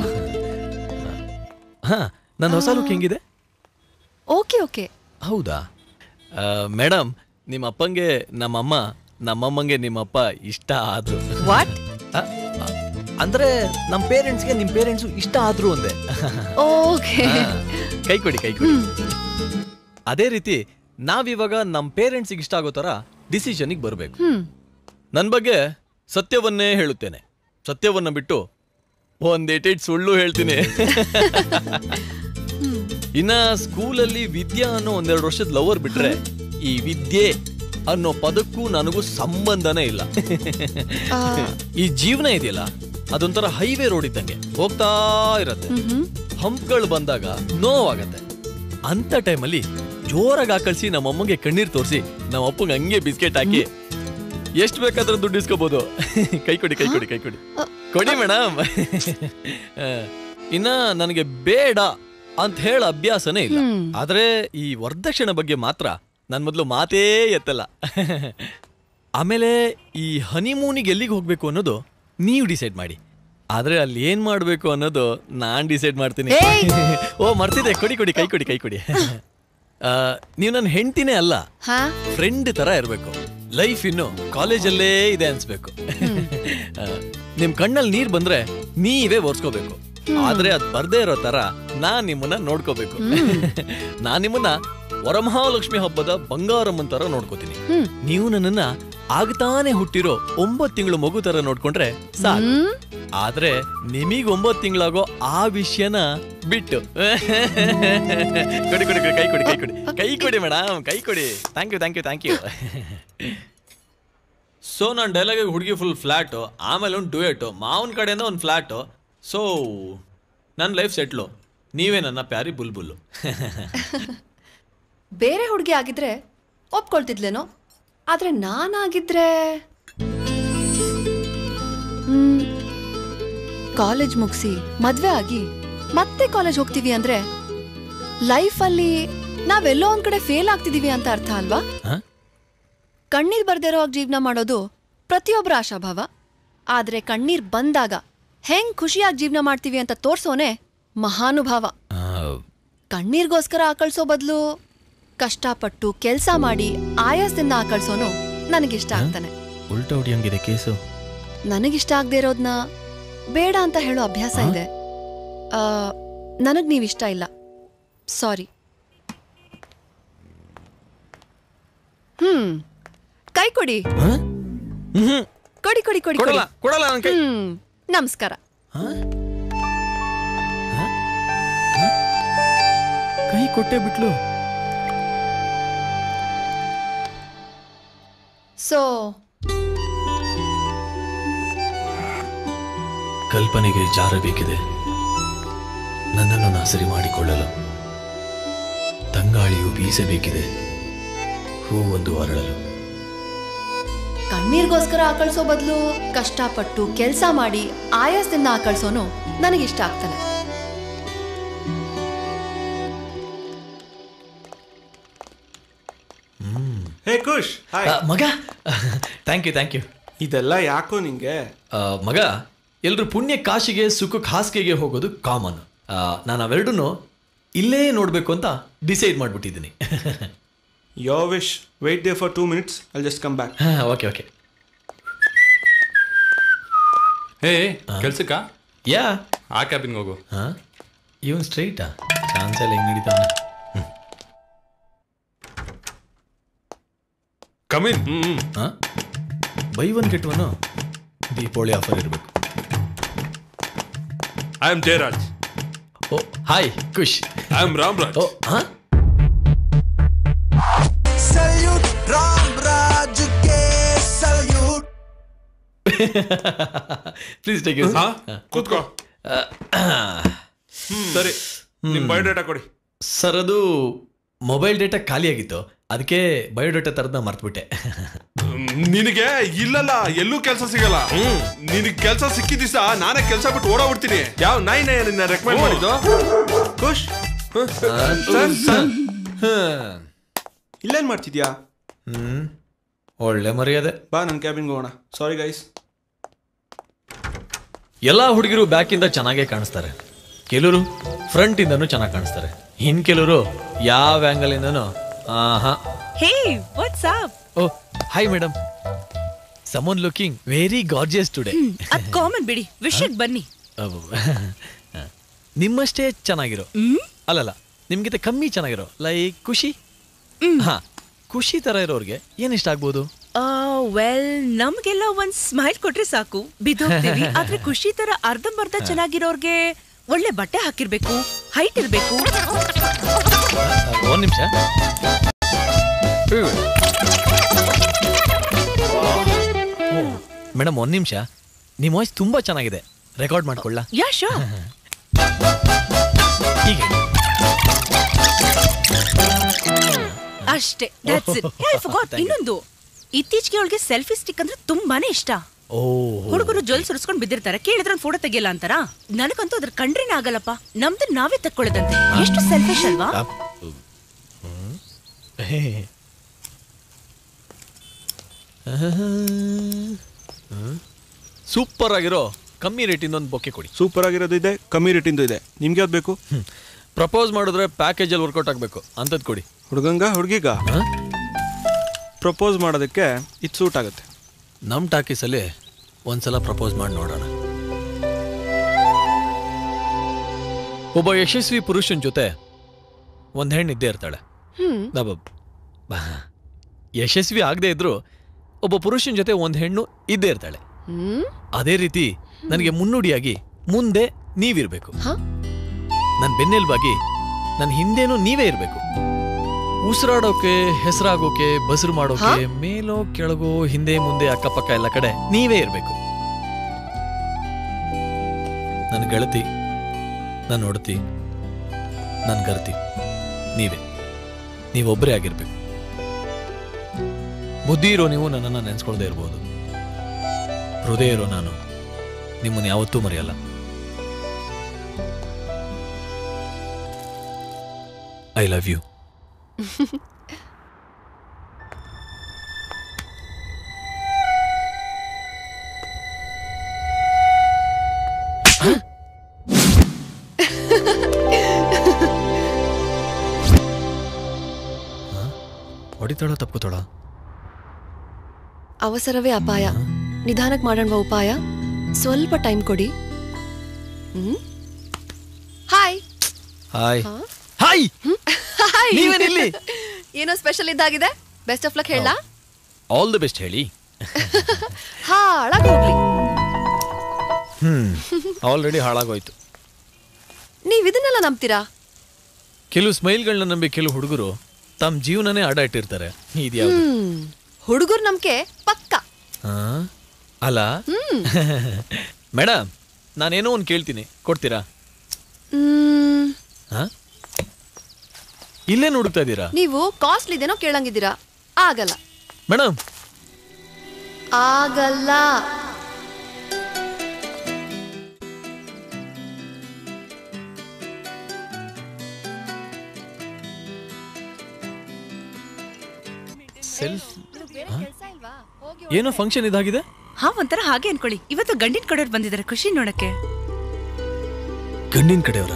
ಹಾ ನನ್ನ ಹೊಸ ಲುಕ್ ಹೆಂಗಿದೆ ಓಕೆ ಓಕೆ ಹೌದಾ ಮೇಡಮ್ ನಿಮ್ಮ ಅಪ್ಪಂಗೆ ನಮ್ಮಮ್ಮ ನಮ್ಮಮ್ಮಂಗೆ ನಿಮ್ಮಪ್ಪ ಇಷ್ಟ ಆದ್ರು ವಾಟ್ ಅಂದ್ರೆ ನಮ್ಮ ಪೇರೆಂಟ್ಸ್ಗೆ ನಿಮ್ಮ ಪೇರೆಂಟ್ಸು ಇಷ್ಟ ಆದ್ರು ಅಂದೆ ಓಕೆ ಹಾ, ಕೈ ಕೊಡಿ ಕೈ ಕೊಡಿ ಅದೇ ರೀತಿ ನಾವಿವಾಗ ನಮ್ಮ ಪೇರೆಂಟ್ಸಿಗೆ ಇಷ್ಟ ಆಗೋ ಥರ ಡಿಸಿಷನಿಗೆ ಬರಬೇಕು ಹ್ಮ್ ನನ್ನ ಬಗ್ಗೆ ಸತ್ಯವನ್ನೇ ಹೇಳುತ್ತೇನೆ ಸತ್ಯವನ್ನ ಬಿಟ್ಟು ಒಂದೇಟೇಟ್ ಸುಳ್ಳು ಹೇಳ್ತೀನಿ ಇನ್ನ ಸ್ಕೂಲಲ್ಲಿ ವಿದ್ಯಾ ಅನ್ನೋ ಒಂದೆರಡು ವರ್ಷದ ಲವರ್ ಬಿಟ್ರೆ ಈ ವಿದ್ಯೆ ಅನ್ನೋ ಪದಕ್ಕೂ ನನಗೂ ಸಂಬಂಧನೇ ಇಲ್ಲ ಈ ಜೀವನ ಇದೆಯಲ್ಲ ಅದೊಂಥರ ಹೈವೇ ರೋಡ್ ಇದ್ದಂಗೆ ಹೋಗ್ತಾ ಇರತ್ತೆ ಹಂಪ್ಗಳು ಬಂದಾಗ ನೋವಾಗತ್ತೆ ಅಂತ ಟೈಮಲ್ಲಿ ಜೋರಾಗಿ ಹಾಕಳ್ಸಿ ನಮ್ಮ ಅಮ್ಮಂಗೆ ಕಣ್ಣೀರ್ ತೋರಿಸಿ ನಮ್ಮ ಅಪ್ಪಂಗೆ ಹಂಗೆ ಬಿಸ್ಕೆಟ್ ಹಾಕಿ ಎಷ್ಟು ಬೇಕಾದ್ರೂ ದುಡ್ಡು ಇಸ್ಕೋಬಹುದು ಕೈ ಕೊಡಿ ಕೈ ಕೊಡಿ ಕೈ ಕೊಡಿ ಕೊಡಿ ಮೇಡಮ್ ಇನ್ನ ನನಗೆ ಬೇಡ ಅಂತ ಹೇಳ ಅಭ್ಯಾಸನೇ ಇಲ್ಲ ಆದ್ರೆ ಈ ವರದಕ್ಷಿಣೆ ಬಗ್ಗೆ ಮಾತ್ರ ನನ್ ಮೊದಲು ಮಾತೇ ಎತ್ತಲ್ಲ ಆಮೇಲೆ ಈ ಹನಿಮೂನಿಗೆ ಎಲ್ಲಿಗೆ ಹೋಗ್ಬೇಕು ಅನ್ನೋದು ನೀವು ಡಿಸೈಡ್ ಮಾಡಿ ಆದ್ರೆ ಅಲ್ಲಿ ಏನ್ ಮಾಡ್ಬೇಕು ಅನ್ನೋದು ನಾನ್ ಡಿಸೈಡ್ ಮಾಡ್ತೀನಿ ಓ ಮರ್ತಿದೆ ಕೊಡಿ ಕೊಡಿ ಕೈ ಕೊಡಿ ಕೈ ಕೊಡಿ ಆ, ನೀವು ನನ್ನ ಹೆಂಡತಿನೇ ಅಲ್ಲ ಹಾ ಫ್ರೆಂಡ್ ತರ ಇರಬೇಕು ಲೈಫ್ ಇನ್ನು ಕಾಲೇಜಲ್ಲೇ ಇದೆ ಅನ್ಸ್ಬೇಕು ಆ, ನಿಮ್ ಕಣ್ಣಲ್ಲಿ ನೀರ್ ಬಂದ್ರೆ ನೀವೇ ಒರ್ಸ್ಕೋಬೇಕು ಆದ್ರೆ ಅದ್ ಬರ್ದೇ ಇರೋ ತರ ನಾನ್ ನಿಮ್ಮನ್ನ ನೋಡ್ಕೋಬೇಕು ನಾನ್ ನಿಮ್ಮನ್ನ ವರಮಹಾಲಕ್ಷ್ಮಿ ಹಬ್ಬದ ಬಂಗಾರಮ್ಮನ್ ತರ ನೋಡ್ಕೋತೀನಿ ನೀವು ನನ್ನನ್ನ ಆಗ್ತಾನೆ ಹುಟ್ಟಿರೋ ಒಂಬತ್ ತಿಂಗಳು ಮಗು ತರ ನೋಡ್ಕೊಂಡ್ರೆ ಸಾಕು ಆದ್ರೆ ನಿಮಗ್ ಒಂಬತ್ ತಿಂಗಳಾಗೋ ಆ ವಿಷಯನ ಬಿಟ್ಟು ಕೊಡಿ ಕೊಡಿ ಕೊಡಿ ಕೈ ಕೊಡಿ ಕೈ ಕೊಡಿ ಕೈ ಕೊಡಿ ಮೇಡಮ್ ಕೈ ಕೊಡಿ thank you thank you thank you so ನಾನು ಡೈಲಾಗಿಗೆ ಹುಡುಗಿ ಫುಲ್ ಫ್ಲ್ಯಾಟು ಆಮೇಲೆ ಒಂದು ಡುಯೆಟು ಮಾವನ ಕಡೆಯಿಂದ ಒಂದು ಫ್ಲ್ಯಾಟು ಸೊ ನನ್ನ ಲೈಫ್ ಸೆಟ್ಲು ನೀವೇ ನನ್ನ ಪ್ಯಾರಿ ಬುಲ್ಬುಲ್ಲು ಬೇರೆ ಹುಡುಗಿ ಆಗಿದ್ರೆ ಒಪ್ಕೊಳ್ತಿದ್ಲೇನೋ ಆದ್ರೆ ನಾನಾಗಿದ್ರೆ ಹ್ಮ್, ಕಾಲೇಜ್ ಮುಗಿಸಿ ಮದ್ವೆ ಆಗಿ ಮತ್ತೆ ಕಾಲೇಜ್ ಹೋಗ್ತೀವಿ ಅಂದ್ರೆ ಲೈಫಲ್ಲಿ ನಾವೆಲ್ಲೋ ಒಂದ್ ಕಡೆ ಫೇಲ್ ಆಗ್ತಿದೀವಿ ಅಂತ ಅರ್ಥ ಅಲ್ವಾ ಹ? ಕಣ್ಣೀರ್ ಬರ್ದಿರೋ ಜೀವನ ಮಾಡೋದು ಪ್ರತಿಯೊಬ್ಬರ ಆಶಾಭಾವ ಆದ್ರೆ ಕಣ್ಣೀರ್ ಬಂದಾಗ ಹೆಂಗ್ ಖುಷಿಯಾಗಿ ಜೀವನ ಮಾಡ್ತೀವಿ ಅಂತ ತೋರ್ಸೋನೆ ಮಹಾನುಭಾವ ಕಣ್ಣೀರ್ಗೋಸ್ಕರ ಆಕಳ್ಸೋ ಬದಲು ಕಷ್ಟಪಟ್ಟು ಕೆಲಸ ಮಾಡಿ ಆಯಾಸದಿಂದ ಆಕಳ್ಸೋನು ನನಗಿಷ್ಟ ಆಗ್ತಾನೆ ಉಲ್ಟಾ ಹೊಡಿಯಂಗಿದೆ ಕೇಸು ನನಗಿಷ್ಟ ಆಗದೆ ಇರೋದ್ನ ಬೇಡ ಅಂತ ಹೇಳೋ ಅಭ್ಯಾಸ ಇದೆ ಆ, ನನಗ್ ನೀವಿಷ್ಟ ಇಲ್ಲ ಸಾರಿ ಹ್ಮ್ ಕೈ ಕೊಡಿ ಕೊಡಿ ಕೊಡಿ ಕೊಡಿ ಕೊಡಲ್ಲ, ಕೊಡಿ. ಕೊಡಲ್ಲ ನನ್ ಕೈ. ಹ್ಮ್ ನಮಸ್ಕಾರ ಕೈ ಕೊಟ್ಟೆ ಬಿಟ್ಲು ಸೊ ಕಲ್ಪನೆಗೆ ಜಾರಬೇಕಿದೆ ನನ್ನನ್ನು ನಾಸರಿ ಮಾಡಿಕೊಳ್ಳಲು ತಂಗಾಳಿಯು ಬೀಸಬೇಕಿದೆ ಹೂವೊಂದು ಅರಳಲು ಕಣ್ಣೀರ್ಗೋಸ್ಕರ ಆಕಳ್ಸೋ ಬದಲು ಕಷ್ಟಪಟ್ಟು ಕೆಲಸ ಮಾಡಿ ಆಯಾಸದಿಂದ ಆಕಳ್ಸೋನು ನನಗಿಷ್ಟ ಆಗ್ತಾನೆ ಹೇ ಖುಷ್ ಹಾಯ್ ಆ, ಮಗ ಥ್ಯಾಂಕ್ ಯು ಥ್ಯಾಂಕ್ ಯು ಇದೆಲ್ಲ ಯಾಕೋ ನಿಂಗೆ ಮಗ ಎಲ್ರು ಪುಣ್ಯ ಕಾಶಿಗೆ ಸುಖಕ್ಕೆ ಹಾಸಿಗೆಗೆ ಹೋಗೋದು ಕಾಮನ್ ನಾನು ಅವೆರಡೂ ಇಲ್ಲೇ ನೋಡಬೇಕು ಅಂತ ಡಿಸೈಡ್ ಮಾಡಿಬಿಟ್ಟಿದ್ದೀನಿ yo wish wait there for two minutes I'll just come back okay okay hey ಕೆಲ್ಸಕ್ಕ ಯಾ ಆ ಕ್ಯಾಬಿನ್ಗೆ ಹೋಗು ಹಾಂ ಇವನ್ ಸ್ಟ್ರೈಟಾ ಚಾನ್ಸ್ ಎಲ್ಲ ಹೆಂಗೆ ನಡೀತಾನೆ ಕಮಿನ್ ಹಾಂ buy one get one Deepavali offer ಇರಬೇಕು I am Jayaraj oh hi Khush I am Ramraj oh ಹಾಂ ಸಲ್ಯೂಟ್ ರಾಮ್ ರಾಜುಗೆ ಸಲ್ಯೂಟ್ ಪ್ಲೀಸ್ ಟೇಕ್ ಯು ಹಾ? ಕೂತ್ಕೋ. ಸರಿ ನಿಮ್ ಬಯೋಡೇಟಾ ಕೊಡಿ ಸರ್ ಅದು ಮೊಬೈಲ್ ಡೇಟಾ ಖಾಲಿಯಾಗಿತ್ತು ಅದಕ್ಕೆ ಬಯೋಡೇಟಾ ತರದ್ನ ಮರ್ತ್ಬಿಟ್ಟೆ ನಿನಗೆ ಇಲ್ಲಲ್ಲ ಎಲ್ಲೂ ಕೆಲಸ ಸಿಗಲ್ಲ ನಿನಗೆ ಕೆಲಸ ಸಿಕ್ಕಿದ ದಿವಸ ನಾನೇ ಕೆಲಸ ಬಿಟ್ಟು ಓಡೋಗ್ಬಿಡ್ತೀನಿ ಯಾವ ನಾಯಿ ನಾಯಿ ನಿನ್ನ ರೆಕಮೆಂಡ್ ಮಾಡಿದ್ದು ಖುಷ್ ಸರ್, ಸರ್. ಇಲ್ಲೇನ್ ಮಾಡ್ತಿದ್ಯಾ ಹ್ಮ್ ಒಳ್ಳೆ ಮರ್ಯಾದೆ ಬಾ ನನ್ನ ಕ್ಯಾಬಿನ್ಗೆ ಹೋಗೋಣ ಸಾರಿ ಗೈಸ್ ಎಲ್ಲ ಹುಡುಗಿರು ಬ್ಯಾಕಿಂದ ಚೆನ್ನಾಗೇ ಕಾಣಿಸ್ತಾರೆ ಕೆಲವರು ಫ್ರಂಟ್ ಇಂದನೂ ಚೆನ್ನಾಗಿ ಕಾಣಿಸ್ತಾರೆ ಇನ್ ಕೆಲವರು ಯಾವ ಆಂಗಲ್ ಇಂದನೂ ಆಹಾ hey what's up oh hi madam someone looking very gorgeous today ಅದ್ ಕಾಮನ್ ಬಿಡಿ ವಿಷಯಕ್ಕೆ ಬನ್ನಿ ನಿಮ್ಮಷ್ಟೇ ಚೆನ್ನಾಗಿರೋ ಅಲ್ಲಲ್ಲ ನಿಮ್ಗಿಂತ ಕಮ್ಮಿ ಚೆನ್ನಾಗಿರೋ ಲೈಕ್ ಖುಷಿ ಹಾ ಖುಷಿ ತರ ಇರೋರ್ಗೆ ಏನ್ ಇಷ್ಟ ಆಗ್ಬೋದು ವೆಲ್ ನಮ್ಗೆಲ್ಲ ಒಂದ್ ಸ್ಮೈಲ್ ಕೊಟ್ರೆ ಸಾಕು ಬಿದ್ದೋಗ್ತೀವಿ ಆದ್ರೆ ಖುಷಿ ತರ ಅರ್ಧಂಬರ್ಧ ಚೆನ್ನಾಗಿರೋರ್ಗೆ ಒಳ್ಳೆ ಬಟ್ಟೆ ಹಾಕಿರ್ಬೇಕು ಹೈಟ್ ಇರ್ಬೇಕು ಒಂದ್ ನಿಮಿಷ ಮೇಡಮ್ ಒಂದ್ ನಿಮಿಷ ನಿಮ್ಮ ವಾಯ್ಸ್ ತುಂಬಾ ಚೆನ್ನಾಗಿದೆ ರೆಕಾರ್ಡ್ ಮಾಡ್ಕೊಳ್ಳ ಯಾ ಶೋ ಹೀಗೆ ಅಷ್ಟೇ that's it. Hey, I forgot. ಇನ್ನೊಂದು ಇತ್ತೀಚೆಗೆ ಅವಳಿಗೆ ಸೆಲ್ಫಿ ಸ್ಟಿಕ್ ಅಂದ್ರೆ ತುಂಬಾನೇ ಇಷ್ಟ ಓ ಹುಡುಗರು ಜೊಲ್ ಸುರಿಸ್ಕೊಂಡ್ ಬಿದ್ದಿರ್ತಾರೆ ಕೇಳಿದ್ರೆ ಫೋಟೋ ತೆಗಿಯಲ್ಲ ಅಂತಾರ ನನಗಂತೂ ಅದ್ರ ಕಂಡ್ರೇನೆ ಆಗಲ್ಲಪ್ಪ ನಮ್ದು ನಾವೇ ತಕ್ಕೊಳ್ಳೋದಂತೆ ಎಷ್ಟು ಸೆಲ್ಫಿಶ್ ಅಲ್ವಾ ಸೂಪರ್ ಆಗಿರೋ ಕಮ್ಮಿ ರೇಟಿಂದ ಒಂದು ಬೊಕ್ಕೆ ಕೊಡಿ ಸೂಪರ್ ಆಗಿರೋದು ಇದೆ ಕಮ್ಮಿ ರೇಟಿಂದು ಇದೆ ನಿಮ್ಗೆ ಯಾವ್ದು ಬೇಕು ಪ್ರಪೋಸ್ ಮಾಡಿದ್ರೆ ಪ್ಯಾಕೇಜಲ್ಲಿ ವರ್ಕೌಟ್ ಆಗಬೇಕು ಅಂಥದ್ದು ಕೊಡಿ ಹುಡುಗಂಗ ಹುಡುಗಿಗ ಪ್ರಪೋಸ್ ಮಾಡೋದಕ್ಕೆ ಇದು ಸೂಟ್ ಆಗುತ್ತೆ ನಮ್ಮ ಟಾಕೀಸಲ್ಲಿ ಒಂದ್ಸಲ ಪ್ರಪೋಸ್ ಮಾಡಿ ನೋಡೋಣ ಒಬ್ಬ ಯಶಸ್ವಿ ಪುರುಷನ ಜೊತೆ ಒಂದು ಹೆಣ್ಣು ಇದ್ದೇ ಇರ್ತಾಳೆ ಹ್ಮ್ ದಬಬ್. ಬಾ. ಯಶಸ್ವಿ ಆಗದೆ ಇದ್ರು ಒಬ್ಬ ಪುರುಷನ ಜೊತೆ ಒಂದು ಹೆಣ್ಣು ಇದ್ದೇ ಇರ್ತಾಳೆ ಹ್ಮ್ ಅದೇ ರೀತಿ ನನಗೆ ಮುನ್ನುಡಿಯಾಗಿ ಮುಂದೆ ನೀವಿರ್ಬೇಕು ನನ್ನ ಬೆನ್ನೆಲುಬಾಗಿ ನನ್ನ ಹಿಂದೆನೂ ನೀವೇ ಇರಬೇಕು ಉಸಿರಾಡೋಕೆ ಹೆಸರಾಗೋಕೆ ಬಸರು ಮಾಡೋಕೆ ಮೇಲೋ ಕೆಳಗೋ ಹಿಂದೆ ಮುಂದೆ ಅಕ್ಕಪಕ್ಕ ಎಲ್ಲ ಕಡೆ ನೀವೇ ಇರಬೇಕು ನನ್ನ ಗೆಳತಿ ನನ್ನ ಹೊಡತಿ ನನ್ನ ಗರ್ತಿ ನೀವೇ ನೀವೊಬ್ಬರೇ ಆಗಿರ್ಬೇಕು ಬುದ್ಧಿ ಇರೋ ನೀವು ನನ್ನನ್ನು ನೆನೆಸ್ಕೊಳ್ದೇ ಇರ್ಬೋದು ಹೃದಯ ಇರೋ ನಾನು ನಿಮ್ಮನ್ನು ಯಾವತ್ತೂ ಮರೆಯಲ್ಲ ಐ ಲವ್ ಯು ಹೊಡಿತಾಳ ತಪ್ಕೋತಾಳ ಅವಸರವೇ ಅಪಾಯ ನಿಧಾನಕ್ಕೆ ಮಾಡೋಣ ಉಪಾಯ ಸ್ವಲ್ಪ ಟೈಮ್ ಕೊಡಿ ಹ್ಮ್ ಹಾಯ್ ಹಾಯ್ ಹಾ? ಹಾಯ್ ಹಾಯ್ ನೀವೇನಿಲ್ಲಿ? ಏನೋ ಸ್ಪೆಷಲ್ ಇದ್ದಾಗಿದೆ ಬೆಸ್ಟ್ ಆಫ್ ಲಕ್ ಹೇಳ ಆಲ್ ದಿ ಬೆಸ್ಟ್ ಹೇಳಿ ಹಾಳಾಗ್ ಹೋಗ್ಲಿ ಹ್ಮ್ ಆಲ್ರೆಡಿ ಹಾಳಾಗೋಯ್ತು ನೀವ್ ಇದನ್ನೆಲ್ಲ ನಂಬ್ತೀರಾ ಕೆಲವು ಸ್ಮೈಲ್ಗಳನ್ನ ನಂಬಿ ಕೆಲವು ಹುಡುಗರು ತಮ್ಮ ಜೀವನನೇ ಆಡ ಇಟ್ಟಿರ್ತಾರೆ ಇದ್ಯಾವ್ದು ಹ್ಮ್ ಹುಡುಗರ್ ನಂಬಿಕೆ ಪಕ್ಕ ಹಾ? ಅಲ್ಲ ಮೇಡಮ್ ನಾನೇನೋ ಒಂದು ಕೇಳ್ತೀನಿ ಕೊಡ್ತೀರಾ ಹ್ಮ್ ಹಾ ಇಲ್ಲೇನು ಹುಡುಕ್ತಾ ಇದ್ದೀರಾ ನೀವು ಕಾಸ್ಟ್ಲಿ ಇದೇನೋ ಕೇಳಂಗಿದ್ದೀರಾ ಆಗಲ್ಲ ಮೇಡಮ್ ಆಗಲ್ಲ ಸೆಲ್ಫ್ ಏನೋ ಫಂಕ್ಷನ್ ಇದಾಗಿದೆ ಹಾ ಒಂಥರ ಹಾಗೆ ಅನ್ಕೊಳ್ಳಿ ಇವತ್ತು ಗಂಡಿನ ಕಡೆಯವ್ರು ಬಂದಿದ್ದಾರೆ ಖುಷಿ ನೋಡಕ್ಕೆ ಗಂಡಿನ ಕಡೆಯವರ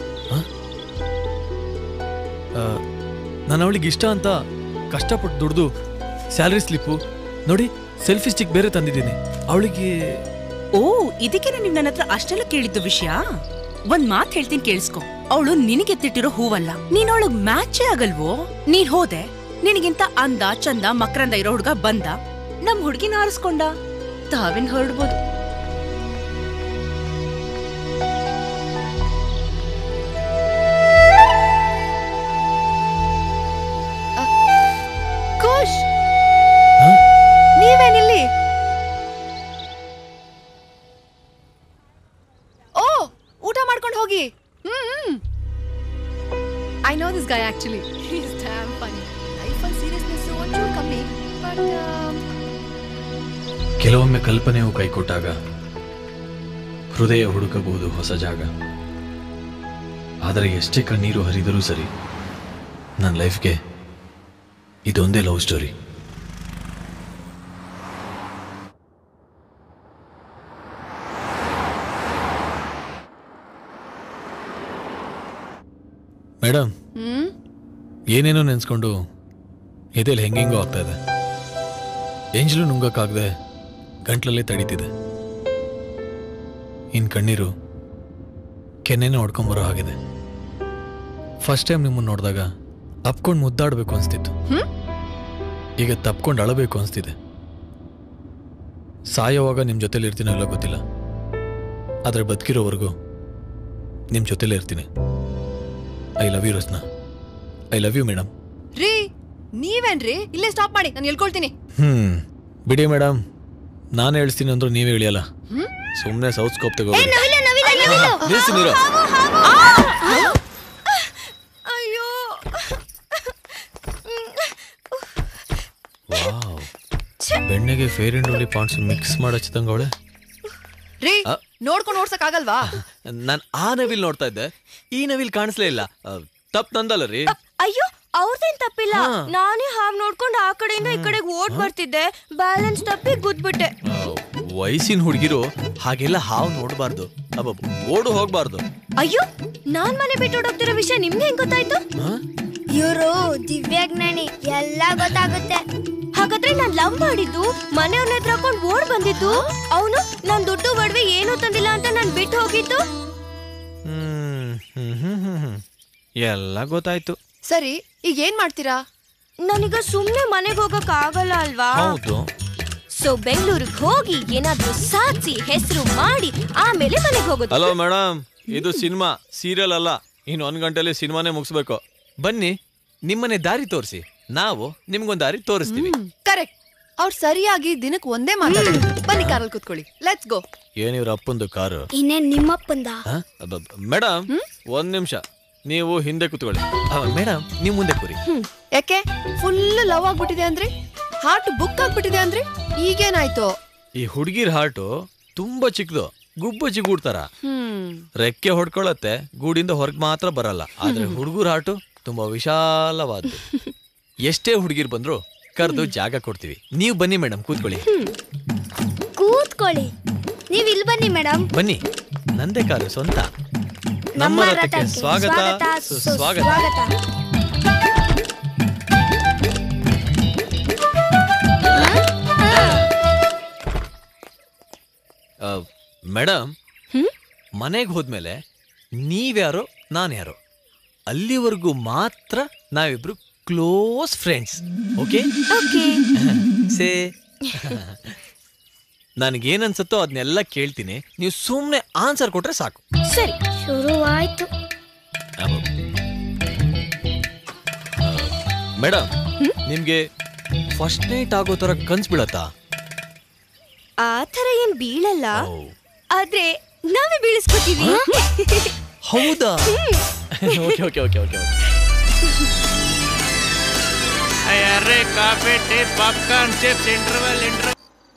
ನಾನು ಅವಳಿಗೆ ಇಷ್ಟ ಅಂತ ಕಷ್ಟಪಟ್ಟು ದುಡ್ದು ಸ್ಯಾಲ್ರಿ ಸ್ಲಿಪ್ಪು ನೋಡಿ ಸೆಲ್ಫಿ ಸ್ಟಿಕ್ ಬೇರೆ ತಂದಿದ್ದೀನಿ ಅವಳಿಗೆ ಓ ಇದಕ್ಕೇನೆ ನೀವ್ ನನ್ನ ಹತ್ರ ಅಷ್ಟೆಲ್ಲ ಕೇಳಿದ್ದು ವಿಷಯ ಒಂದ್ ಮಾತ್ ಹೇಳ್ತೀನಿ ಕೇಳಿಸ್ಕೊ ಅವಳು ನಿನಗೆತ್ತಿಟ್ಟಿರೋ ಹೂವಲ್ಲ ನೀನ್ ಅವಳಗ್ ಮ್ಯಾಚೇ ಆಗಲ್ವೋ ನೀನ್ ಹೋದೆ ನಿನಗಿಂತ ಅಂದ ಚಂದ ಮಕರಂದ ಇರೋ ಹುಡ್ಗ ಬಂದ ನಮ್ ಹುಡ್ಗಿನ ಆರಿಸ್ಕೊಂಡ ತಾವೇನ್ ಹೊರಡ್ಬೋದು ಖುಷ್ ನೀವೇನಿಲ್ಲಿ ಓ ಊಟ ಮಾಡ್ಕೊಂಡು ಹೋಗಿ hmm I know this guy actually is damn funny ಲೈಫಲ್ಲಿ ಸೀರಿಯಸ್ನೆಸ್ ಒಂಚೂರು ಕಮ್ಮಿ ಬಟ್ ಕೆಲವೊಮ್ಮೆ ಕಲ್ಪನೆಯು ಕೈಕೊಟ್ಟಾಗ ಹೃದಯ ಹುಡುಕಬಹುದು ಹೊಸ ಜಾಗ ಆದರೆ ಎಷ್ಟೇ ಕಣ್ಣೀರು ಹರಿದರೂ ಸರಿ ನನ್ನ ಲೈಫ್ಗೆ ಇದೊಂದೇ ಲವ್ ಸ್ಟೋರಿ ಮೇಡಮ್ ಹ್ಮ್ ಏನೇನೋ ನೆನೆಸ್ಕೊಂಡು ಎದೆಯಲ್ಲಿ ಹೆಂಗೆಂಗೋ ಆಗ್ತಾ ಇದೆ ಎಂಜಲು ನುಂಗಕ್ಕಾಗದೆ ಗಂಟ್ಲಲ್ಲೇ ತಡೀತಿದೆ ಇನ್ನು ಕಣ್ಣೀರು ಕೆನ್ನೆನೇ ಹೊಡ್ಕೊಂಬರೋ ಹಾಗಿದೆ ಫಸ್ಟ್ ಟೈಮ್ ನಿಮ್ಮನ್ನು ನೋಡಿದಾಗ ಅಪ್ಕೊಂಡು ಮುದ್ದಾಡಬೇಕು ಅನಿಸ್ತಿತ್ತು ಹ್ಮ್? ಈಗ ತಪ್ಕೊಂಡು ಅಳಬೇಕು ಅನಿಸ್ತಿದೆ ಸಾಯೋವಾಗ ನಿಮ್ಮ ಜೊತೆಲಿ ಇರ್ತೀನೋ ಇಲ್ಲ ಗೊತ್ತಿಲ್ಲ ಆದರೆ ಬದುಕಿರೋವರೆಗೂ ನಿಮ್ಮ ಜೊತೆಲೇ ಇರ್ತೀನಿ I love you Rasna I love you madam ರೀ ನೀವೇನ್ರಿ ಇಲ್ಲೇ ಸ್ಟಾಪ್ ಮಾಡಿ ನಾನು ಹೇಳ್ಕೊಳ್ತೀನಿ ಹ್ಮ್ ಬಿಡಿ ಮೇಡಮ್ ನಾನು ಹೇಳ್ತೀನಿ ಅಂದ್ರೂ ನೀವೇ ಹೇಳಿಯಲ್ಲ ಹ್ಮ್? ಸುಮ್ಮನೆ ಸೌತ್ ಸ್ಕೋಪ್ ತಗೋ ನವಿಲು, ನವಿಲು, ನವಿಲು. ನಿಲ್ಸಿ ನೀರು ಅಯ್ಯೋ ಎಣ್ಣೆಗೆ Fair and Lovely Pond's mix ಮಾಡಿ ಹಚ್ಚಿದಂಗೆ ಅವಳೆ ರೀ ಆ. ನೋಡ್ಕೊಂಡು ಓಡ್ಸಕ್ ಆಗಲ್ವಾ ನಾನು ಆ ನವಿಲ್ ನೋಡ್ತಾ ಇದ್ದೆ ಈ ನವಿಲ್ ಕಾಣಿಸ್ಲೇ ಇಲ್ಲ ತಪ್ಪು ನಂದಲ್ಲ ರೀ ಅಯ್ಯೋ ಅವ್ರದೇನ್ ತಪ್ಪಿಲ್ಲ ಹಾ. ನಾನೇ ಹಾವ್ ನೋಡ್ಕೊಂಡು ಆ ಕಡೆಯಿಂದ ಈ ಕಡೆಗೆ ಓಡ್ ಬರ್ತಿದ್ದೆ ಬ್ಯಾಲೆನ್ಸ್ ತಪ್ಪಿ ಗುದ್ಬಿಟ್ಟೆ ವಯಸ್ಸಿನ ಹುಡುಗಿರು ಹಾಗೆಲ್ಲ ಹಾವು ನೋಡಬಾರ್ದು ಅಬ್ಬ ಓಡು ಹೋಗ್ಬಾರ್ದು ಅಯ್ಯೋ ನಾನ್ ಮನೆ ಬಿಟ್ಟು ಓಡೋಗ್ತಿರೋ ವಿಷಯ ನಿಮ್ಗೆ ಹೆಂಗ್ ಗೊತ್ತಾಯ್ತು ಇವರು ದಿವ್ಯಜ್ಞಾನಿ ಎಲ್ಲ ಗೊತ್ತಾಗುತ್ತೆ ಹಾಗಾದ್ರೆ ನಾನ್ ಲವ್ ಮಾಡಿದ್ದು ಮನೆಯವ್ರನ್ನ ಎದುರು ಹಾಕೊಂಡ್ ಓಡ್ ಬಂದಿದ್ದು ಅವನು ನಾನ್ ದುಡ್ಡು ಒಡವೆ ಏನೂ ತಂದಿಲ್ಲ ಅಂತ ನಾನ್ ಬಿಟ್ಟು ಹೋಗಿದ್ದು ಹ್ಮ್ ಹ್ಮ್ ಹ್ಮ್ ಹ್ಮ್ ಹ್ಮ್. ಎಲ್ಲ ಗೊತ್ತಾಯ್ತು ಸರಿ ಈಗ ಏನ್ ಮಾಡ್ತೀರಾ ನನಗ ಸುಮ್ನೆ ಮನೆಗೆ ಹೋಗಕ್ ಆಗಲ್ಲ ಅಲ್ವಾ ಹೌದು ಸೊ ಬೆಂಗಳೂರಿಗೆ ಹೋಗಿ ಏನಾದ್ರೂ ಸಾಧಿಸಿ ಹೆಸರು ಮಾಡಿ ಆಮೇಲೆ ಮನೆಗೆ ಹೋಗೋದು ಹಲೋ ಮೇಡಮ್ ಇದು ಸಿನಿಮಾ ಸೀರಿಯಲ್ ಅಲ್ಲ ಇನ್ನು ಒಂದ್ ಗಂಟೆಲಿ ಸಿನಿಮಾನೇ ಮುಗಿಸ್ಬೇಕು ಬನ್ನಿ ನಿಮ್ಮನೆ ದಾರಿ ತೋರಿಸಿ ನಾವು ನಿಮ್ಗೊಂದ್ ದಾರಿ ತೋರಿಸ್ತೀವಿ ಕರೆಕ್ಟ್ ಅವ್ರು ಸರಿಯಾಗಿ ದಿನಕ್ಕೆ ಒಂದೇ ಮಾತಾಡೋದು ಬನ್ನಿ ಕಾರಲ್ಲಿ ಕುತ್ಕೊಳ್ಳಿ ಲೆಟ್ಸ್ ಗೋ ಏನ್ ಇವ್ರ ಅಪ್ಪಂದು ಕಾರು ಇನ್ನೇನ್ ನಿಮ್ಮಪ್ಪಂದ ಮೇಡಮ್ ಒಂದ್ ನಿಮಿಷ ನೀವು ಹಿಂದೆ ಕುತ್ಕೊಳ್ಳಿ ಮೇಡಮ್ ನೀವು ಮುಂದೆ ಕೂರಿ ಯಾಕೆ ಫುಲ್ ಲವ್ ಆಗ್ಬಿಟ್ಟಿದೆ ಅಂದ್ರೆ ಹಾರ್ಟ್ ಬುಕ್ ಆಗ್ಬಿಟ್ಟಿದೆ ಅಂದ್ರೆ ಈಗೇನಾಯ್ತು ಈ ಹುಡುಗಿರ್ ಹಾರ್ಟು ತುಂಬಾ ಚಿಕ್ಕದು ಗುಬ್ಬ ಚಿಗುಡ್ತಾರ ಹ್ಮ್ ರೆಕ್ಕೆ ಹೊಡ್ಕೊಳತ್ತೆ ಗೂಡಿಂದ ಹೊರಗೆ ಮಾತ್ರ ಬರಲ್ಲ ಆದ್ರೆ ಹುಡುಗರ ಹಾಟು ತುಂಬಾ ವಿಶಾಲವಾದ್ದು ಎಷ್ಟೇ ಹುಡುಗಿರ್ ಬಂದ್ರು ಕರೆದು ಜಾಗ ಕೊಡ್ತೀವಿ ನೀವು ಬನ್ನಿ ಮೇಡಮ್ ಕೂತ್ಕೊಳ್ಳಿ ಕೂತ್ಕೊಳ್ಳಿ ನೀವ್ ಇಲ್ಲಿ ಬನ್ನಿ ಮೇಡಮ್ ಬನ್ನಿ ನಂದೇ ಕಾರು ಸ್ವಂತ ನಮ್ಮ ರಥಕ್ಕೆ ಸ್ವಾಗತ ಸುಸ್ವಾಗತ ಮೇಡಮ್ ಮನೆಗೆ ಹೋದ್ಮೇಲೆ ನೀವ್ಯಾರೋ ನಾನು ಯಾರೋ ಅಲ್ಲಿವರೆಗೂ ಮಾತ್ರ ನಾವಿಬ್ರು ಕ್ಲೋಸ್ ಫ್ರೆಂಡ್ಸ್ ಓಕೆ ಸೇ ನನಗೇನನ್ಸುತ್ತೋ ಅದನ್ನೆಲ್ಲ ಕೇಳ್ತೀನಿ ನೀವು ಸುಮ್ಮನೆ ಆನ್ಸರ್ ಕೊಟ್ರೆ ಸಾಕು ಸರಿ ಶುರುವಾಯ್ತು ಮೇಡಮ್ ನಿಮ್ಗೆ ಫಸ್ಟ್ ನೈಟ್ ಆಗೋ ತರ ಕನ್ಸ್ ಬೀಳತ್ತಾ ಆ ಥರ ಏನ್ ಬೀಳಲ್ಲ ಆದ್ರೆ ನಾವೇ ಬೀಳಿಸ್ಕೊತೀವಿ ಹೌದಾ ಓಕೆ ಓಕೆ ಓಕೆ ಓಕೆ ಅರೆ coffee tea popcorn chips interval interval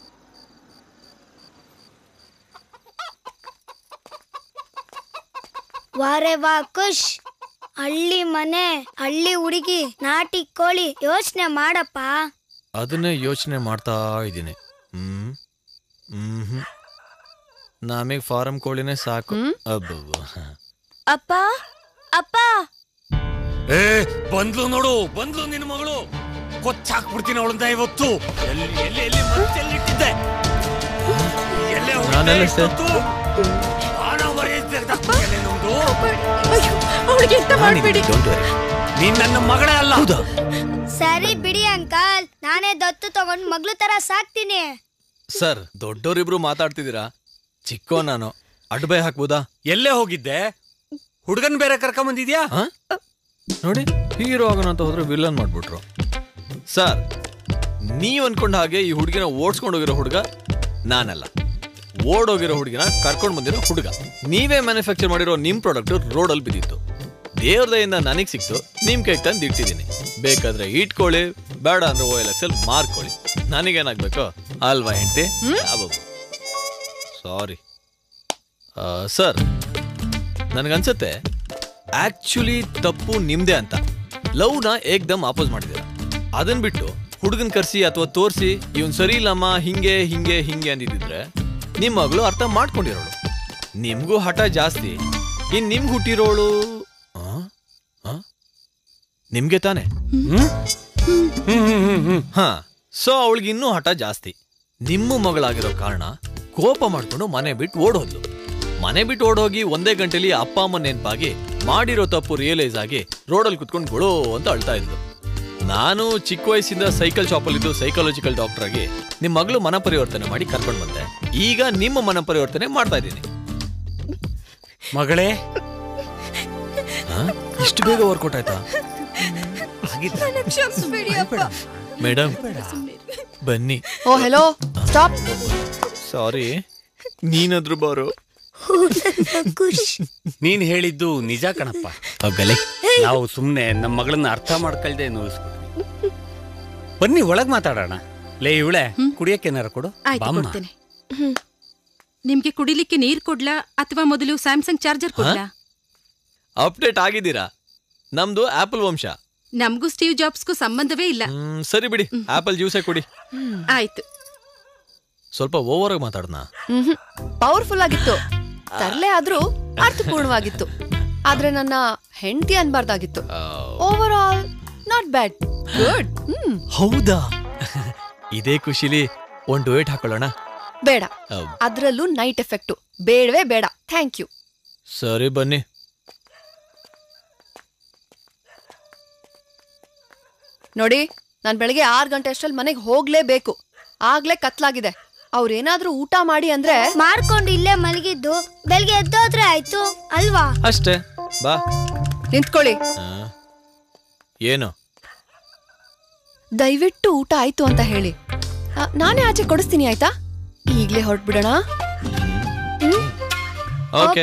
ವಾರೆ ವಾ ಖುಷ್ ಹಳ್ಳಿ ಮನೆ ಹಳ್ಳಿ ಹುಡುಗಿ ನಾಟಿ ಕೋಳಿ ಯೋಚನೆ ಮಾಡಪ್ಪ ಅದನ್ನೇ ಯೋಚನೆ ಮಾಡ್ತಾ ಇದ್ದೀನಿ ಹ್ಮ್ ಹ್ಮ್ ಹ್ಮ್ ನಮಗೆ ಫಾರಂ ಕೋಳಿನೇ ಸಾಕು ಅಬ್ಬಬ್ಬ ಅಪ್ಪ ಅಪ್ಪ ಏ ಬಂದ್ಲು ನೋಡು ಬಂದ್ಲು ನಿನ್ನ ಮಗಳು ಕೊಚ್ಚಾಕ್ಬಿಡ್ತೀನಿ ಅವಳನ್ನ ಇವತ್ತು ಎಲ್ಲಿ ಎಲ್ಲಿ ಎಲ್ಲಿ ಮತ್ತೆಲ್ಲಿಟ್ಟಿದ್ದೆ ಎಲ್ಲೇ ಹೋಗಿದ್ದೆ ನಾನೆಲ್ಲ ಸರ್? ಇವತ್ತು? ಪ್ರಾಣ ಮರ್ಯಾದೆ ತೆಗ್ದಾಕ್ಬಿಟ್ಟೆ ನಿಮ್ದು. ಅವಳಿಗೆ ಎಂತ ಮಾಡ್ಬೇಡಿ ನೀನ್ ನನ್ನ ಮಗಳೇ ಅಲ್ಲ ಸರಿ ಬಿಡಿ ಅಂಕಲ್ ನಾನೇ ದತ್ತು ತಗೊಂಡ್ ಮಗ್ಳು ತರ ಸಾಕ್ತೀನಿ ಸರ್ ದೊಡ್ಡೋರಿಬ್ರು ಮಾತಾಡ್ತಿದ್ದೀರಾ ಚಿಕ್ಕೋ ನಾನು ಅಡ್ಬೈ ಹಾಕ್ಬೋದಾ ಎಲ್ಲೇ ಹೋಗಿದ್ದೆ ಹುಡುಗನ್ ಬೇರೆ ಕರ್ಕೊಂಡ್ ಬಂದಿದ್ಯಾ ಆ? ನೋಡಿ ಹೀರೋ ಆಗೋಣ ಅಂತ ಹೋದ್ರೆ ವಿಲನ್ ಮಾಡ್ಬಿಟ್ರು ಸರ್ ನೀವ್ ಅನ್ಕೊಂಡ ಹಾಗೆ ಈ ಹುಡುಗಿನ ಓಡಿಸ್ಕೊಂಡು ಹೋಗಿರೋ ಹುಡುಗ ನಾನಲ್ಲ ಓಡೋಗಿರೋ ಹುಡುಗಿನ ಕರ್ಕೊಂಡು ಬಂದಿರೋ ಹುಡುಗ ನೀವೇ ಮ್ಯಾನುಫ್ಯಾಕ್ಚರ್ ಮಾಡಿರೋ ನಿಮ್ ಪ್ರಾಡಕ್ಟ್ ರೋಡಲ್ಲಿ ಬಿದ್ದಿತ್ತು ದೇವ್ರ ದಯಿಂದ ನನಗೆ ಸಿಕ್ತು ನಿಮ್ ಕೈಗೆ ತಂದು ಇಟ್ಟಿದ್ದೀನಿ ಬೇಕಾದ್ರೆ ಇಟ್ಕೊಳ್ಳಿ ಬೇಡ ಅಂದ್ರೆ ಓ ಎಲ್ ಎಕ್ಸ್ ಎಲ್ ಮಾರ್ಕೊಳ್ಳಿ ನನಗೇನಾಗ್ಬೇಕು ಅಲ್ವಾ ಹೆಂಡತಿ ಸಾರಿ ಸರ್ ನನಗನ್ಸುತ್ತೆ ಆಕ್ಚುಲಿ ತಪ್ಪು ನಿಮ್ದೇ ಅಂತ ಲವ್ನ ಏಕ್ದಮ್ ಆಪೋಸ್ ಮಾಡಿದ್ದೀರ ಅದನ್ ಬಿಟ್ಟು ಹುಡುಗನ್ ಕರ್ಸಿ ಅಥವಾ ತೋರಿಸಿ ಇವನ್ ಸರಿ ಇಲ್ಲಮ್ಮ ಹಿಂಗೆ ಹಿಂಗೆ ಹಿಂಗೆ ಅಂದಿದ್ರೆ ನಿಮ್ಮ ಮಗಳು ಅರ್ಥ ಮಾಡ್ಕೊಂಡಿರೋಳು ನಿಮ್ಗೂ ಹಠ ಜಾಸ್ತಿ ಇನ್ ನಿಮ್ಗೆ ಹುಟ್ಟಿರೋಳು ಆ? ಆ? ನಿಮ್ಗೆ ತಾನೆ ಹಾ ಸೊ ಅವಳಿಗೆ ಇನ್ನೂ ಹಠ ಜಾಸ್ತಿ ನಿಮ್ಮ ಮಗಳಾಗಿರೋ ಕಾರಣ ಕೋಪ ಮಾಡ್ಕೊಂಡು ಮನೆ ಬಿಟ್ಟು ಓಡೋದ್ಲು ಮನೆ ಬಿಟ್ಟು ಓಡೋಗಿ ಒಂದೇ ಗಂಟೆಲಿ ಅಪ್ಪ ಅಮ್ಮ ನೆನ್ಪಾಗಿ ಮಾಡಿರೋ ತಪ್ಪು ರಿಯಲೈಸ್ ಆಗಿ ರೋಡಲ್ಲಿ ಕುತ್ಕೊಂಡು ಗೊಳೋ ಅಂತ ಅಳ್ತಾ ಇದ್ಲು ನಾನು ಚಿಕ್ಕ ವಯಸ್ಸಿಂದ ಸೈಕಲ್ ಶಾಪಲ್ಲಿದ್ದು ಸೈಕಾಲಜಿಕಲ್ ಡಾಕ್ಟರ್ ಆಗಿ ನಿಮ್ಮ ಮಗಳು ಮನ ಪರಿವರ್ತನೆ ಮಾಡಿ ಕರ್ಕೊಂಡು ಬಂದೆ ಈಗ ನಿಮ್ಮ ಮನ ಪರಿವರ್ತನೆ ಮಾಡ್ತಾ ಇದ್ದೀನಿ ಮಗಳೇ ಇಷ್ಟು ಬೇಗ ವರ್ಕೌಟ್ ಆಯ್ತಾ ಕ್ಷಮಿಸ್ಬೇಡಿ ಅಪ್ಪ ಮೇಡಮ್ ಬನ್ನಿ ಓ ಹೆಲೋ ಸ್ಟಾಪ್ ಸಾರಿ ನೀನಾದ್ರೂ ಬಾರೋ ನೀನ್ ಹೇಳಿದ್ದು ನಿಜ ಕಣಪ್ಪ ಹೋಗಲೇ ನಾವು ಸುಮ್ನೆ ನಮ್ಮ ಮಗಳನ್ನ ಅರ್ಥ ಮಾಡ್ಕೊಳ್ದೆ ನೋಯಿಸ್ಬಿಟ್ವಿ ಬನ್ನಿ ಒಳಗ್ ಮಾತಾಡೋಣ ಲೇ ಇವಳೆ ಕುಡಿಯಕ್ಕೇನಾರ ಕೊಡು ಆಯ್ತು ಬಾಮ್ಮ. ಕೊಡ್ತೇನೆ ನಿಮ್ಗೆ ಕುಡಿಲಿಕ್ಕೆ ನೀರ್ ಕೊಡ್ಲಾ ಅಥವಾ ಮೊದಲು ಸ್ಯಾಮ್ಸಂಗ್ ಚಾರ್ಜರ್ ಕೊಡ್ಲಾ ಅಪ್ಡೇಟ್ ಆಗಿದ್ದೀರಾ ನಮ್ದು ಆಪಲ್ ವಂಶ ನಮ್ಗೂ ಸ್ಟೀವ್ ಜಾಬ್ಸ್ಗೂ ಸಂಬಂಧವೇ ಇಲ್ಲ ಹ್ಮ್, ಸರಿ ಬಿಡಿ ಆಪಲ್ ಜ್ಯೂಸೇ ಕುಡಿ ಆಯ್ತು ಸ್ವಲ್ಪ ಓವರ್ ಆಗಿ ಮಾತಾಡ್ನಾ ಪವರ್ಫುಲ್ ಆಗಿತ್ತು ತರ್ಲೆ ಆದ್ರೂ ಅರ್ಥಪೂರ್ಣವಾಗಿತ್ತು ಆದ್ರೆ ನನ್ನ ಹೆಂಡತಿ ಅನ್ಬಾರ್ದಾಗಿತ್ತು overall not bad good hmm ಹೌದಾ ಇದೇ ಖುಷಿಲಿ ಒಂದ್ ಡೊಯೇಟ್ ಹಾಕೊಳ್ಳೋಣ ಬೇಡ ಅವ್. ಅದ್ರಲ್ಲೂ ನೈಟ್ ಎಫೆಕ್ಟು ಬೇಡವೇ ಬೇಡ ಥ್ಯಾಂಕ್ ಯು ಸರಿ ಬನ್ನಿ ನೋಡಿ ನಾನ್ ಬೆಳಗ್ಗೆ ಆರು ಗಂಟೆ ಅಷ್ಟ್ರಲ್ಲಿ ಮನೆಗೆ ಹೋಗ್ಲೇಬೇಕು ಆಗ್ಲೇ ಕತ್ಲಾಗಿದೆ ಅವ್ರೇನಾದ್ರೂ ಊಟ ಮಾಡಿ ಅಂದ್ರೆ ಮಾರ್ಕೊಂಡು ಇಲ್ಲೇ ಮಲಗಿದ್ದು ಬೆಳಿಗ್ಗೆ ಎದ್ದೋದ್ರೆ ಆಯ್ತು ಅಲ್ವಾ ಅಷ್ಟೇ ಬಾ ನಿಂತ್ಕೊಳ್ಳಿ ಆ. ಏನು ದಯವಿಟ್ಟು ಊಟ ಆಯ್ತು ಅಂತ ಹೇಳಿ ಆ, ನಾನೇ ಆಚೆ ಕೊಡಿಸ್ತೀನಿ ಆಯ್ತಾ ಈಗ್ಲೇ ಹೊರಟ್ಬಿಡೋಣ ಓಕೆ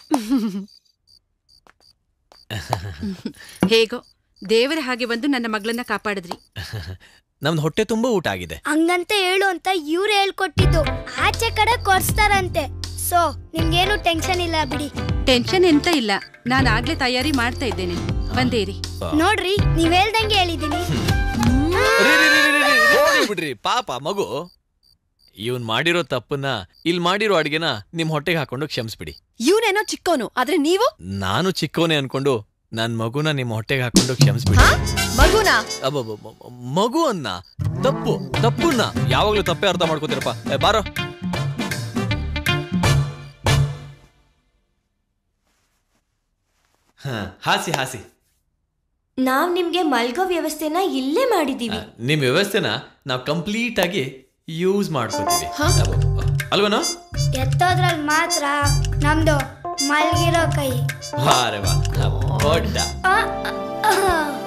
ಹೇಗೋ ದೇವರ ಹಾಗೆ ಬಂದು ನನ್ನ ಮಗಳನ್ನ ಕಾಪಾಡಿದ್ರಿ ನಮ್ದು ಹೊಟ್ಟೆ ತುಂಬಾ ಊಟ ಆಗಿದೆ ಹಂಗಂತ ಹೇಳು ಅಂತ ಇವ್ರು ಹೇಳ್ಕೊಟ್ಟಿದ್ದು ಆಚೆ ಕಡೆ ಕೊಡ್ಸ್ತಾರಂತೆ ಸೊ ನಿಮ್ಗೇನು ಟೆನ್ಷನ್ ಇಲ್ಲ ಬಿಡಿ ಟೆನ್ಷನ್ ಎಂತ ಇಲ್ಲ ನಾನು ಆಗ್ಲೇ ತಯಾರಿ ಮಾಡ್ತಾ ಇದ್ದೇನೆ ಬಂದೇರಿ ನೋಡ್ರಿ ನೀವ್ ಹೇಳ್ದಂಗೆ ಹೇಳಿದೀನಿ ಹೋಗ್ಲಿ ಬಿಡ್ರಿ ಪಾಪ ಮಗು ಇವನ್ ಮಾಡಿರೋ ತಪ್ಪನ್ನ ಇಲ್ಲಿ ಮಾಡಿರೋ ಅಡ್ಗೆನ ನಿಮ್ ಹೊಟ್ಟೆಗೆ ಹಾಕೊಂಡು ಕ್ಷಮಿಸ್ಬಿಡಿ ಇವನೇನೋ ಚಿಕ್ಕೋನು ಆದ್ರೆ ನೀವು ನಾನು ಚಿಕ್ಕವನೇ ಅನ್ಕೊಂಡು ನನ್ ಮಗುನ ನಿಮ್ಮ ಹೊಟ್ಟೆಗೆ ಹಾಕೊಂಡು ಕ್ಷಮಿಸ್ಬಿಡಿ ಮಗುನ ಅಬ್ಬಬ್ಬಬ್ಬ, ಮಗು ಅನ್ನ ತಪ್ಪು ತಪ್ಪನ್ನ ಯಾವಾಗ್ಲೂ ತಪ್ಪೇ ಅರ್ಥ ಮಾಡ್ಕೋತೀರಪ್ಪ ಏ, ಬಾರೋ ಹ, ಹಾಸಿ ಹಾಸಿ ನಾವ್ ನಿಮ್ಗೆ ಮಲ್ಗೋ ವ್ಯವಸ್ಥೆನ ಇಲ್ಲೇ ಮಾಡಿದೀವಿ ನಿಮ್ ವ್ಯವಸ್ಥೆನ ನಾವು ಕಂಪ್ಲೀಟ್ ಆಗಿ ಯೂಸ್ ಮಾಡ್ಕೋತೀವಿ ಅಲ್ವನೋ ಎತ್ತೋದ್ರಲ್ಲಿ ಮಾತ್ರ ನಮ್ದು ಮಲ್ಗಿರೋ ಕೈ ವಾರೆ ವಾ ದೊಡ್ಡ ಆ, ಆ,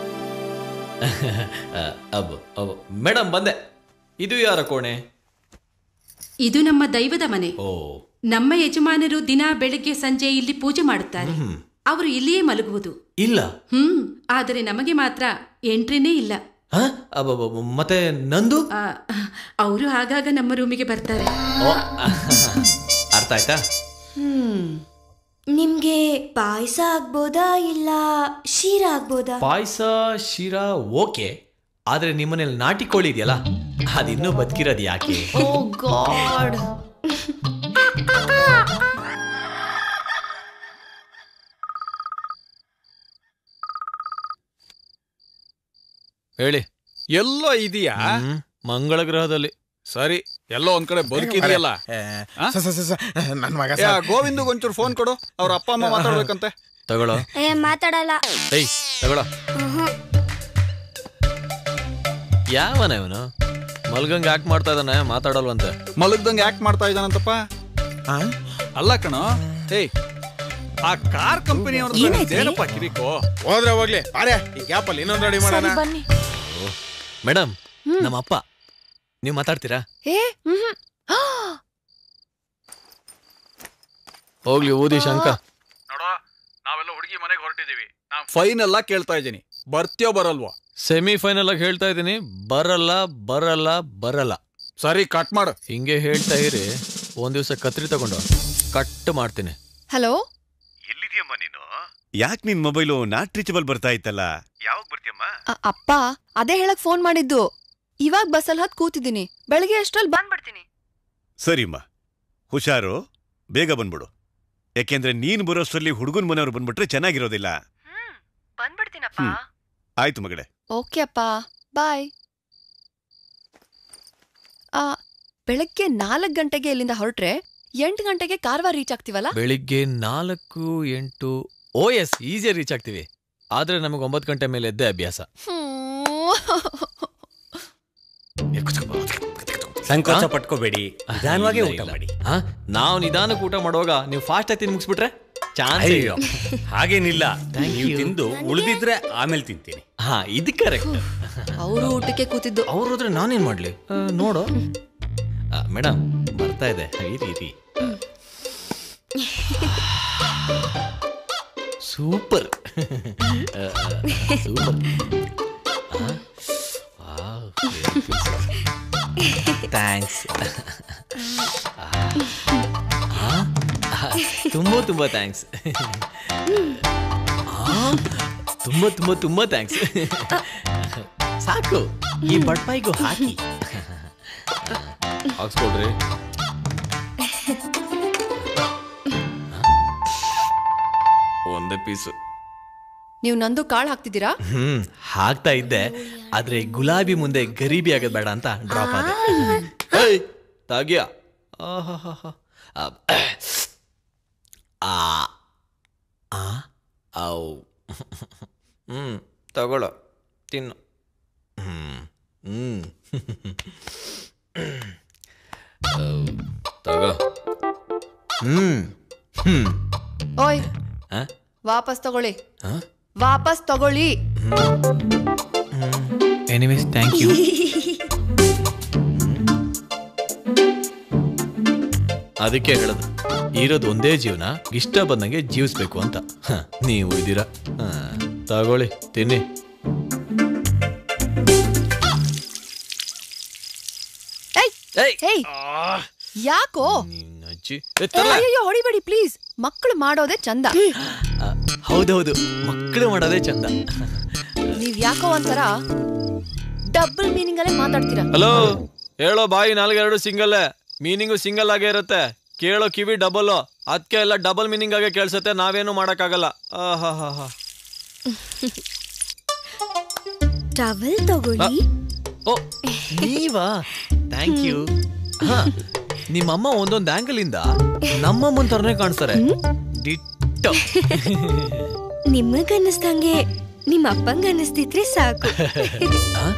ಅಬ್ಬು ಅಬ್ಬು ಮೇಡಮ್ ಬಂದೆ ಇದು ಯಾರ ಕೋಣೆ ಇದು ನಮ್ಮ ದೈವದ ಮನೆ ಓ ನಮ್ಮ ಯಜಮಾನರು ದಿನ ಬೆಳಗ್ಗೆ ಸಂಜೆ ಇಲ್ಲಿ ಪೂಜೆ ಮಾಡುತ್ತಾರೆ ಹ್ಮ್. ಅವರು ಇಲ್ಲಿಯೇ ಮಲಗುವುದು ಇಲ್ಲ ಹ್ಮ್ ಆದರೆ ನಮಗೆ ಮಾತ್ರ ಎಂಟ್ರಿನೇ ಇಲ್ಲ ಹ? ಅಬ್ಬಬ್ಬಬ್ಬ, ಮತ್ತೆ ನಂದು ಅವರು ಆಗಾಗ ನಮ್ಮ ರೂಮಿಗೆ ಬರ್ತಾರೆ ಓ, ಅರ್ಥ ಆಯ್ತಾ ಹ್ಮ್ ನಿಮ್ಗೆ ಪಾಯಸ ಆಗ್ಬೋದಾ ಇಲ್ಲ ಶೀರ ಆಗ್ಬೋದಾ ಪಾಯಸ ಶಿರಾ ಓಕೆ ಆದ್ರೆ ನಿಮ್ಮನೇಲಿ ನಾಟಿ ಕೋಳಿ ಇದೆಯಲ್ಲ ಅದಿನ್ನೂ ಬದುಕಿರೋದು ಯಾಕೆ ಓ ಗಾಡ್ ಹೇಳಿ ಎಲ್ಲೋ ಇದೆಯಾ ಹ್ಮ್, ಮಂಗಳ ಗ್ರಹದಲ್ಲಿ ಸರಿ ಎಲ್ಲೋ ಒಂದ್ ಕಡೆ ಬದುಕಿದೆಯಲ್ಲ ಸ- ಸ- ಸ- ಸ- ನನ್ ಮಗ ಯಾ, ಸರ್. ಗೋವಿಂದು ಒಂಚೂರು ಫೋನ್ ಕೊಡು ಅವ್ರ ಅಪ್ಪ ಅಮ್ಮ ಮಾತಾಡ್ಬೇಕಂತೆ ತಗೊಳ್ಳೋ ಏ ಮಾತಾಡಲ್ಲ ಏಯ್ ತಗೊಳ್ಳೋ ಮ್ಹೂ. ಯಾವನ ಇವನು ಮಲ್ಗಂಗ್ ಯಾಕೆ ಮಾಡ್ತಾ ಇದ್ದಾನೆ ಮಾತಾಡಲ್ವಂತೆ ಮಲಗ್ದಂಗೆ ಯಾಕೆ ಮಾಡ್ತಾ ಇದ್ದಾನಂತಪ್ಪ ಅಲ್ಲ ಕಣೋ ಏಯ್ ಆ ಕಾರ್ ಕಂಪನಿ ಏನಾಯ್ತ್ರಿ? ಏನಪ್ಪ ಕಿರಿಕೋ ಹೋದ್ರೆ ಹೋಗ್ಲಿ ಬಾರೆ ಈ ಗ್ಯಾಪ್ ಅಲ್ಲಿ ಇನ್ನೊಂದ್ ರೆಡಿ ಮಾಡೋಣ ಬನ್ನಿ ಮೇಡಮ್ ನಮ್ಮ ಅಪ್ಪ ನೀವು ಮಾತಾಡ್ತೀರಾ ಏ ಮ್ಹೂ. ಹೋಗ್ಲಿ ಊದಿ ಶಂಕ ನಾವೆಲ್ಲ ಹುಡುಗಿ ಮನೆಗೆ ಹೊರಟಿದೀವಿ ಫೈನ್ ಎಲ್ಲ ಕೇಳ್ತಾ ಇದ್ದೀನಿ ಬರ್ತೀಯೋ ಬರಲ್ವೋ ಸೆಮಿ ಫೈನಲ್ ಆಗಿ ಹೇಳ್ತಾ ಇದ್ದೀನಿ ಬರಲ್ಲ ಬರಲ್ಲ ಬರಲ್ಲ ಸರಿ ಕಟ್ ಮಾಡು ಹಿಂಗೆ ಹೇಳ್ತಾ ಇರಿ ಒಂದ್ ದಿವಸ ಕತ್ರಿ ತಗೊಂಡು ಕಟ್ ಮಾಡ್ತೀನಿ ಹಲೋ ಎಲ್ಲಿದ್ಯಮ್ಮ ನೀನು ಯಾಕೆ ನಿನ್ ಮೊಬೈಲು ನಾಟ್ ರೀಚಬಲ್ ಬರ್ತಾ ಇತ್ತಲ್ಲ ಯಾವಾಗ ಬರ್ತೀಯಮ್ಮ ಅ- ಅಪ್ಪ ಅದೇ ಹೇಳಕ್ ಫೋನ್ ಮಾಡಿದ್ದು ಇವಾಗ ಬಸ್ಸಲ್ಲಿ ಹತ್ ಕೂತಿದ್ದೀನಿ ಬೆಳಗ್ಗೆ ಅಷ್ಟ್ರಲ್ಲಿ ಬಂದ್ಬಿಡ್ತೀನಿ ಸರಿಮ್ಮ ಹುಷಾರು ಬೇಗ ಬಂದ್ಬಿಡು ಯಾಕೆಂದ್ರೆ ನೀನ್ ಬರೋಷ್ಟರಲ್ಲಿ ಹುಡುಗನ್ ಮನೆಯವ್ರು ಬಂದ್ಬಿಟ್ರೆ ಚೆನ್ನಾಗಿರೋದಿಲ್ಲ ಬಂದ್ಬಿಡ್ತೀನಪ್ಪ ಹ್ಮ್. ಆಯ್ತು ಮಗಳೇ ಓಕೆ ಅಪ್ಪ ಬಾಯ್ ಆ ಬೆಳಗ್ಗೆ ನಾಲ್ಕು ಗಂಟೆಗೆ ಇಲ್ಲಿಂದ ಹೊರಟ್ರೆ ಎಂಟು ಗಂಟೆಗೆ ಕಾರವಾರ ರೀಚ್ ಆಗ್ತೀವಲ್ಲ ಬೆಳಿಗ್ಗೆ ನಾಲ್ಕು ಎಂಟು ಓ ಎಸ್ ಈಸಿಯಾಗಿ ರೀಚ್ ಆಗ್ತೀವಿ ಆದ್ರೆ ನಮಗೆ ಒಂಬತ್ತು ಗಂಟೆ ಮೇಲೆ ಎದ್ದೆ ಅಭ್ಯಾಸ ಸಂಕೋಚ ಹಾ? ಪಟ್ಕೋಬೇಡಿ ನಿಧಾನವಾಗಿ ಇಲ್ಲ, ಊಟ ಇಲ್ಲ. ಮಾಡಿ ಹಾ? ನಾವು ನಿಧಾನಕ್ಕೆ ಊಟ ಮಾಡುವಾಗ ನೀವು ಫಾಸ್ಟ್ ಆಗಿ ತಿಂದು ಮುಗಿಸ್ಬಿಟ್ರೆ ಚಾನ್ಸ್ ಅಯ್ಯೋ ಹಾಗೇನಿಲ್ಲ Thank ನೀವು you. ತಿಂದು ಉಳಿದಿದ್ರೆ ಆಮೇಲೆ ತಿಂತೀನಿ ಹಾ ಇದು ಕರೆಕ್ಟ್ ಅವರು ಊಟಕ್ಕೆ ಕೂತಿದ್ದು ಅವ್ರು ಹೋದ್ರೆ ನಾನೇನ್ ಮಾಡ್ಲಿ ಆ, ನೋಡು ಮೇಡಮ್ ಬರ್ತಾ ಇದೆ ಇರಿ ಇರಿ ಸೂಪರ್ ಸೂಪರ್ ಥ್ಯಾಂಕ್ಸ್ ತುಂಬ ತುಂಬ ಥ್ಯಾಂಕ್ಸ್ ತುಂಬ ತುಂಬ ತುಂಬ ಥ್ಯಾಂಕ್ಸ್ ಸಾಕು ಈ ಬಡ್ಪಾಯಿಗೂ ಹಾಕಿ ಹಾಕ್ಸ್ಕೊಡ್ರಿ ಒಂದೇ ಪೀಸು ನೀವು ನಂದು ಕಾಳು ಹಾಕ್ತಿದ್ದೀರಾ ಹ್ಮ್ ಹಾಕ್ತಾ ಇದ್ದೆ ಆದ್ರೆ ಗುಲಾಬಿ ಮುಂದೆ ಗರೀಬಿ ಆಗೋದ್ ಬೇಡ ಅಂತ ಡ್ರಾಪ್ ಆದೆ ಏಯ್, ತಾಗ್ಯಾ ಆಹಾಹಾಹಾ. ಆ, ಆ ಆ ಔ ಹ್ಮ್ ತಗೊಳ್ಳೋ ತಿನ್ನು ಹ್ಮ್ ಹ್ಮ್ ಔ, ತಗೋ ಹ್ಮ್ ಹ್ಮ್ ಓಯ್ ಆ? ವಾಪಸ್ ತಗೊಳ್ಳಿ ಆ? ವಾಪಸ್ ತಗೊಳ್ಳಿ ಎನಿವೇಸ್ ಥ್ಯಾಂಕ್ ಯು ಅದಕ್ಕೆ ಹೇಳೋದು ಇರೋದು ಒಂದೇ ಜೀವನ ಇಷ್ಟ ಬಂದಂಗೆ ಜೀವಿಸ್ಬೇಕು ಅಂತ ಹ, ನೀವು ಇದ್ದೀರಾ ಹ, ತಗೊಳ್ಳಿ ತಿನ್ನಿ ಏಯ್ ಏಯ್ ಯಾಕೋ ಅಜ್ಜಿ ಏ, ಅಯ್ಯಯ್ಯೋ ಹೊಡಿಬೇಡಿ ಪ್ಲೀಸ್ ಮಕ್ಕಳು ಮಾಡೋದೇ ಚಂದ ಹೌದೌದು ಮಕ್ಕಳು ಮಾಡೋದೇ ಚಂದ ನೀವ್ ಯಾಕೋ ಒಂಥರ ಡಬಲ್ ಮೀನಿಂಗ್ ಅಲ್ಲೇ ಮಾತಾಡ್ತೀರಾ ಹಲೋ ಹೇಳೋ ಬಾಯಿ ನಾಲ್ಗೆರಡು ಸಿಂಗಲ್ ಮೀನಿಂಗು ಸಿಂಗಲ್ ಆಗೇ ಇರುತ್ತೆ ಕೇಳೋ ಕಿವಿ ಡಬಲ್ ಅದಕ್ಕೆ ಎಲ್ಲ ಡಬಲ್ ಮೀನಿಂಗ್ ಆಗೇ ಕೇಳಿಸುತ್ತೆ ನಾವೇನು ಮಾಡೋಕ್ಕಾಗಲ್ಲ ಆಹಾ ಹಾ ಹಾ ಟವಲ್ ತಗೊಳ್ಳಿ ಓ ನೀವಾ ಥ್ಯಾಂಕ್ ಯು ಹಾ ನಿಮ್ಮಮ್ಮ ಒಂದೊಂದು ಆಂಗಲ್ ಇಂದ ನಮ್ಮಮ್ಮನ ತರನೇ ಕಾಣಿಸ್ತಾರೆ ಡಿಟ್ಟೋ ನಿಮಗನ್ನಿಸ್ದಂಗೆ ನಿಮ್ಮ ಅಪ್ಪಂಗ ಅನ್ನಿಸ್ತಿದ್ರೆ ಸಾಕು ಆ?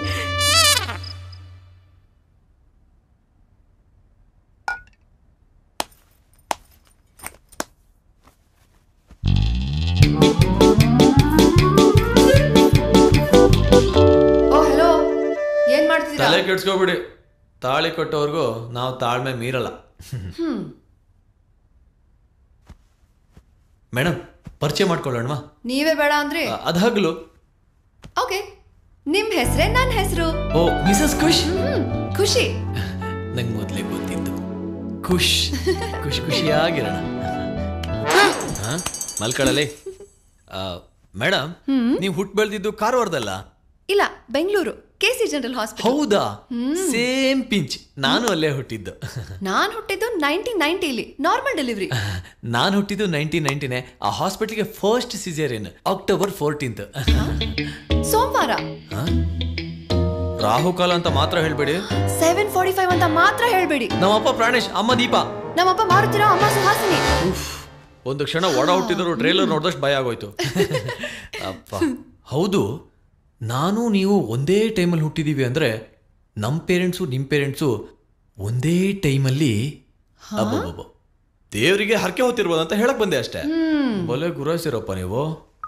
ಓ ಹಲೋ ಏನ್ ಮಾಡ್ತಿದ್ದೀರಾ ತಲೆ ಕೆಡ್ಸ್ಕೊಬಿಡಿ ತಾಳಿ ಕೊಟ್ಟವ್ರಿಗೂ ನಾವು ತಾಳ್ಮೆ ಮೀರಲ್ಲ ಹ್ಮ್ ಮೇಡಮ್ ಪರಿಚಯ ಮಾಡ್ಕೊಳ್ಳೋಣವಾ ನೀವೇ ಬೇಡ ಅಂದ್ರೆ ಅದಾಗ್ಲು ಓಕೆ ನಿಮ್ ಹೆಸರೇ ನನ್ನ ಹೆಸರು ಓ ಮಿಸಸ್ ಖುಷ್ ಖುಷಿ ನಂಗೆ ಮೊದಲೇ ಗೊತ್ತಿತ್ತು ಖುಷ್ ಖುಷಿ ಖುಷಿಯಾಗಿರೋಣ ಹಾ ಮಲ್ಕೊಳ್ಳಲಿ ಮೇಡಮ್ ನೀವು ಹುಟ್ಟು ಬೆಳೆದಿದ್ದು ಕಾರವಾರದಲ್ಲ ಇಲ್ಲ Bengaluru K C general hospital ಹೌದಾ ಸೇಮ್ ಪಿಂಚ್ ನಾನು ಅಲ್ಲೇ ಹುಟ್ಟಿದ್ದು ನಾನ್ ಹುಟ್ಟಿದ್ದು ನೈನ್ಟೀನ್ ನೈನ್ಟಿಲಿ ನಾರ್ಮಲ್ ಡೆಲಿವರಿ ನಾನು ಹುಟ್ಟಿದ್ದು ನೈನ್ಟೀನ್ ನೈನ್ಟಿನೇ ಆ ಹಾಸ್ಪಿಟ್ಲಿಗೆ ಫಸ್ಟ್ ಸಿಸೇರಿಯನ್ ಅಕ್ಟೋಬರ್ ಫೋರ್ಟೀನ್ತ್ ಸೋಮವಾರ ರಾಹುಕಾಲ ಅಂತ ಮಾತ್ರ ಹೇಳ್ಬೇಡಿ ಸೆವೆನ್ ಫಾರ್ಟಿ ಫೈವ್ ಅಂತ ಮಾತ್ರ ಹೇಳ್ಬೇಡಿ ನಮ್ಮಪ್ಪ ಪ್ರಾಣೇಶ್ ಅಮ್ಮ ದೀಪ ನಮ್ಮಪ್ಪ ಮಾರುತಿರೋ ಅಮ್ಮ ಸುಹಾಸಿನಿ ಒಂದು ಕ್ಷಣ ಒಡ ಹುಟ್ಟಿದ್ರು ಟ್ರೇಲರ್ ನೋಡಿದಷ್ಟು ಭಯ ಆಗೋಯ್ತು ಅಪ್ಪ ಹೌದು ನಾನು ನೀವು ಒಂದೇ ಟೈಮಲ್ಲಿ ಹುಟ್ಟಿದೀವಿ ಅಂದ್ರೆ ನಮ್ಮ ಪೇರೆಂಟ್ಸು ನಿಮ್ಮ ಪೇರೆಂಟ್ಸು ಒಂದೇ ಟೈಮಲ್ಲಿ ಅಬ್ಬಬ್ಬಬ್ಬ ದೇವರಿಗೆ ಹರಕೆ ಹೊತ್ತಿರ್ಬೋದು ಅಂತ ಹೇಳಕ್ ಬಂದೆ ಅಷ್ಟೇ ಹ್ಮ್. ಬಲೆ ಗುರಾಯಿಸಿರಪ್ಪ ನೀವು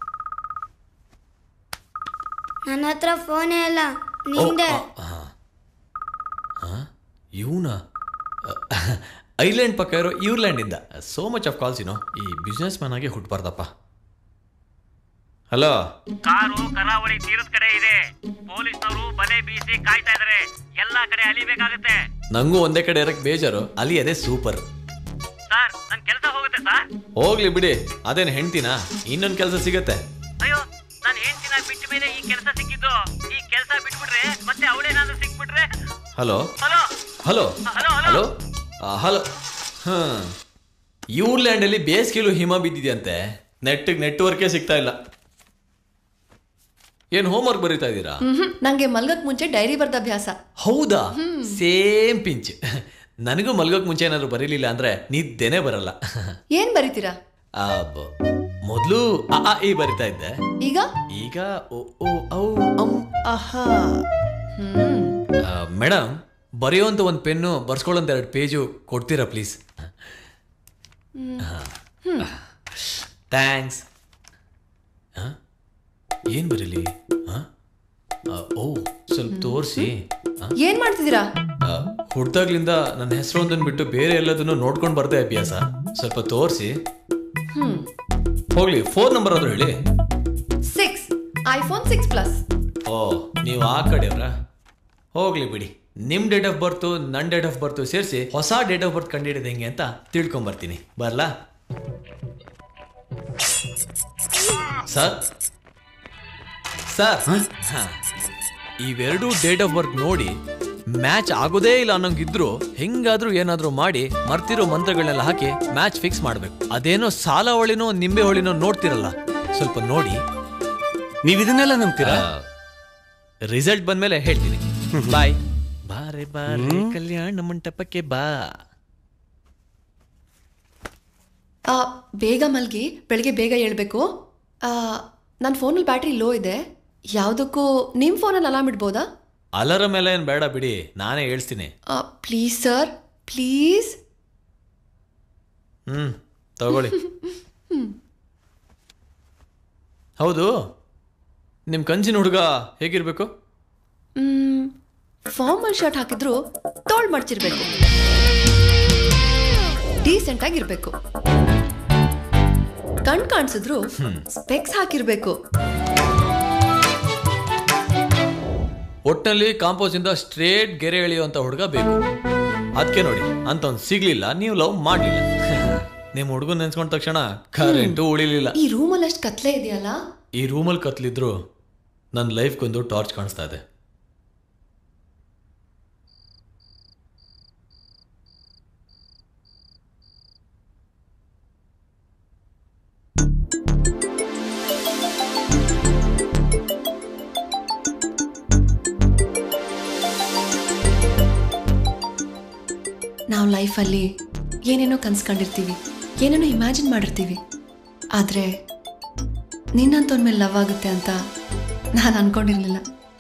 ನನ್ನ ಹತ್ರ ಫೋನೇ ಅಲ್ಲ ನಿಂದೆ ಇವನ ಐಲ್ಯಾಂಡ್ ಪಕ್ಕ ಇರೋ ಇವ್ರ್ಲ್ಯಾಂಡಿಂದ ಸೋ ಮಚ್ ಆಫ್ ಕಾಲ್ಸ್ ಏನೋ ಈ ಬಿಸ್ನೆಸ್ ಮ್ಯಾನ್ ಆಗಿ ಹುಟ್ಟಬಾರ್ದಪ್ಪ ಹಲೋ ಕಾರು ಕರಾವಳಿ ತೀರದ ಕಡೆ ಇದೆ ಪೊಲೀಸ್ನವರು ಬಲೆ ಬೀಸಿ ಕಾಯ್ತಾ ಇದಾರೆ ಎಲ್ಲಾ ಕಡೆ ಅಲಿಬೇಕಾಗುತ್ತೆ ನಂಗೂ ಒಂದೇ ಕಡೆ ಇರಕ್ ಬೇಜಾರು ಅಲ್ಲಿ ಅದೇ ಸೂಪರ್ ಸರ್ ನನ್ ಕೆಲಸ ಹೋಗುತ್ತೆ ಸರ್ ಹೋಗ್ಲಿ ಬಿಡಿ ಅದೇನು ಹೆಂಡ್ತಿನ ಇನ್ನೊಂದು ಕೆಲಸ ಸಿಗತ್ತೆ ಅಯ್ಯೋ ನಾನು ಹೆಂಡತಿನ ಬಿಟ್ಟ ಮೇಲೆ ಈ ಕೆಲಸ ಸಿಕ್ಕಿದ್ದು ಈ ಕೆಲಸ ಬಿಟ್ಬಿಟ್ರೆ ಮತ್ತೆ ಅವಳೇನಾದ್ರೂ ಸಿಕ್ಬಿಟ್ರೆ hello hello hello hello hello hello ಹಾಂ ಲ್ಯಾಂಡಲ್ಲಿ ಬೇಸಿಗೆಲು ಹಿಮ ಬಿದ್ದಿದೆಯಂತೆ ನೆಟ್ಟಿಗೆ ನೆಟ್ವರ್ಕೇ ಸಿಗ್ತಾ ಇಲ್ಲ ಏನು ಹೋಮ್ವರ್ಕ್ ಬರೀತಾ ಇದ್ದೀರಾ ಮ್ಹ್ಮ್. ನಂಗೆ ಮಲ್ಗಕ್ ಮುಂಚೆ ಡೈರಿ ಬರ್ದ ಅಭ್ಯಾಸ ಹೌದಾ ಹ್ಮ್. ಸೇಮ್ ಪಿಂಚ್ ನನಗೂ ಮಲ್ಗೋಕ್ ಮುಂಚೆ ಏನಾದ್ರು ಬರೀಲಿಲ್ಲ ಅಂದ್ರೆ ನಿದ್ದೆನೇ ಬರಲ್ಲ ಏನ್ ಬರೀತೀರಾ ಮೊದಲು ಅ ಆ, ಇ ಬರಿತಾ ಇದ್ದೆ ಈಗ ಈಗ ಓ ಓ ಔ ಅಂ ಅಹಾ ಹ್ಮ್ ಮೇಡಮ್ ಬರೆಯುವಂತ ಒಂದು ಪೆನ್ನು ಬರ್ಸ್ಕೊಳ್ಳೋಂತ ಎರಡು ಪೇಜು ಕೊಡ್ತೀರಾ ಪ್ಲೀಸ್ ಹ್ಮ್. ಹ್ಮ್. ಥ್ಯಾಂಕ್ಸ್ ಏನು ಬರೀಲಿ ಆ? ಆ, ಓ ಸ್ವಲ್ಪ ತೋರಿಸಿ ಏನ್ ಮಾಡ್ತಿದ್ದೀರಾ ಹುಡ್ದಾಗ್ಲಿಂದ ನನ್ನ ಹೆಸರು ಒಂದನ್ನು ಬಿಟ್ಟು ಬೇರೆ ಎಲ್ಲದನ್ನು ನೋಡ್ಕೊಂಡು ಬರ್ದೆ ಅಭ್ಯಾಸ ಸ್ವಲ್ಪ ತೋರಿಸಿ ಹ್ಮ್ ಹೋಗ್ಲಿ ಫೋನ್ ನಂಬರ್ ಆದ್ರೂ ಹೇಳಿ ಸಿಕ್ಸ್ ಐಫೋನ್ ಸಿಕ್ಸ್ ಪ್ಲಸ್ ಓ ನೀವು ಆ ಕಡೆಯವ್ರಾ ಹೋಗ್ಲಿ ಬಿಡಿ ನಿಮ್ಮ ಡೇಟ್ ಆಫ್ ಬರ್ತು ನನ್ನ ಡೇಟ್ ಆಫ್ ಬರ್ತು ಸೇರಿಸಿ ಹೊಸ ಡೇಟ್ ಆಫ್ ಬರ್ತ್ ಕಂಡುಹಿಡಿದು ಹೆಂಗೆ ಅಂತ ತಿಳ್ಕೊಂಬರ್ತೀನಿ ಬರ್ಲಾ ಸರ್ ಸರ್ ಹಾ. ಇವೆರಡು ಡೇಟ್ ಆಫ್ ಬರ್ತ್ ನೋಡಿ ಮ್ಯಾಚ್ ಆಗೋದೇ ಇಲ್ಲ ಅನ್ನೋಂಗಿದ್ರು ಹೆಂಗಾದ್ರೂ ಏನಾದ್ರೂ ಮಾಡಿ ಮರ್ತಿರೋ ಮಂತ್ರಗಳನ್ನೆಲ್ಲ ಹಾಕಿ ಮ್ಯಾಚ್ ಫಿಕ್ಸ್ ಮಾಡ್ಬೇಕು ಅದೇನೋ ಸಾಲ ಹೊಳಿನೋ ನಿಂಬೆ ಹೊಳಿನೋ ನೋಡ್ತಿರಲ್ಲ ಸ್ವಲ್ಪ ನೋಡಿ ನೀವು ಇದನ್ನೆಲ್ಲ ನಂಬ್ತೀರಾ ರಿಸಲ್ಟ್ ಬಂದ್ಮೇಲೆ ಹೇಳ್ತೀನಿ ಬಾಯ್ ಬಾರೆ ಬಾರೆ ಕಲ್ಯಾಣ ಮಂಟಪಕ್ಕೆ ಬಾ ಆ, ಬೇಗ ಮಲ್ಗಿ ಬೆಳಗ್ಗೆ ಬೇಗ ಹೇಳ್ಬೇಕು ನನ್ನ ಫೋನಲ್ಲಿ ಬ್ಯಾಟ್ರಿ ಲೋ ಇದೆ ಯಾವುದಕ್ಕೂ ನಿಮ್ಮ ಫೋನಲ್ಲಿ ಅಲಾರ್ಮ್ ಇಡ್ಬೋದಾ ಅಲಾರಂ ಎಲ್ಲ ಏನ್ ಬೇಡ ಬಿಡಿ ನಾನೇ ಹೇಳ್ತೀನಿ ಪ್ಲೀಸ್ ಸರ್ ಪ್ಲೀಸ್ ಹ್ಮ್ ತಗೊಳ್ಳಿ ಹೌದು ನಿಮ್ ಕಂಚಿನ ಹುಡುಗ ಹೇಗಿರ್ಬೇಕು ಫಾರ್ಮಲ್ ಶರ್ಟ್ ಹಾಕಿದ್ರು ತೋಳ್ ಮಡ್ಚಿರ್ಬೇಕು ಡೀಸೆಂಟ್ ಆಗಿರ್ಬೇಕು ಕಣ್ ಕಾಣಿಸಿದ್ರು ಹ್ಮ್. ಸ್ಪೆಕ್ಸ್ ಹಾಕಿರ್ಬೇಕು ಒಟ್ಟಿನಲ್ಲಿ ಕಾಂಪೋಸ್ ಇಂದ ಸ್ಟ್ರೇಟ್ ಗೆರೆ ಎಳೆಯುವಂತ ಹುಡುಗ ಬೇಕು ಅದಕ್ಕೆ ನೋಡಿ ಅಂತ ಒಂದು ಸಿಗ್ಲಿಲ್ಲ ನೀವು ಲವ್ ಮಾಡ್ಲಿಲ್ಲ ನಿಮ್ ಹುಡುಗನ್ ನೆನ್ಸ್ಕೊಂಡ ತಕ್ಷಣ ಕರೆಂಟು ಉಳಿಲಿಲ್ಲ ಈ ರೂಮಲ್ಲಿ ಅಷ್ಟು ಕತ್ಲೆ ಇದೆಯಲ್ಲ ಈ ರೂಮಲ್ಲಿ ಕತ್ಲಿದ್ರು ನನ್ನ ಲೈಫ್ಗೊಂದು ಟಾರ್ಚ್ ಕಾಣಿಸ್ತಾ ಇದೆ ನಾವು ಲೈಫಲ್ಲಿ ಏನೇನೋ ಕನ್ಸ್ಕೊಂಡಿರ್ತೀವಿ ಏನೇನೋ ಇಮ್ಯಾಜಿನ್ ಮಾಡಿರ್ತೀವಿ ಆದರೆ ನಿನ್ನಂತವ್ರ ಮೇಲೆ ಲವ್ ಆಗುತ್ತೆ ಅಂತ ನಾನು ಅನ್ಕೊಂಡಿರ್ಲಿಲ್ಲ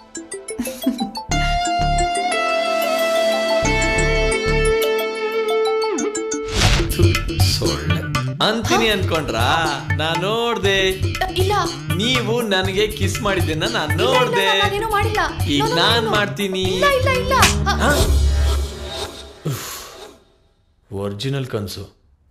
ಸೊಳ್ಳೆ ಅಂತೀನಿ ಅನ್ಕೊಂಡ್ರಾ ನಾ ನೋಡ್ದೆ ಇಲ್ಲ ನೀವು ನನಗೆ ಕಿಸ್ ಮಾಡಿದ್ದನ್ನ ನಾನ್ ನೋಡ್ದೆ ನಾನೇನೋ ಮಾಡಿಲ್ಲ ಈಗ No, no, no, ನಾನ್ no. ಮಾಡ್ತೀನಿ ಇಲ್ಲ ಇಲ್ಲ ಇಲ್ಲ ಅ- ಒರಿಜಿನಲ್ ಕನ್ಸು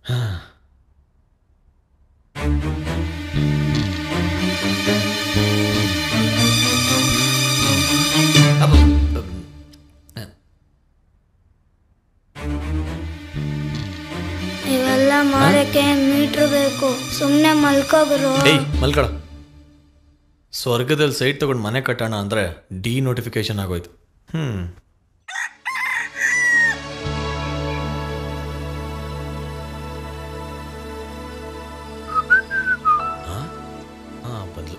ಇವೆಲ್ಲ ಮಾಡಕ್ಕೆ ಮೀಟ್ರ್ ಬೇಕು ಸುಮ್ನೆ ಮಲ್ಕೋಬ್ರು ಏಯ್ ಮಲ್ಕಳ ಸ್ವರ್ಗದಲ್ಲಿ ಸೈಟ್ ತಗೊಂಡು ಮನೆ ಕಟ್ಟೋಣ ಅಂದ್ರೆ ಡಿ ನೋಟಿಫಿಕೇಶನ್ ಆಗೋಯ್ತು ಹ್ಮ್ ಆ? ಆ, ಬಂದ್ಲು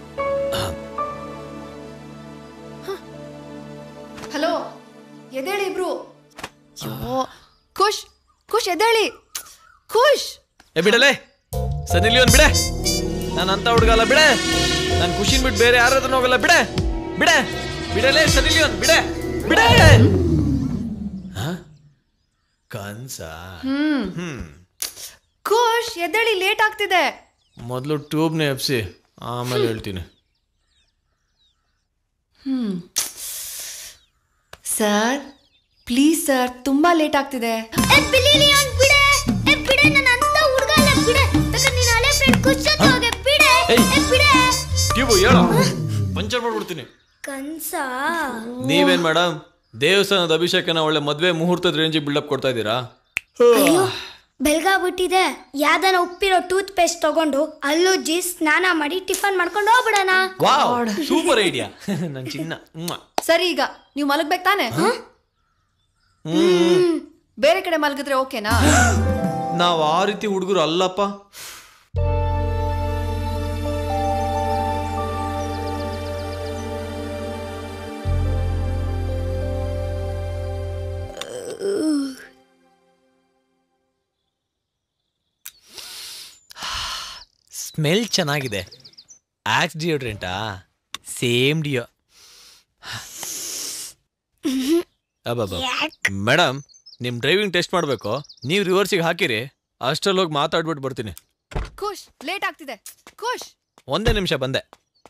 ಹಲೋ ಎದೇಳಿ ಇಬ್ರು ಅಯ್ಯೋ ಖುಷ್ ಖುಷ್ ಎದೇಳಿ ಖುಷ್ ಏ ಬಿಡಲೇ ಸನಿಲಿ ಒಂದ್ ಬಿಡೆ ನಾನು ಅಂತ ಹುಡುಗಲ್ಲ ಬಿಡೆ ನಾನು ಖುಷಿನ್ ಬಿಟ್ಟು ಬೇರೆ ಯಾರಾದ್ರೂ ಹೋಗಲ್ಲ ಬಿಡೆ ಬಿಡೆ ಬಿಡಲೇ ಸನಿಲಿ ಒಂದ್ ಬಿಡೆ ಬಿಡೆ ಆ? ಕನ್ಸ ಹ್ಮ್ ಹ್ಮ್ ಖುಷ್ ಎದ್ದೇಳಿ ಲೇಟ್ ಆಗ್ತಿದೆ ಮೊದಲು ಟ್ಯೂಬ್ನ ಎಪ್ಸಿ ಆಮೇಲೆ ಹೇಳ್ತೀನಿ ಹ್ಮ್ ಸರ್ ಪ್ಲೀಸ್ ಸರ್ ತುಂಬಾ ಲೇಟ್ ಆಗ್ತಿದೆ ಟ್ಯೂಬು ಹೇಳು ಪಂಚರ್ ಮಾಡ್ಬಿಡ್ತೀನಿ ಕನ್ಸ ನೀವೇನ್ ಮೇಡಮ್ ದೇವಸ್ಥಾನದ ಅಭಿಷೇಕನ ಒಳ್ಳೆ ಮದ್ವೆ ಮುಹೂರ್ತದ ರೇಂಜಿಗೆ ಬಿಲ್ಡಪ್ ಕೊಡ್ತಾ ಇದ್ದೀರಾ ಅಯ್ಯೋ ಬೆಲ್ಗಾಗ್ಬಿಟ್ಟಿದೆ ಯಾವ್ದಾನ ಉಪ್ಪಿರೋ ಟೂತ್ ಪೇಸ್ಟ್ ತಗೊಂಡು ಅಲ್ಲುಜ್ಜಿ ಸ್ನಾನ ಮಾಡಿ ಟಿಫನ್ ಮಾಡ್ಕೊಂಡು ಹೋಗ್ಬಿಡೋಣ ವಾವ್ ಸೂಪರ್ ಐಡಿಯಾ ನನ್ ಚಿನ್ನ ಮ್ವಾ. ಸರಿ ಈಗ ನೀವು ಮಲಗ್ಬೇಕು ತಾನೆ ಹ್ಮ್ ಬೇರೆ ಕಡೆ ಮಲಗಿದ್ರೆ ಓಕೆನಾ ನಾವ್ ಆ ರೀತಿ ಹುಡುಗರು ಅಲ್ಲಪ್ಪ ಸ್ಮೆಲ್ ಚೆನ್ನಾಗಿದೆ ಆಕ್ಸ್ ಡಿಯೋಡ್ರೆಂಟಾ ಸೇಮ್ ಡಿಯೋ ಅಬ್ಬಬ್ಬ ಮೇಡಮ್ ನಿಮ್ ಡ್ರೈವಿಂಗ್ ಟೆಸ್ಟ್ ಮಾಡಬೇಕು ನೀವು ರಿವರ್ಸಿಗೆ ಹಾಕಿರಿ ಅಷ್ಟ್ರಲ್ಲಿ ಹೋಗಿ ಮಾತಾಡ್ಬಿಟ್ಟು ಬರ್ತೀನಿ ಖುಷ್ ಲೇಟ್ ಆಗ್ತಿದೆ ಖುಷ್ ಒಂದೇ ನಿಮಿಷ ಬಂದೆ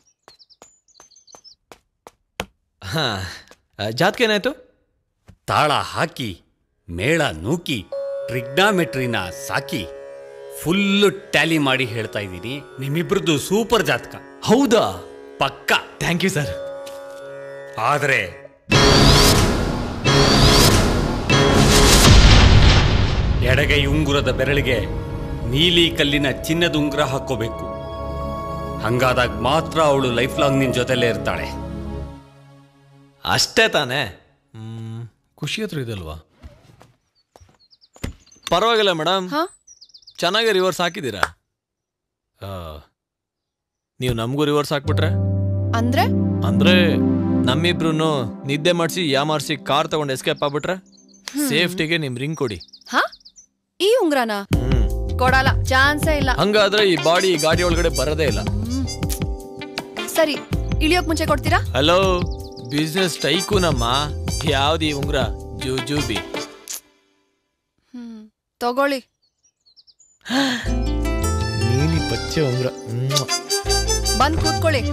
ಹಾ ಜಾತ್ಗೆ ಏನಾಯ್ತು ತಾಳ ಹಾಕಿ ಮೇಳ ನೂಕಿ ಟ್ರಿಗ್ನಾಮೆಟ್ರಿನ ಸಾಕಿ ಫುಲ್ಲು ಟ್ಯಾಲಿ ಮಾಡಿ ಹೇಳ್ತಾ ಇದ್ದೀನಿ ನಿಮ್ಮಿಬ್ರದ್ದು ಸೂಪರ್ ಜಾತಕ ಹೌದಾ ಪಕ್ಕ ಥ್ಯಾಂಕ್ ಯು ಸರ್ ಆದರೆ ಎಡಗೈ ಉಂಗುರದ ಬೆರಳಿಗೆ ನೀಲಿ ಕಲ್ಲಿನ ಚಿನ್ನದ ಉಂಗುರ ಹಾಕೋಬೇಕು ಹಂಗಾದಾಗ ಮಾತ್ರ ಅವಳು ಲೈಫ್ ಲಾಂಗ್ ನಿನ್ ಜೊತೆಲೇ ಇರ್ತಾಳೆ ಅಷ್ಟೇ ತಾನೇ ಹ್ಮ್, ಖುಷಿ ಹತ್ರ ಇದಲ್ವಾ ಪರವಾಗಿಲ್ಲ ಮೇಡಮ್ ಚೆನ್ನಾಗಿ ರಿವರ್ಸ್ ಹಾಕಿದ್ದೀರಾ ಆ, ನೀವು ನಮಗೂ ರಿವರ್ಸ್ ಹಾಕ್ಬಿಟ್ರೆ ಅಂದ್ರೆ ಅಂದ್ರೆ ನಮ್ಮಿಬ್ರು ನಿದ್ದೆ ಮಾಡಿಸಿ ಯಾಮಾರಿಸಿ ಕಾರ್ ತಗೊಂಡು ಎಸ್ಕೇಪ್ ಆಗ್ಬಿಟ್ರೆ ಸೇಫ್ಟಿಗೆ ನಿಮ್ ರಿಂಗ್ ಕೊಡಿ ಹಾ ಈ ಉಂಗ್ರನ ಕೊಡಲ್ಲ ಚಾನ್ಸೇ ಇಲ್ಲ ಹಂಗಾದ್ರೆ ಈ ಬಾಡಿ ಈ ಗಾಡಿ ಒಳಗಡೆ ಬರೋದೇ ಇಲ್ಲ ಸರಿ ಇಳಿಯೋಕ್ ಮುಂಚೆ ಕೊಡ್ತೀರಾ ಹಲೋ ಬಿಸ್ನೆಸ್ ಟೈಕು ನಮ್ಮ ಯಾವ್ದು ಈ ಉಂಗ್ರ ಜೂಜೂಬಿ ಹ್ಮ್ ತಗೊಳ್ಳಿ ನೀಲಿ ಪಚ್ಚೆ ಉಂಗ್ರ ಬಂದ್ ಕೂತ್ಕೊಳ್ಳಿ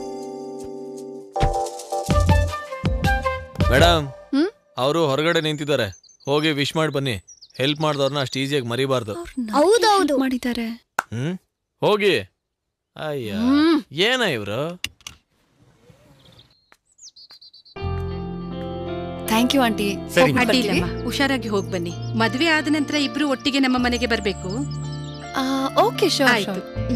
ಮೇಡಮ್ ಹ್ಮ್? ಅವರು ಹೊರಗಡೆ ನಿಂತಿದ್ದಾರೆ ಹೋಗಿ ವಿಶ್ ಮಾಡಿ ಬನ್ನಿ ಹೆಲ್ಪ್ ಮಾಡಿದವ್ರನ್ನ ಅಷ್ಟು ಈಸಿಯಾಗಿ ಮರಿಬಾರ್ದು ಹೌದೌದು ಮಾಡಿದ್ದಾರೆ ಹ್ಮ್ ಹೋಗಿ ಅಯ್ಯ ಏನ ಇವ್ರು ಥ್ಯಾಂಕ್ ಯು ಆಂಟಿ ಅಡ್ಡಿಲ್ಲಮ್ಮ ಹುಷಾರಾಗಿ ಹೋಗ್ ಬನ್ನಿ ಮದ್ವೆ ಆದ ನಂತರ ಇಬ್ರು ಒಟ್ಟಿಗೆ ನಮ್ಮ ಮನೆಗೆ ಬರ್ಬೇಕು ಓಕೆ ಶೋರ್ ಆಯ್ತು.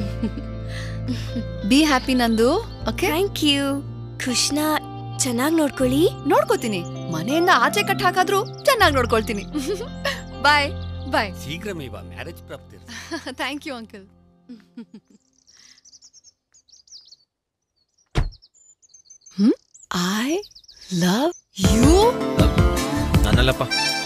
ಬಿ ಹ್ಯಾಪಿ ನಂದು ಓಕೆ ಥ್ಯಾಂಕ್ ಯು ಕೃಷ್ಣ ಚೆನ್ನಾಗಿ ನೋಡ್ಕೊಳ್ಳಿ ನೋಡ್ಕೋತೀನಿ ಮನೆಯಿಂದ ಆಚೆ ಕಟ್ ಹಾಕಾದ್ರೂ ಚೆನ್ನಾಗಿ ನೋಡ್ಕೊಳ್ತೀನಿ ಬಾಯ್ ಬಾಯ್ ಶೀಘ್ರಮೇವ ಮ್ಯಾರೇಜ್ ಪ್ರಾಪ್ತಿ thank you uncle I love you ನಾನಲ್ಲಪ್ಪ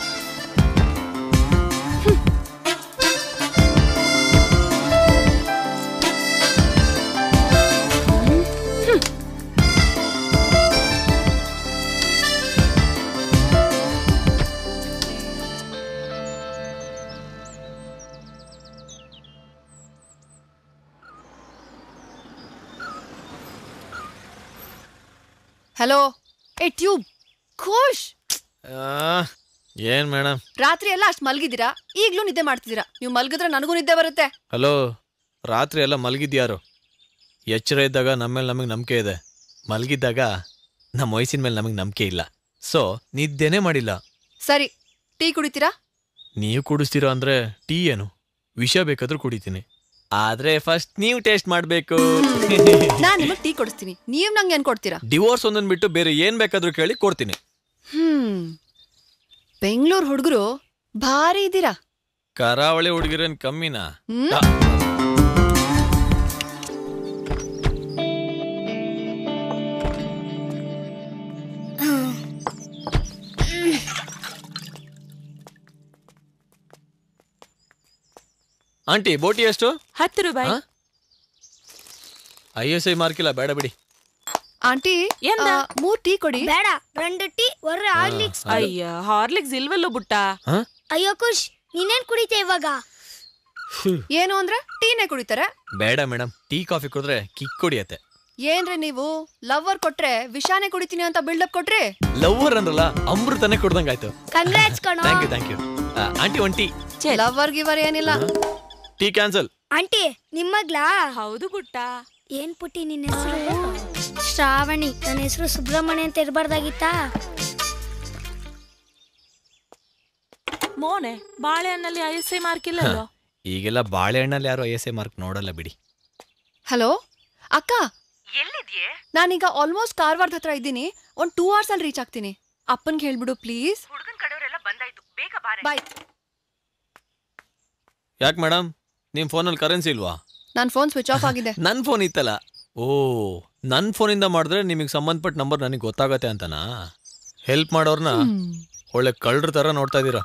ಹಲೋ ಏ ಟ್ಯೂಬ್ ಖುಷ್ ಆ, ಏನ್ ಮೇಡಮ್ ರಾತ್ರಿ ಎಲ್ಲ ಅಷ್ಟ್ ಮಲ್ಗಿದ್ದೀರಾ ಈಗ್ಲೂ ನಿದ್ದೆ ಮಾಡ್ತಿದ್ದೀರಾ ನೀವು ಮಲ್ಗಿದ್ರೆ ನನಗೂ ನಿದ್ದೆ ಬರುತ್ತೆ ಹಲೋ ರಾತ್ರಿ ಎಲ್ಲ ಮಲಗಿದ್ಯಾರು ಎಚ್ಚರ ಇದ್ದಾಗ ನಮ್ಮ ಮೇಲೆ ನಮಗೆ ನಂಬಿಕೆ ಇದೆ ಮಲಗಿದ್ದಾಗ ನಮ್ಮ ವಯಸ್ಸಿನ ಮೇಲೆ ನಮಗೆ ನಂಬಿಕೆ ಇಲ್ಲ ಸೊ ನಿದ್ದೆನೇ ಮಾಡಿಲ್ಲ ಸರಿ ಟೀ ಕುಡಿತೀರಾ ನೀವು ಕುಡಿಸ್ತೀರೋ ಅಂದ್ರೆ ಟೀ ಏನು ವಿಷ ಬೇಕಾದ್ರೂ ಕುಡಿತೀನಿ ಆದ್ರೆ ಫಸ್ಟ್ ನೀವು ಟೇಸ್ಟ್ ಮಾಡಬೇಕು ನಾನ್ ನಿಮಗ್ ಟೀ ಕೊಡಿಸ್ತೀನಿ ನೀವ್ ನಂಗೆ ಏನ್ ಕೊಡ್ತೀರಾ ಡಿವೋರ್ಸ್ ಒಂದನ್ ಬಿಟ್ಟು ಬೇರೆ ಏನ್ ಬೇಕಾದ್ರೂ ಕೇಳಿ ಕೊಡ್ತೀನಿ ಹ್ಮ್ ಬೆಂಗಳೂರು ಹುಡುಗರು ಭಾರಿ ಇದ್ದೀರಾ ಕರಾವಳಿ ಹುಡುಗಿರೇನ್ ಕಮ್ಮಿನಾ ಹ್ಮ್? ಆ, ಆಂಟಿ ಬೋಟಿ ಎಷ್ಟು ಹತ್ತು ರೂಪಾಯಿ ಐ ಎಸ್ ಐ ಮಾರ್ಕಿಲ್ಲ ಬೇಡ ಬಿಡಿ ಆಂಟಿ ಆ, ಮೂರ್ ಟೀ ಕೊಡಿ ಬೇಡ రెండు ಟೀ ಒರ್ರ ಹಾರ್ಲಿಕ್ಸ್ ಅಯ್ಯ ಹಾರ್ಲಿಕ್ಸ್ ಇಲ್ವಲ್ಲೋ ಬುಟ್ಟ ಅಯ್ಯೋ ಖುಷ್ ನೀನೇನ್ ಕುಡಿತೆ ಇವಾಗ ಏನು ಅಂದ್ರೆ ಟೀನೇ ಕುಡಿತಾರೆ ಬೇಡ ಮೇಡಮ್ ಟೀ ಕಾಫಿ ಕುಡಿದ್ರೆ ಕಿಕ್ ಕೊಡಿಯತ್ತೆ ಏನ್ರಿ ನೀವು ಲವರ್ ಕೊಟ್ರೆ ವಿಷಾನೇ ಕುಡಿತೀನಿ ಅಂತ ಬಿಲ್ಡಪ್ ಕೊಟ್ರಿ ಲವ್ವರ್ ಅಂದ್ರಲ್ಲ ಅಮೃತನೇ ಕುಡ್ದಂಗಾಯ್ತು ಕಂಗ್ರಾಟ್ಸ್ ಕಣೋ thank you thank you aunty one tea lover giver ಏನಿಲ್ಲ ಟೀ ಕ್ಯಾನ್ಸಲ್ ಆಂಟಿ ನಿಮ್ಮಗ್ಲಾ ಹೌದು ಗುಟ್ಟ ಏನ್ ಪುಟ್ಟಿ ನಿನ್ನ ಹೆಸರು ಶ್ರಾವಣಿ ನನ್ನ ಹೆಸರು ಸುಬ್ರಹ್ಮಣ್ಯ ಅಂತ ಇರಬಾರ್ದಾಗಿತ್ತಾ ಮೋನೆ ಬಾಳೆಹಣ್ಣಲ್ಲಿ ಐ ಎಸ್ ಐ ಮಾರ್ಕ್ ಇಲ್ಲಲ್ಲೋ ಈಗೆಲ್ಲ ಬಾಳೆಹಣ್ಣಲ್ಲಿ ಯಾರು ಐ ಎಸ್ ಐ ಮಾರ್ಕ್ ನೋಡಲ್ಲ ಬಿಡಿ ಹಲೋ ಅಕ್ಕ ನಾನೀಗ ಆಲ್ಮೋಸ್ಟ್ ಕಾರವಾರದ ಹತ್ರ ಇದ್ದೀನಿ ಒಂದ್ ಟೂ ಅವರ್ಸ್ ಅಲ್ಲಿ ರೀಚ್ ಆಗ್ತೀನಿ ಅಪ್ಪನ್ಗೆ ಹೇಳ್ಬಿಡು ಪ್ಲೀಸ್ ಬಾಯ್ ಯಾಕೆ ಮೇಡಮ್ ನಿಮ್ಮ ಫೋನಲ್ಲಿ ಕರೆನ್ಸಿ ಇಲ್ವಾ ನನ್ ಫೋನ್ ಸ್ವಿಚ್ ಆಫ್ ಆಗಿದೆ ನನ್ನ ಫೋನ್ ಇತ್ತಲ್ಲ ಓ ನನ್ನ ಫೋನಿಂದ ಮಾಡಿದ್ರೆ ನಿಮಗೆ ಸಂಬಂಧಪಟ್ಟ ನಂಬರ್ ನನಗೆ ಗೊತ್ತಾಗತ್ತೆ ಅಂತನಾ ಹೆಲ್ಪ್ ಮಾಡೋರ್ನ ಒಳ್ಳೆ ಕಳ್ರ ಥರ ನೋಡ್ತಾ ಇದ್ದೀರಾ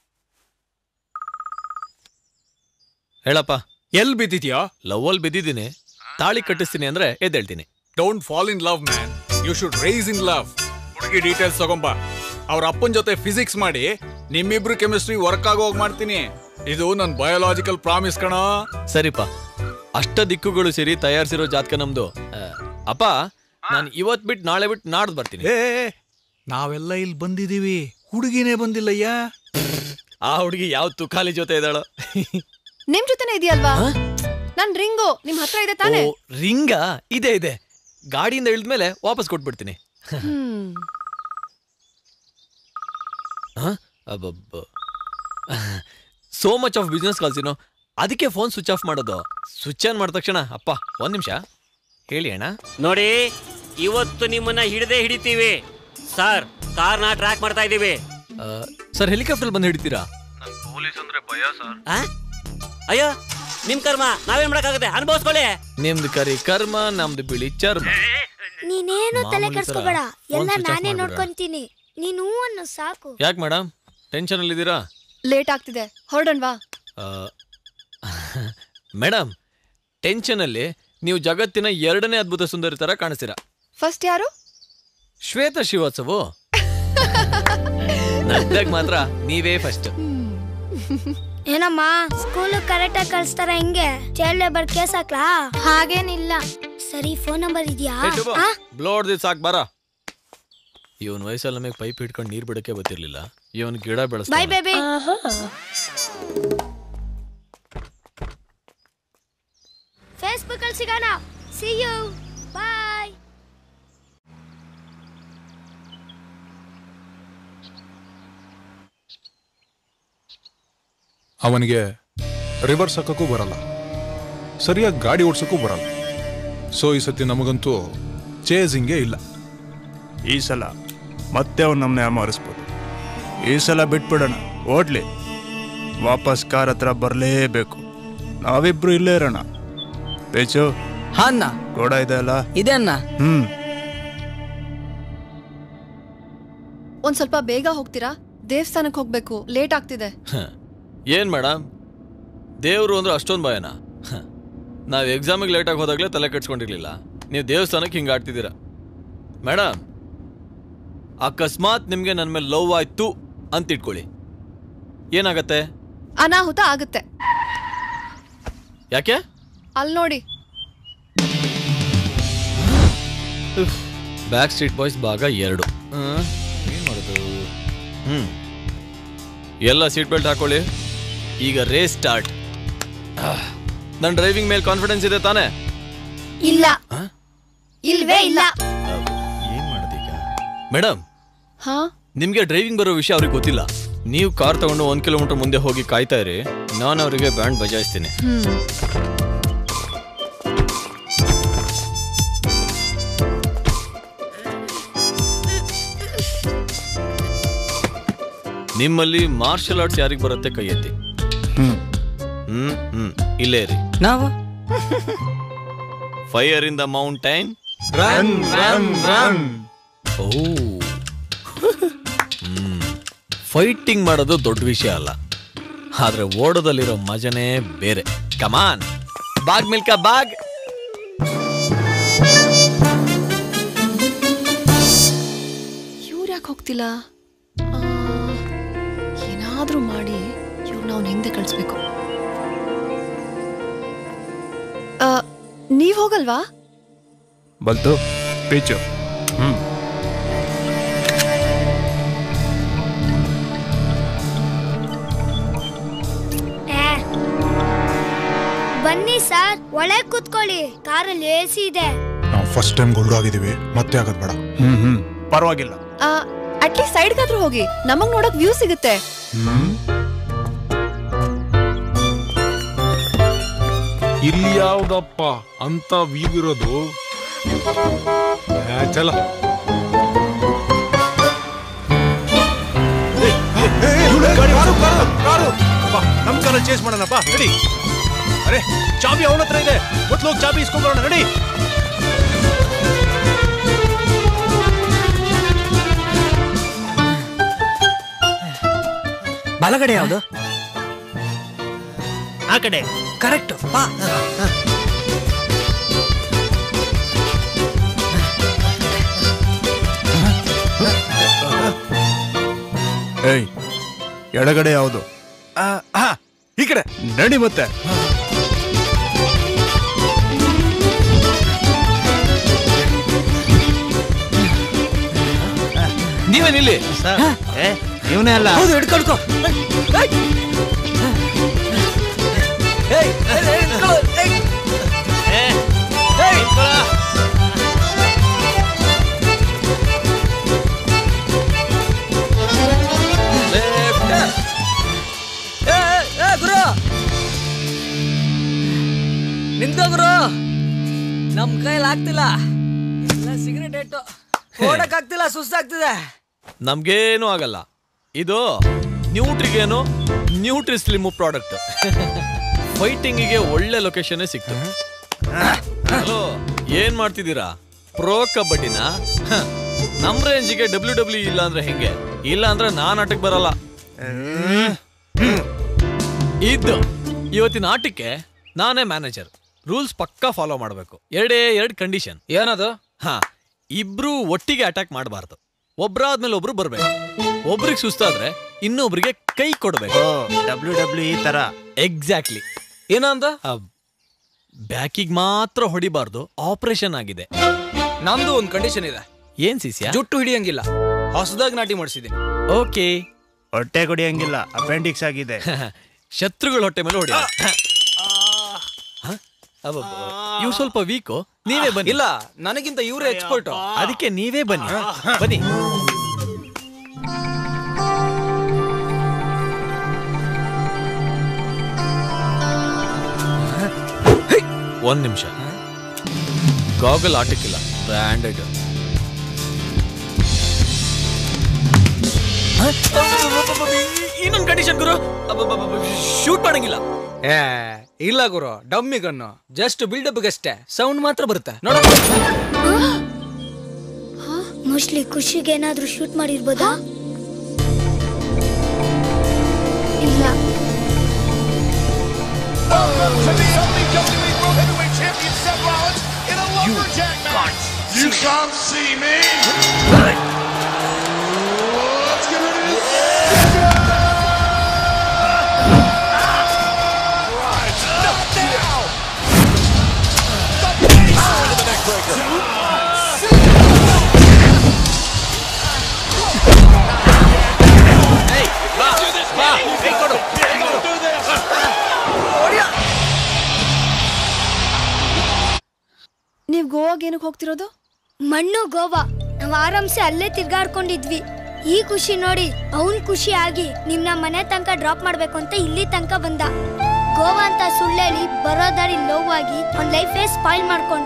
ಹೇಳಪ್ಪ ಎಲ್ ಬಿದ್ದಿದ್ಯಾ ಲವ್ವಲ್ಲಿ ಬಿದ್ದಿದ್ದೀನಿ ತಾಳಿ ಕಟ್ಟಿಸ್ತೀನಿ ಅಂದ್ರೆ ಎದ್ದೇಳ್ತೀನಿ don't fall in love man you should rise in love ಹುಡುಗಿ ಡೀಟೇಲ್ಸ್ ತಗೊಂಬ ಅವ್ರ ಅಪ್ಪನ ಜೊತೆ ಫಿಸಿಕ್ಸ್ ಮಾಡಿ ನಿಮ್ಮಿಬ್ರು ಕೆಮಿಸ್ಟ್ರಿ ವರ್ಕ್ ಆಗೋ ಹೋಗ್ ಮಾಡ್ತೀನಿ ಇದು ನನ್ನ ಬಯೋಲಾಜಿಕಲ್ ಪ್ರಾಮಿಸ್ ಕಣ ಸರಿಪ ಅಷ್ಟ ದಿಕ್ಕುಗಳು ಸೇರಿ ತಯಾರಿಸಿರೋ ಜಾತಕ ನಮ್ದು ಆ, ಅಪ್ಪ ನಾನು ಇವತ್ ಬಿಟ್ಟು ನಾಳೆ ಬಿಟ್ಟು ನಾಡ್ದು ಬರ್ತೀನಿ ನಾವೆಲ್ಲ ಇಲ್ಲಿ ಬಂದಿದೀವಿ ಹುಡುಗಿನೇ ಬಂದಿಲ್ಲಯ್ಯ ಆ ಹುಡುಗಿ ಯಾವ ತುಕಾಲಿ ಜೊತೆ ಇದ್ದಾಳೋ ನಿಮ್ ಜೊತೆನೇ ಇದೆಯಲ್ವಾ ನನ್ ರಿಂಗು ನಿಮ್ ಹತ್ರ ಇದೆ ತಾನೇ ಓ ರಿಂಗ ಇದೆ ಇದೆ ಗಾಡಿಯಿಂದ ಇಳಿದ್ಮೇಲೆ ವಾಪಸ್ ಕೊಟ್ಬಿಡ್ತೀನಿ ಹ್ಮ್ ಹ? ಅಬ್ಬಬ್ಬ. So much of business calls ಏನೋ ಅದಕ್ಕೆ ಫೋನ್ ಸ್ವಿಚ್ ಆಫ್ ಮಾಡೋದು ಸ್ವಿಚ್ ಆನ್ ಮಾಡಿದ ತಕ್ಷಣ ಅಪ್ಪ ಒಂದ್ ನಿಮಿಷ ಹೇಳಿ ಅಣ್ಣ ನೋಡಿ ಇವತ್ತು ನಿಮ್ಮನ್ನ ಹಿಡದೆ ಹಿಡಿತೀವಿ ಸರ್ ಕಾರ್ನ ಟ್ರ್ಯಾಕ್ ಮಾಡ್ತಾ ಇದೀವಿ ಸರ್ ಹೆಲಿಕಾಪ್ಟರ್ ಬಂದು ಹಿಡಿತೀರಾ ಆ? ಅಯ್ಯೋ ನಿಮ್ ಕರ್ಮ ನಾವೇನ್ ಮಾಡಕ್ಕಾಗತ್ತೆ ಅನುಭವಿಸ್ಕೊಳ್ಳಿ ನಿಮ್ದು ಕರಿ ಕರ್ಮ ನಮ್ದು ಬಿಳಿ ಚರ್ಮ ನೀನೇನು ತಲೆ ಮಾಮೂಲಿ ಥರ ಕೆಡ್ಸ್ಕೊಬೇಡ phone ಎಲ್ಲ switch off ನಾನೇ ಮಾಡ್ಬಿಡ. ನೋಡ್ಕೊಂತೀನಿ ನೀನು ಹೂ ಅನ್ನು ಸಾಕು ಯಾಕೆ ಮೇಡಮ್ ಟೆನ್ಷನ್ ಅಲ್ಲಿದ್ದೀರಾ ಲೇಟ್ ಆಗ್ತಿದೆ ಹೊರಡನ್ವಾ ಮೇಡಮ್ ಟೆನ್ಷನ್ ಅಲ್ಲಿ ನೀವು ಜಗತ್ತಿನ ಎರಡನೇ ಅದ್ಭುತ ಸುಂದರಿ ತರ ಕಾಣಿಸ್ತೀರಾ ಫಸ್ಟ್ ಯಾರು ಶ್ವೇತ ಶ್ರೀವಾತ್ಸವು ನಗ್ದಾಗ ಮಾತ್ರ ನೀವೇ ಫಸ್ಟ್ ಏನಮ್ಮ ಸ್ಕೂಲ್ ಕರೆಕ್ಟ್ ಆಗಿ ಕಳಿಸ್ತಾರ ಹೆಂಗೆ ಚೈಲ್ಡ್ ಲೇಬರ್ ಕೇಸ್ ಹಾಕ್ಲಾ ಹಾಗೇನಿಲ್ಲ ಸರಿ ಫೋನ್ ನಂಬರ್ ಇದೆಯಾ ಆ? ಬ್ಲೋಡ್ ದಿಸ್ ಸಾಕ್ ಬರ ಇವನ್ ವಯಸ್ಸಲ್ಲಿ ನಮಗೆ ಪೈಪ್ ಹಿಡ್ಕೊಂಡು ನೀರ್ ಬಿಡಕ್ಕೆ ಗೊತ್ತಿರ್ಲಿಲ್ಲ ಇವನ್ ಗಿಡ ಬೆಳೆಸ್ತಾನೆ ಬಾಯ್ ಬೇಬಿ ಫೇಸ್ಬುಕ್ ಅಲ್ಲಿ ಸಿಗೋಣ ಸಿ ಯು ಬಾಯ್ ಅವನಿಗೆ ರಿವರ್ಸ್ ಹಾಕಕ್ಕೂ ಬರಲ್ಲ ಸರಿಯಾಗಿ ಗಾಡಿ ಓಡ್ಸಕ್ಕೂ ಬರಲ್ಲ ಸೊ ಈ ಸತಿ ನಮಗಂತೂ ಚೇಸಿಂಗೇ ಇಲ್ಲ ಈ ಸಲ ಮತ್ತೆ ಅವ್ನು ನಮ್ಮನ್ನ ಯಾಮಾರಿಸ್ಬೋದು ಈ ಸಲ ಬಿಟ್ಬಿಡೋಣ ಓಡ್ಲಿ ವಾಪಸ್ ಕಾರ್ ಹತ್ರ ಬರಲೇಬೇಕು ನಾವಿಬ್ರು ಇಲ್ಲೇ ಇರೋಣ ಪೇಚು ಹಾ ಅಣ್ಣ ಗೋಡ ಇದೆ ಅಲ್ಲ ಇದೆ ಅಣ್ಣ ಹ್ಮ್ ಒಂದ್ ಸ್ವಲ್ಪ ಬೇಗ ಹೋಗ್ತೀರಾ ದೇವಸ್ಥಾನಕ್ಕೆ ಹೋಗ್ಬೇಕು ಲೇಟ್ ಆಗ್ತಿದೆ ಏನ್ ಮೇಡಮ್ ದೇವ್ರು ಅಂದ್ರೆ ಅಷ್ಟೊಂದು ಭಯನ ಹ. ನಾವ್ ಎಕ್ಸಾಮಿಗೆ ಲೇಟಾಗಿ ಹೋದಾಗಲೇ ತಲೆ ಕೆಡ್ಸ್ಕೊಂಡಿರ್ಲಿಲ್ಲ ನೀವು ದೇವಸ್ಥಾನಕ್ಕೆ ಹಿಂಗೆ ಆಡ್ತಿದ್ದೀರಾ ಮೇಡಮ್ ಅಕಸ್ಮಾತ್ ನಿಮ್ಗೆ ನನ್ನ ಮೇಲೆ ಲವ್ ಆಯ್ತು ಅಂತ ಇಟ್ಕೊಳ್ಳಿ ಏನಾಗತ್ತೆ ಅನಾಹುತ ಆಗುತ್ತೆ ಯಾಕೆ ಅಲ್ಲಿ ನೋಡಿ ಬ್ಯಾಕ್ ಸ್ಟ್ರೀಟ್ ಬಾಯ್ಸ್ ಭಾಗ ಎರಡು ಹ್ಮ್, ಏನ್ ಮಾಡೋದು ಹ್ಮ್ ಎಲ್ಲ ಸೀಟ್ ಬೆಲ್ಟ್ ಹಾಕೊಳ್ಳಿ ಈಗ ರೇಸ್ ಸ್ಟಾರ್ಟ್ ನನ್ನ ಡ್ರೈವಿಂಗ್ ಮೇಲೆ ಕಾನ್ಫಿಡೆನ್ಸ್ ಇದೆ ತಾನೇ ಇಲ್ಲ ಇಲ್ವೇ ಇಲ್ಲ ಏನ್ ಮಾಡೋದೀಗ ಮೇಡಮ್ ಹಾ ನಿಮ್ಗೆ ಡ್ರೈವಿಂಗ್ ಬರೋ ವಿಷಯ ಅವ್ರಿಗೆ ಗೊತ್ತಿಲ್ಲ ನೀವು ಕಾರ್ ತಗೊಂಡು ಒಂದ್ ಕಿಲೋಮೀಟರ್ ಮುಂದೆ ಹೋಗಿ ಕಾಯ್ತಾ ಇರಿ ನಾನು ಅವರಿಗೆ ಬ್ಯಾಂಡ್ ಬಜಾಯಿಸ್ತೀನಿ ಹ್ಮ್ ನಿಮ್ಮಲ್ಲಿ ಮಾರ್ಷಲ್ ಆರ್ಟ್ಸ್ ಯಾರಿಗೆ ಬರುತ್ತೆ ಕೈ ಎತ್ತಿ ಹ್ಮ್ ಹ್ಮ್ ಹ್ಮ್ ಇಲ್ಲೇ ರೀ ನಾವು fire in the mountain run run run ಓ ಫೈಟಿಂಗ್ ಮಾಡೋದು ದೊಡ್ಡ ವಿಷಯ ಅಲ್ಲ ಆದ್ರೆ ಓಡೋದಲ್ಲಿರೋ ಮಜನೇ ಬೇರೆ ಕಮಾನ್ ಬಾಗ್ ಮಿಲ್ಕ ಬಾಗ್ ಇವ್ರು ಯಾಕೆ ಹೋಗ್ತಿಲ್ಲ ಆ, ಏನಾದ್ರೂ ಮಾಡಿ ಇವ್ರನ್ನ ಅವ್ನ ಹಿಂದೆ ಕಳಿಸ್ಬೇಕು ನೀವ್ ಹೋಗಲ್ವಾ ಬಲ್ತು ಪೀಚು ಹ್ಮ್ ಏ. ಬನ್ನಿ ಸರ್ ಒಳಗೆ ಕೂತ್ಕೊಳ್ಳಿ ಕಾರಲ್ಲಿ ಎ ಸಿ ಇದೆ ನಾವು ಫಸ್ಟ್ ಟೈಮ್ ಗುರುಡಾಗಿದ್ದೀವಿ ಮತ್ತೆ ಆಗೋದು ಬೇಡ ಹ್ಮ್ ಹ್ಮ್ ಪರವಾಗಿಲ್ಲ ಅಟ್ಲೀಸ್ಟ್ ಸೈಡ್ಗಾದ್ರೂ ಹೋಗಿ ನಮಗ್ ನೋಡಕ್ ವ್ಯೂ ಸಿಗುತ್ತೆ ಇಲ್ಲಿ ಯಾವ್ದಪ್ಪ ಅಂತ ವ್ಯೂ ಇರೋದು ಏ, ಚಲ ನಮ್ ಕಾರ ಚೇಸ್ ಮಾಡೋಣಪ್ಪ ನಡಿ ಅರೆ ಚಾಬಿ ಅವನ ಹತ್ರ ಇದೆ ಮೊದ್ಲು ಹೋಗಿ ಚಾಬಿ ಇಸ್ಕೊಂಡ್ಬರೋಣ ನಡಿ ಬಲಗಡೆ ಯಾವುದು ಆ ಕಡೆ ಕರೆಕ್ಟ್ ಬಾ ಏಯ್ ಎಡಗಡೆ ಯಾವುದು ಈ ಕಡೆ ನಡಿ ಮತ್ತೆ ನೀವೇನಿಲ್ಲಿ ಇವನೇ ಅಲ್ಲ ಹೌದು ಹಿಡ್ಕೊಳ್ಕೊ ನಮ್ ಕೈಲಿ ಆಗ್ತಿಲ್ಲ ಎಲ್ಲ ಸಿಗರೇಟ್ ಇಟ್ಟು ಓಡಕ್ ಆಗ್ತಿಲ್ಲ ಸುಸ್ತಾಗ್ತಿದೆ ನಮ್ಗೇನು ಆಗಲ್ಲ ಇದು ನ್ಯೂಟ್ರಿಗೇನು ನ್ಯೂಟ್ರಿ ಸ್ಲಿಮ್ ಪ್ರಾಡಕ್ಟ್ ಫೈಟಿಂಗಿಗೆ ಒಳ್ಳೆ ಲೊಕೇಶನ್ ಸಿಕ್ತು ಹಲೋ ಏನ್ ಮಾಡ್ತಿದ್ದೀರಾ ಪ್ರೋ ಕಬಡ್ಡಿನ ಹ, ನಮ್ ರೇಂಜಿಗೆ ಡಬ್ಲ್ಯೂ ಡಬ್ಲ್ಯೂ ಇಲ್ಲ ಅಂದ್ರೆ ಹೆಂಗೆ ಇಲ್ಲ ಅಂದ್ರೆ ನಾನ್ ಆಟಕ್ ಬರಲ್ಲ ಇದ್ದು ಇವತ್ತಿನ ಆಟಕ್ಕೆ ನಾನೇ ಮ್ಯಾನೇಜರ್ ರೂಲ್ಸ್ ಪಕ್ಕಾ ಫಾಲೋ ಮಾಡಬೇಕು ಎರಡೇ ಎರಡು ಕಂಡೀಷನ್ ಏನದು ಹಾ ಇಬ್ರು ಒಟ್ಟಿಗೆ ಅಟ್ಯಾಕ್ ಮಾಡಬಾರ್ದು ಒಬ್ರಾದ್ಮೇಲೆ ಒಬ್ರು ಬರ್ಬೇಕು ಒಬ್ರಿಗೆ ಸುಸ್ತಾದ್ರೆ ಇನ್ನೊಬ್ರಿಗೆ ಕೈ ಕೊಡ್ಬೇಕು ಡಬ್ಲ್ಯೂ ಡಬ್ಲ್ಯೂ ಈ ತರ ಎಕ್ಸಾಕ್ಟ್ಲಿ ಏನಂದ ಬ್ಯಾಕಿಗೆ ಮಾತ್ರ ಹೊಡಿಬಾರ್ದು ಆಪರೇಷನ್ ಆಗಿದೆ ನಮ್ದು ಒಂದ್ ಕಂಡೀಷನ್ ಇದೆ ಏನ್ ಸಿಸಿಯ ಜುಟ್ಟು ಹಿಡಿಯಂಗಿಲ್ಲ ಹೊಸದಾಗಿ ನಾಟಿ ಮಾಡಿಸಿದ್ದೀನಿ ಓಕೆ ಹೊಟ್ಟೆ ಕುಡಿಯಂಗಿಲ್ಲ ಅಪೆಂಡಿಕ್ಸ್ ಆಗಿದೆ ಶತ್ರುಗಳ ಹೊಟ್ಟೆ ಮೇಲೆ ಹೊಡಿ ಇವು ಸ್ವಲ್ಪ ವೀಕು ನೀವೇ ಬನ್ನಿ ಇಲ್ಲ ನನಗಿಂತ ಇವರೇ ಎಕ್ಸ್ಪರ್ಟ್ ಅದಕ್ಕೆ ನೀವೇ ಬನ್ನಿ ಬನ್ನಿ ಒಂದ್ ನಿಮಿಷ ಗಾಗಲ್ ಆಟಕ್ಕಿಲ್ಲ ಬ್ರ್ಯಾಂಡೆಡ್ ಇನ್ನೊಂದು ಕಂಡೀಷನ್ ಗುರು ಶೂಟ್ ಮಾಡಂಗಿಲ್ಲ ಏ ಇಲ್ಲ ಗುರು ಡಮ್ಮಿ ಗನ್ನು ಜಸ್ಟ್ ಬಿಲ್ಡಪ್ ಅಷ್ಟೇ ಸೌಂಡ್ ಮಾತ್ರ ಬರುತ್ತೆ ನೋಡ ಮೋಸ್ಟ್ಲಿ ಖುಷಿಗೆ ಏನಾದ್ರೂ ಶೂಟ್ ಮಾಡಿರ್ಬೋದಾ ಇಲ್ಲ You can't see me. ನೀವ್ ಗೋವಾಗೆ ಏನಕ್ಕೆ ಹೋಗ್ತಿರೋದು ಮಣ್ಣು ಗೋವಾ ನಾವ್ ಆರಾಮ್ಸೆ ಅಲ್ಲೇ ತಿರ್ಗಾಡ್ಕೊಂಡಿದ್ವಿ ಈ ಖುಷಿ ನೋಡಿ ಅವನ್ ಖುಷಿ ಆಗಿ ನಿಮ್ನ ಮನೆ ತನಕ ಡ್ರಾಪ್ ಮಾಡ್ಬೇಕು ಅಂತ ಇಲ್ಲಿ ತನಕ ಬಂದ ಗೋವಾ ಅಂತ ಸುಳ್ಳೇಳಿ ಬರೋ ದಾರಿ ಲವ್ ಆಗಿ ಅವ್ನ್ ಲೈಫೇ ಸ್ಪಾಯ್ಲ್ ಮಾಡ್ಕೊಂಡ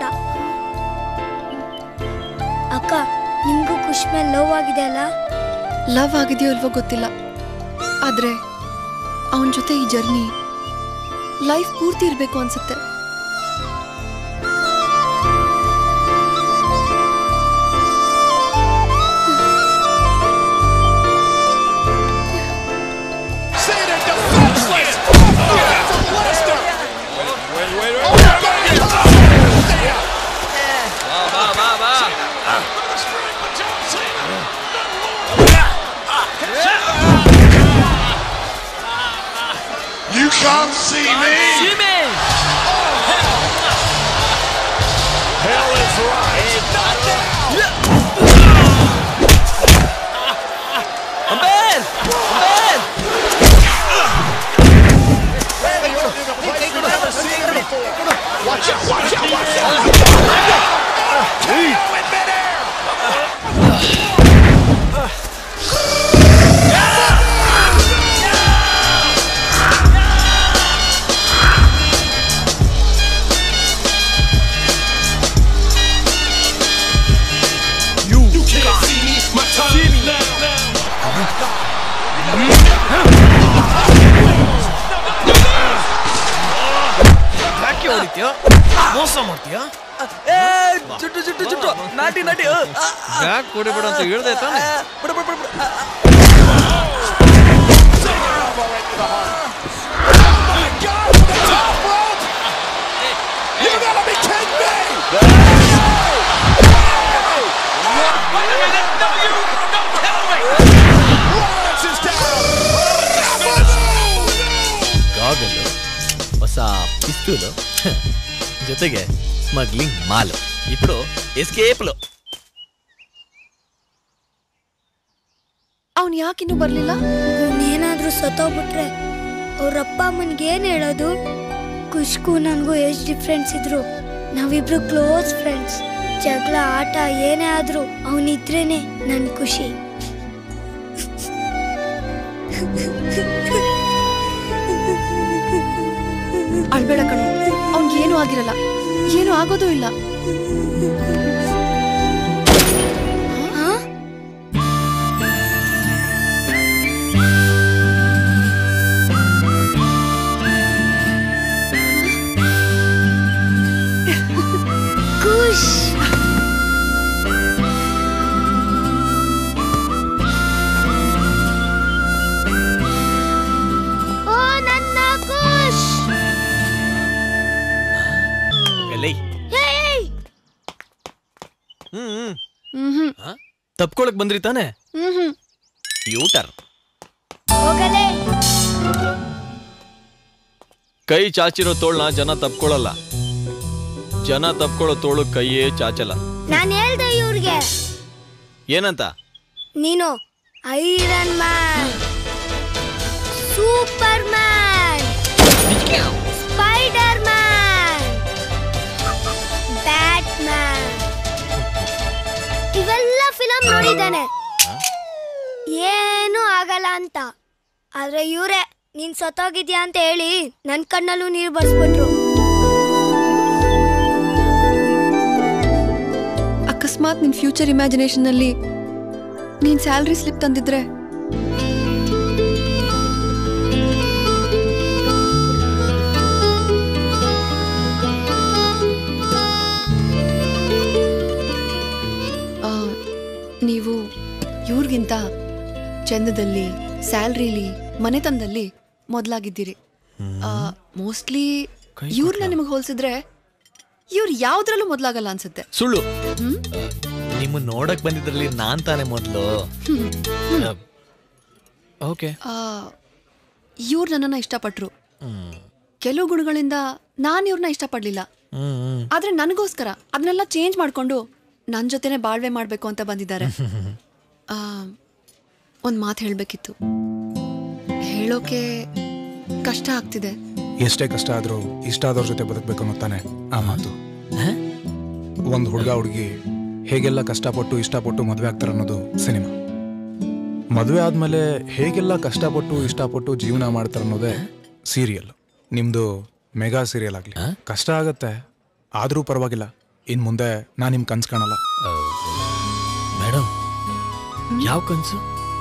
ಅಕ್ಕ ನಿಮ್ಗೂ ಖುಷಿ ಮೇಲೆ ಲವ್ ಆಗಿದೆ ಅಲ್ಲ ಲವ್ ಆಗಿದೆಯೋ ಇಲ್ವೋ ಗೊತ್ತಿಲ್ಲ ಆದ್ರೆ ಅವನ ಜೊತೆ ಈ ಜರ್ನಿ ಲೈಫ್ ಪೂರ್ತಿ ಇರಬೇಕು ಅನ್ಸುತ್ತೆ You can't see me. See me. Hell is right. Not now. Amber! Amber! Watch out, watch out, watch out. You, can't see me. My time is now. ಯಾಕೆ ಹೊಡಿತೀಯ ಮೋಸ ಮಾಡ್ತೀಯ ಏ ಜುಟ್ಟು ಜುಟ್ಟು ಜುಟ್ಟು ನಾಟಿ ನಾಟಿ ಅ, ಅ, ಅ. ಬ್ಯಾಗ್ ಕೊಡಿಬೇಡ ಅಂತ ಹೇಳ್ದೆ ತಾನೆ ಬಿಡು ಬಿಡು ಬಿಡು ಬಿಡು. ಅ, ಅ. You gotta be kidding me! Goggle ಹೊಸ ಪಿಸ್ತೂಲು ಜೊತೆಗೆ ಸ್ಮಗ್ಲಿಂಗ್ ಮಾಲು ఇప్పుడు ಎಸ್ಕೇಪ್ಲು ಅವ್ನ್ ಯಾಕಿನ್ನೂ ಬರ್ಲಿಲ್ಲ ಏನಾದ್ರೂ ಸತ್ತೋಗ್ಬಿಟ್ರೆ ಅವ್ರ ಅಪ್ಪ ಅಮ್ಮನ್ಗೆ ಏನ್ ಹೇಳೋದು ಖುಷ್ಕು ನನ್ಗೂ ಏಜ್ ಡಿಫ್ರೆನ್ಸ್ ಇದ್ರು ನಾವಿಬ್ರು ಕ್ಲೋಸ್ ಫ್ರೆಂಡ್ಸ್ ಜಗಳ ಆಟ ಏನೇ ಆದ್ರೂ ಅವನಿದ್ರೇನೆ ನನ್ ಖುಷಿ ಅಳ್ಬೇಡ ಕಣೋ ಅವ್ನ್ಗೆ ಏನೂ ಆಗಿರಲ್ಲ ಏನೂ ಆಗೋದೂ ಇಲ್ಲ ಖುಷ್ ಓ ನನ್ನ ಖುಷ್ ಎಲೈ ಹೇಯ್ ಹ್ಮ್ ಹ್ಮ್ ತಪ್ಕೊಳಕ್ ಬಂದ್ರಿ ತಾನೆ ಹ್ಮ್ ಯೂಟರ್ ಹೋಗಲೇ ಕೈ ಚಾಚಿರೋ ತೋಳ್ನ ಜನ ತಪ್ಕೊಳಲ್ಲ ಜನ ತಪ್ಕೊಳ್ಳೋ ತೋಳು ಕೈಯೇ ಚಾಚಲ್ಲ ನಾನು ಹೇಳ್ದೆ ಇವ್ರಿಗೆ ಏನಂತ ನೀನು Iron Man Superman Spider Man Batman ಇವೆಲ್ಲ ಫಿಲಮ್ ನೋಡಿದ್ದಾನೆ ಏನೂ ಆಗಲ್ಲ ಅಂತ ಆದ್ರೆ ಇವರೇ ನೀನ್ ಸತ್ತೋಗಿದ್ಯಾ ಅಂತ ಹೇಳಿ ನನ್ ಕಣ್ಣಲ್ಲೂ ನೀರು ಬರ್ಸ್ಬಿಟ್ರು ಅಕಸ್ಮಾತ್ ನಿನ್ ಫ್ಯೂಚರ್ ಇಮ್ಯಾಜಿನೇಷನ್ ಅಲ್ಲಿ ನೀನ್ ಸ್ಯಾಲ್ರಿ ಸ್ಲಿಪ್ ತಂದಿದ್ರೆ ಆ, ನೀವು ಇವ್ರಿಗಿಂತ ಚಂದದಲ್ಲಿ ಸ್ಯಾಲ್ರಿಲಿ ಮನೆತನದಲ್ಲಿ ಮೊದಲಾಗಿದ್ದೀರಿ ಮೋಸ್ಟ್ಲಿ ಇವ್ರನ್ನ ನಿಮಗೆ ಹೋಲಿಸಿದ್ರೆ ಇವ್ರು ಯಾವ್ದ್ರಲ್ಲೂ ಮೊದಲಾಗಲ್ಲ ಅನ್ಸುತ್ತೆ ಸುಳ್ಳು ಹ್ಮ್? ನಿಮ್ಮ ನೋಡಕ್ ಬಂದಿದ್ರಲ್ಲಿ ನಾನ್ ತಾನೇ ಮೊದ್ಲು ಹ್ಮ್. ಓಕೆ ಇವ್ರು ನನ್ನನ್ನ ಇಷ್ಟಪಟ್ರು ಕೆಲವು ಗುಣಗಳಿಂದ ನಾನು ಇವ್ರನ್ನ ಇಷ್ಟಪಡ್ಲಿಲ್ಲ ಆದ್ರೆ ನನಗೋಸ್ಕರ ಅದನ್ನೆಲ್ಲ ಚೇಂಜ್ ಮಾಡ್ಕೊಂಡು ನನ್ನ ಜೊತೆನೆ ಬಾಳ್ವೆ ಮಾಡ್ಬೇಕು ಅಂತ ಬಂದಿದ್ದಾರೆ ಆ, ಒಂದ್ ಮಾತು ಹೇಳ್ಬೇಕಿತ್ತು ಹೇಳೋಕೆ ಕಷ್ಟ ಆಗ್ತಿದೆ ಎಷ್ಟೇ ಕಷ್ಟ ಆದ್ರೂ ಇಷ್ಟ ಆದವ್ರ ಜೊತೆ ಬದುಕಬೇಕು ಅನ್ನೋತಾನೆ ಆ ಮಾತು ಒಂದು ಹುಡುಗ ಹುಡುಗಿ ಹೇಗೆಲ್ಲ ಕಷ್ಟಪಟ್ಟು ಇಷ್ಟಪಟ್ಟು ಮದುವೆ ಆಗ್ತಾರೆ ಅನ್ನೋದು ಸಿನಿಮಾ ಮದುವೆ ಆದ್ಮೇಲೆ ಹೇಗೆಲ್ಲ ಕಷ್ಟಪಟ್ಟು ಇಷ್ಟಪಟ್ಟು ಜೀವನ ಮಾಡ್ತಾರೆ ಅನ್ನೋದೇ ಸೀರಿಯಲ್ ನಿಮ್ದು ಮೆಗಾ ಸೀರಿಯಲ್ ಆಗ್ಲಿ ಕಷ್ಟ ಆಗತ್ತೆ ಆದ್ರೂ ಪರವಾಗಿಲ್ಲ ಇನ್ ಮುಂದೆ ನಾನು ನಿಮ್ ಕನ್ಸ್ ಕಾಣಲ್ಲ ಮೇಡಮ್ ಯಾವ ಕನ್ಸು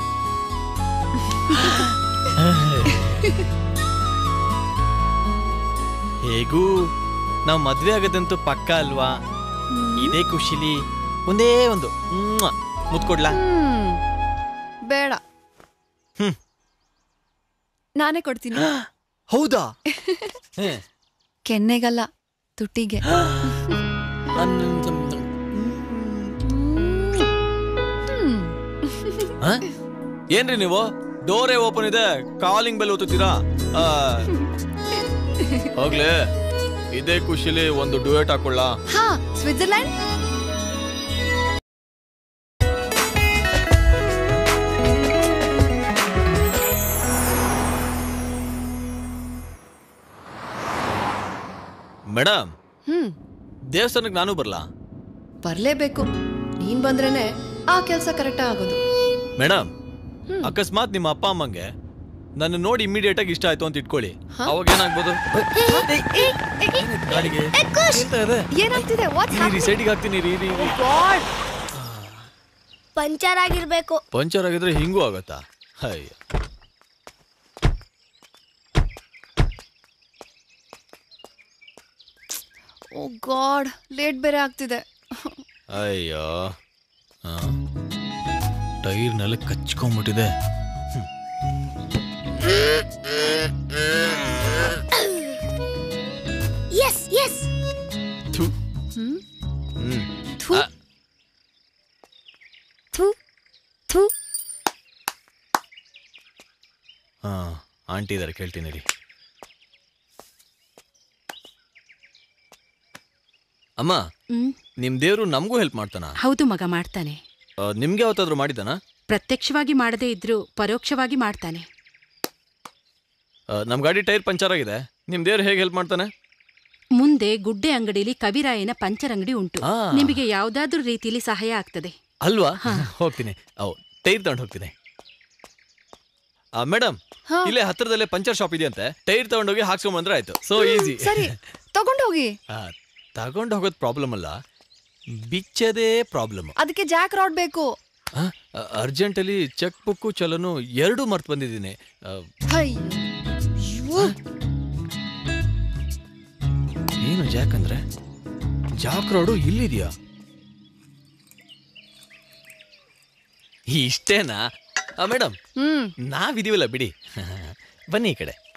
ಹೇಗೂ ನಾವ್ ಮದ್ವೆ ಆಗದಂತೂ ಪಕ್ಕ ಅಲ್ವಾ ಇದೇ ಖುಷಿಲಿ ಒಂದೇ ಒಂದು ಮ್ವಾ! ಮುತ್ತು ಕೊಡ್ಲಾ ಹ್ಮ್. ಬೇಡ ಹ್ಮ್. ನಾನೇ ಕೊಡ್ತೀನಿ ಹೌದಾ ಕೆನ್ನೆಗಲ್ಲ ತುಟಿಗೆ ಹ? ಏನ್ರಿ ನೀವು ಡೋರೇ ಓಪನ್ ಇದೆ ಕಾಲಿಂಗ್ ಬೆಲ್ ಓದುತ್ತೀರಾ ಆ, ಹೋಗ್ಲಿ ಇದೇ ಖುಷಿಲಿ ಒಂದು ಡುಯೆಟ್ ಹಾಕೊಳ್ಳ ಹಾ ಸ್ವಿಟ್ಜರ್ಲ್ಯಾಂಡ್ ಮೇಡಮ್ ಹ್ಮ್ ದೇವಸ್ಥಾನಕ್ಕೆ ನಾನು ಬರ್ಲಾ ಬರ್ಲೇಬೇಕು ನೀನ್ ಬಂದ್ರೇನೆ ಆ ಕೆಲಸ ಕರೆಕ್ಟ್ ಆಗೋದು ಮೇಡಮ್ ಅಕಸ್ಮಾತ್ ನಿಮ್ಮ ಅಪ್ಪ ಅಮ್ಮಂಗೆ ನನ್ನ ನೋಡಿ ಇಮಿಡಿಯೇಟ್ ಆಗಿ ಇಷ್ಟ ಆಯ್ತು ಅಂತ ಇಟ್ಕೊಳ್ಳಿ ಅವಾಗ ಏನಾಗ್ಬೋದು ಗಾಡಿಗೆ ಎಂತ ಇದೆ? ಏನಾಗ್ತಿದೆ ವಾಟ್ಸ್ ಇರಿ, ಸೈಡಿಗೆ ಹಾಕ್ತೀನಿ ರೀ ರೀ ರೀ. ಪಂಚರ್ ಆಗಿರ್ಬೇಕು ಪಂಚರ್ ಆಗಿದ್ರೆ ಹಿಂಗೂ ಆಗತ್ತಾ ಅಯ್ಯ ಓ ಗಾಡ್ ಲೇಟ್ ಬೇರೆ ಆಗ್ತಿದೆ ಅಯ್ಯೋ ಆ. ಟೈರ್ನೆಲ್ಲ ಕಚ್ಕೊಂಡ್ಬಿಟ್ಟಿದೆ ಎಸ್ ಎಸ್ ಥು. ಹ್ಮ್ ಹ್ಮ್ ಥು. ಆ, ಥು ಥು ಹಾ ಆಂಟಿ ಇದಾರೆ ಕೇಳ್ತೀನಿ ರೀ ಅಮ್ಮ ಹ್ಮ್ ನಿಮ್ ದೇವ್ರು ನಮಗೂ ಹೆಲ್ಪ್ ಮಾಡ್ತಾನ ಹೌದು ಮಗ ಮಾಡ್ತಾನೆ ನಿಮ್ಗೆ ಯಾವತ್ತಾದ್ರೂ ಮಾಡಿದಾನ ಪ್ರತ್ಯಕ್ಷವಾಗಿ ಮಾಡದೇ ಇದ್ರೂ ಪರೋಕ್ಷವಾಗಿ ಮಾಡ್ತಾನೆ ನಮ್ ಗಾಡಿ ಟೈರ್ ಪಂಚರ್ ಆಗಿದೆ ನಿಮ್ ದೇವ್ರು ಹೇಗೆ ಹೆಲ್ಪ್ ಮಾಡ್ತಾನೆ ಮುಂದೆ ಗುಡ್ಡೆ ಅಂಗಡಿಲಿ ಕವಿರಾಯನ ಪಂಚರ್ ಅಂಗಡಿ ಉಂಟು ಆ. ನಿಮಗೆ ಯಾವ್ದಾದ್ರೂ ರೀತಿಲಿ ಸಹಾಯ ಆಗ್ತದೆ ಅಲ್ವಾ ಹೋಗ್ತೀನಿ ಅವ್ ಟೈರ್ ತಗೊಂಡು ಹೋಗ್ತೀನಿ ಮೇಡಮ್ ಇಲ್ಲೇ ಹತ್ರದಲ್ಲೇ ಪಂಚರ್ ಶಾಪ್ ಇದೆಯಂತೆ ಟೈರ್ ತಗೊಂಡೋಗಿ ಹಾಕ್ಸ್ಕೊಂಡ್ ಬಂದ್ರೆ ಆಯ್ತು ಸೊ ಈಸಿ ಸರಿ ತಗೊಂಡೋಗಿ ತಗೊಂಡು ಹೋಗೋದು ಪ್ರಾಬ್ಲಮ್ ಅಲ್ಲ ಬಿಚ್ಚದೇ ಪ್ರಾಬ್ಲಮ್ ಅದಕ್ಕೆ ಜಾಕ್ ರಾಡ್ ಬೇಕು ಅರ್ಜೆಂಟಲ್ಲಿ ಚೆಕ್ ಬುಕ್ಕು ಚಲನು ಎರಡೂ ಮರ್ತು ಬಂದಿದ್ದೀನಿ ಆ, ಹೈ ಅಯ್ಯೋ. ಏನು ಜಾಕ್ ಅಂದ್ರೆ ಜಾಕ್ ರೋಡು ಇಲ್ಲಿದೆಯಾ ಇಷ್ಟೇನಾ ಮೇಡಮ್ ಹ್ಮ್ ನಾವಿದೀವಲ್ಲ ಬಿಡಿ ಬನ್ನಿ ಈ ಕಡೆ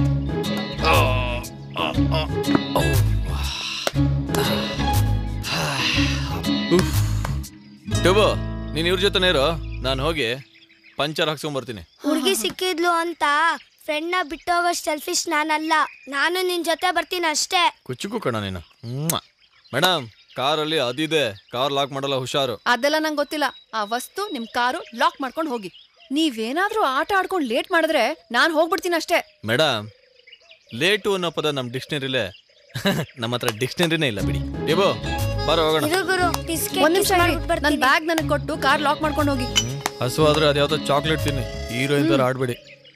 ಟುಬು ನೀನ್ ಇವ್ರ ಜೊತೆನೇ ಇರೋ ನಾನು ಹೋಗಿ ಪಂಚರ್ ಹಾಕ್ಸ್ಕೊಂಬರ್ತೀನಿ ಹುಡುಗಿ ಸಿಕ್ಕಿದ್ಲು ಅಂತ ಫ್ರೆಂಡ್ ನ ಬಿಟ್ಟೋಗೋ ಸೆಲ್ಫಿಶ್ ನಾನಲ್ಲ ನಾನು ನಿನ್ ಜೊತೆ ಬರ್ತೀನಿ ಅಷ್ಟೇ ಕುಚ್ಚುಕು ಕಣ ನೀನು ಮೇಡಮ್ ಕಾರಲ್ಲಿ ಅದಿದೆ ಕಾರ್ ಲಾಕ್ ಮಾಡಲ್ಲ ಹುಷಾರು ಅದೆಲ್ಲ ನಂಗೆ ಗೊತ್ತಿಲ್ಲ ಆ ವಸ್ತು ನಿಮ್ ಕಾರು ಲಾಕ್ ಮಾಡ್ಕೊಂಡು ಹೋಗಿ ನೀವೇನಾದ್ರೂ ಆಟ ಆಡ್ಕೊಂಡು ಲೇಟ್ ಮಾಡಿದ್ರೆ ನಾನ್ ಹೋಗ್ಬಿಡ್ತೀನಿ ಅಷ್ಟೇ ಮೇಡಮ್ ಲೇಟು ಅನ್ನೋ ಪದ ನಮ್ಮ ಡಿಕ್ಷನರಿಲೇ ನಮ್ಮ ಹತ್ರ ಡಿಕ್ಷನರಿನೇ ಇಲ್ಲ ಬಿಡಿ ದೇಬೋ ಬಾರೋ ಹೋಗೋಣ ಇರು ಗುರು ಒಂದ್ ನಿಮಿಷ ನನ್ ಬ್ಯಾಗ್ ನನಗೆ ಕೊಟ್ಟು ಕಾರ್ ಲಾಕ್ ಮಾಡ್ಕೊಂಡು ಹೋಗಿ ಹಸು ಆದ್ರೆ ಅದ್ಯಾವುದೋ ಚಾಕ್ಲೇಟ್ ತಿನ್ನಿ ಹೀರೋಯಿನ್ ಥರ ಆಡ್ಬೇಡಿ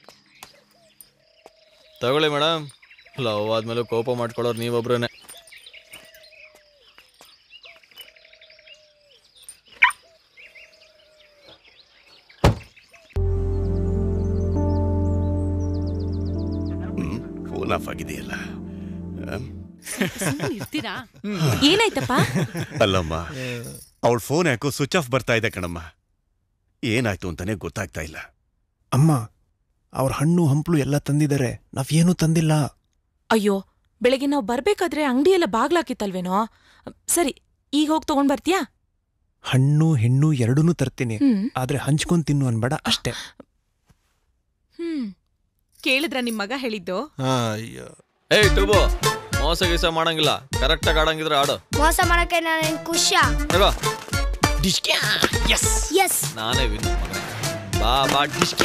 ತಗೊಳ್ಳಿ ಮೇಡಮ್ ಲವ್ ಆದ್ಮೇಲೆ ಕೋಪ ಮಾಡ್ಕೊಳ್ಳೋರು ನೀವೊಬ್ರೇ ಫೋನ್ ಆಫ್ ಆಗಿದೆಯಲ್ಲ ಆಮ್? ಇರ್ತೀರಾ ಏನಾಯ್ತಪ್ಪ ಅಲ್ಲಮ್ಮ ಅವಳ ಫೋನ್ ಯಾಕೋ ಸ್ವಿಚ್ ಆಫ್ ಬರ್ತಾ ಇದೆ ಕಣಮ್ಮ ಏನಾಯ್ತು ಅಂತಾನೆ ಗೊತ್ತಾಗ್ತಾ ಇಲ್ಲ ಅಮ್ಮ ಅವ್ರ ಹಣ್ಣು ಹಂಪ್ಲು ಎಲ್ಲ ತಂದಿದ್ದಾರೆ ನಾವೇನೂ ತಂದಿಲ್ಲ ಅಯ್ಯೋ ಬೆಳಗ್ಗೆ ನಾವು ಬರ್ಬೇಕಾದ್ರೆ ಅಂಗಡಿ ಎಲ್ಲ ಬಾಗ್ಲಾಕಿತ್ತಲ್ವೇನೋ ಸರಿ ಈಗ ಹೋಗಿ ತಗೊಂಡ್ ಬರ್ತೀಯಾ ಹಣ್ಣು ಹೆಣ್ಣು ಎರಡೂ ತರ್ತೀನಿ ಹ್ಮ್. ಆದ್ರೆ ಹಂಚ್ಕೊಂಡ್ ತಿನ್ನು ಅನ್ಬೇಡ ಅಷ್ಟೇ ಹ್ಮ್ ಕೇಳಿದ್ರ ನಿಮ್ ಮಗ ಹೇಳಿದ್ದು ಅಯ್ಯೋ ಏಯ್ ಟುಬು ಮೋಸ ಗೀಸ ಮಾಡಂಗಿಲ್ಲ ಕರೆಕ್ಟಾಗಿ ಆಡಂಗಿದ್ರೆ ಆಡು ಮೋಸ ಮಾಡಕ್ಕೆ ನಾನು ಖುಷಿಯ ತಗೋ ಎಸ್ ಎಸ್ ನಾನೇ ವಿನ್ ಬಾ ಬಾ ಡಿಸ್ಕ್ಯಾ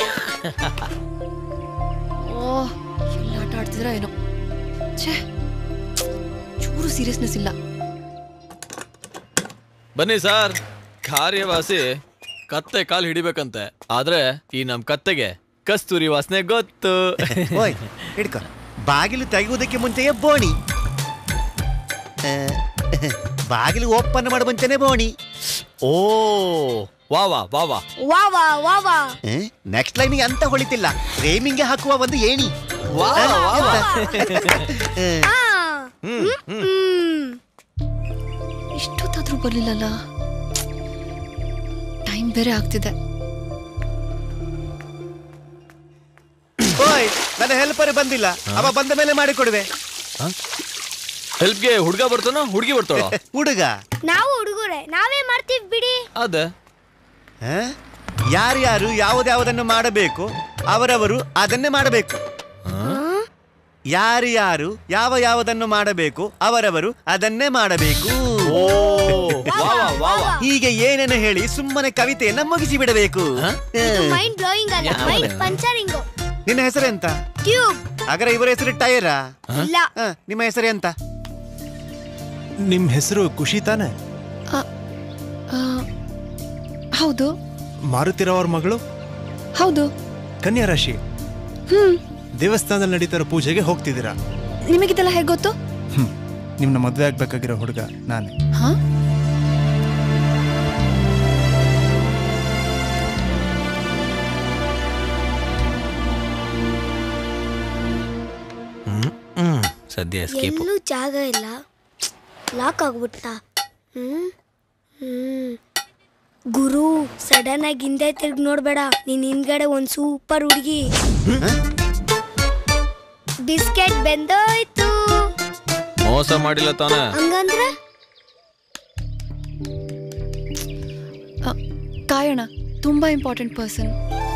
ಓ ಎಲ್ಲ ಆಟ ಆಡ್ತಿದ್ರ ಏನೋ ಛೇ ಚೂರು ಸೀರಿಯಸ್ನೆಸ್ ಇಲ್ಲ ಬನ್ನಿ ಸರ್ ಕಾರ್ಯವಾಸಿ ಕತ್ತೆ ಕಾಲು ಹಿಡಿಬೇಕಂತೆ ಆದ್ರೆ ಈ ನಮ್ ಕತ್ತೆಗೆ ಕಸ್ತೂರಿ ವಾಸನೆ ಗೊತ್ತು ಓಯ್ ಹಿಡ್ಕೊ ಬಾಗಿಲು ತೆಗೆಯುವುದಕ್ಕೆ ಮುಂಚೆಯೇ ಬೋಣಿ ಆ, ಬಾಗಿಲು ಓಪನ್ ಮಾಡೋ ಮುಂಚೆನೆ ಬೋಣಿ ಓ ವಾ ವಾ ವಾ ವಾ ವಾ ವಾ ವಾ ವಾ ನೆಕ್ಸ್ಟ್ ಲೈನ್ಗೆ ಅಂತ ಹೊಳಿತಿಲ್ಲ ಫ್ರೇಮಿಂಗ್ಗೆ ಹಾಕುವ ಒಂದು ಏಣಿ ವಾ, ಆ, ವಾ, ವಾ. ಎಂತ? ಆ, ಹ್ಮ್ ಹ್ಮ್ ಇಷ್ಟೊತ್ತಾದ್ರೂ ಬರ್ಲಿಲ್ಲಲ್ಲ ಟೈಮ್ ಬೇರೆ ಆಗ್ತಿದೆ ಓಯ್ ನನ್ನ ಹೆಲ್ಪರ್ ಬಂದಿಲ್ಲ ಅವ ಬಂದ ಮೇಲೆ ಮಾಡಿಕೊಡುವೆ ಹೆಲ್ಪ್ಗೆ ಹುಡ್ಗ ಬರ್ತಾನೋ ಹುಡುಗಿ ಬರ್ತಾಳೋ ಹುಡುಗ ನಾವು ಹುಡುಗರೆ ನಾವೇ ಮಾಡ್ತೀವಿ ಬಿಡಿ ಅದ ಯಾರ್ಯಾರು ಯಾವುದ್ಯಾವುದನ್ನು ಮಾಡಬೇಕು ಅವರವರು ಅದನ್ನೇ ಮಾಡಬೇಕು ಯಾರ್ಯಾರು ಯಾವ ಯಾವುದನ್ನು ಮಾಡಬೇಕು ಅವರವರು ಅದನ್ನೇ ಮಾಡಬೇಕು ಹೀಗೆ ಏನೇನು ಹೇಳಿ ಸುಮ್ಮನೆ ಕವಿತೆಯನ್ನ ಮುಗಿಸಿ ಬಿಡಬೇಕು ಮೈಂಡ್ ಬ್ಲೋಯಿಂಗ್ ಅಲ್ಲ ಯಾವ ಮೈಂಡ್ ಲೆಕ್ಕ? ಪಂಚರಿಂಗು ನಿನ್ನ ಹೆಸರೆಂತ ಟ್ಯೂಬ್ ಹಾಗಾದ್ರೆ ಇವರ ಹೆಸರು ಟೈರಾ ಇಲ್ಲ ಹ, ನಿಮ್ಮ ಹೆಸರು ಎಂತ ನಿಮ್ ಹೆಸರು ಖುಷಿ ತಾನೆ ಆ, ಹೌದು ಮಾರುತಿರವ್ರ ಮಗಳು ಹೌದು ಕನ್ಯಾ ರಾಶಿ ಹ್ಮ್ ದೇವಸ್ಥಾನದಲ್ಲಿ ನಡೀತಾರ ಪೂಜೆಗೆ ಹೋಗ್ತಿದ್ದೀರಾ ನಿಮಗಿದೆಲ್ಲ ಹೇಗೆ ಗೊತ್ತು ಹ್ಮ್ ನಿಮ್ನ ಮದ್ವೆ ಆಗ್ಬೇಕಾಗಿರೋ ಹುಡುಗ ನಾನೇ ಹಾ ಹ್ಮ್ ಸದ್ಯ ಎಸ್ಕೇಪು ಎಲ್ಲೂ ಜಾಗ ಇಲ್ಲ ಲಾಕ್ ಆಗ್ಬಿಟ್ಟ ಹ್ಮ್ ಹ್ಮ್ ಗುರು ಸಡನ್ ಆಗಿ ಹಿಂದೆ ತಿರ್ಗಿ ನೋಡ್ಬೇಡ ನೀನ್ ಹಿಂದ್ಗಡೆ ಒಂದ್ ಸೂಪರ್ ಹುಡುಗಿ ಬಿಸ್ಕೆಟ್ ಬೆಂದೋಯ್ತು ಮೋಸ ಮಾಡಿಲ್ಲ ತಾನೆ ಹಂಗಂದ್ರೆ ಆ, ಕಾಯೋಣ ತುಂಬಾ ಇಂಪಾರ್ಟೆಂಟ್ ಪರ್ಸನ್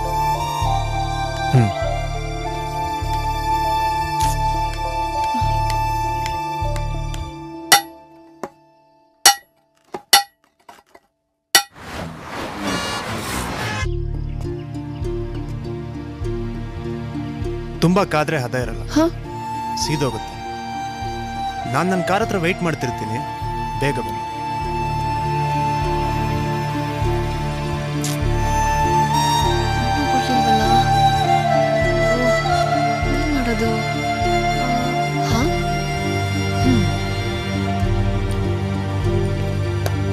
ತುಂಬಾ ಕಾದ್ರೆ ಹದ ಇರಲ್ಲ ಹ? ಸೀದೋಗುತ್ತೆ ನಾನು ನನ್ನ ಕಾರ್ ಹತ್ರ ವೆಯ್ಟ್ ಮಾಡ್ತಿರ್ತೀನಿ ಬೇಗ ಬನ್ನಿ ಕೊಡ್ಲಿಲ್ವಲ್ಲ ಓ, ಏನ್ ಮಾಡೋದು ಆ, ಹಾ? ಹ್ಮ್.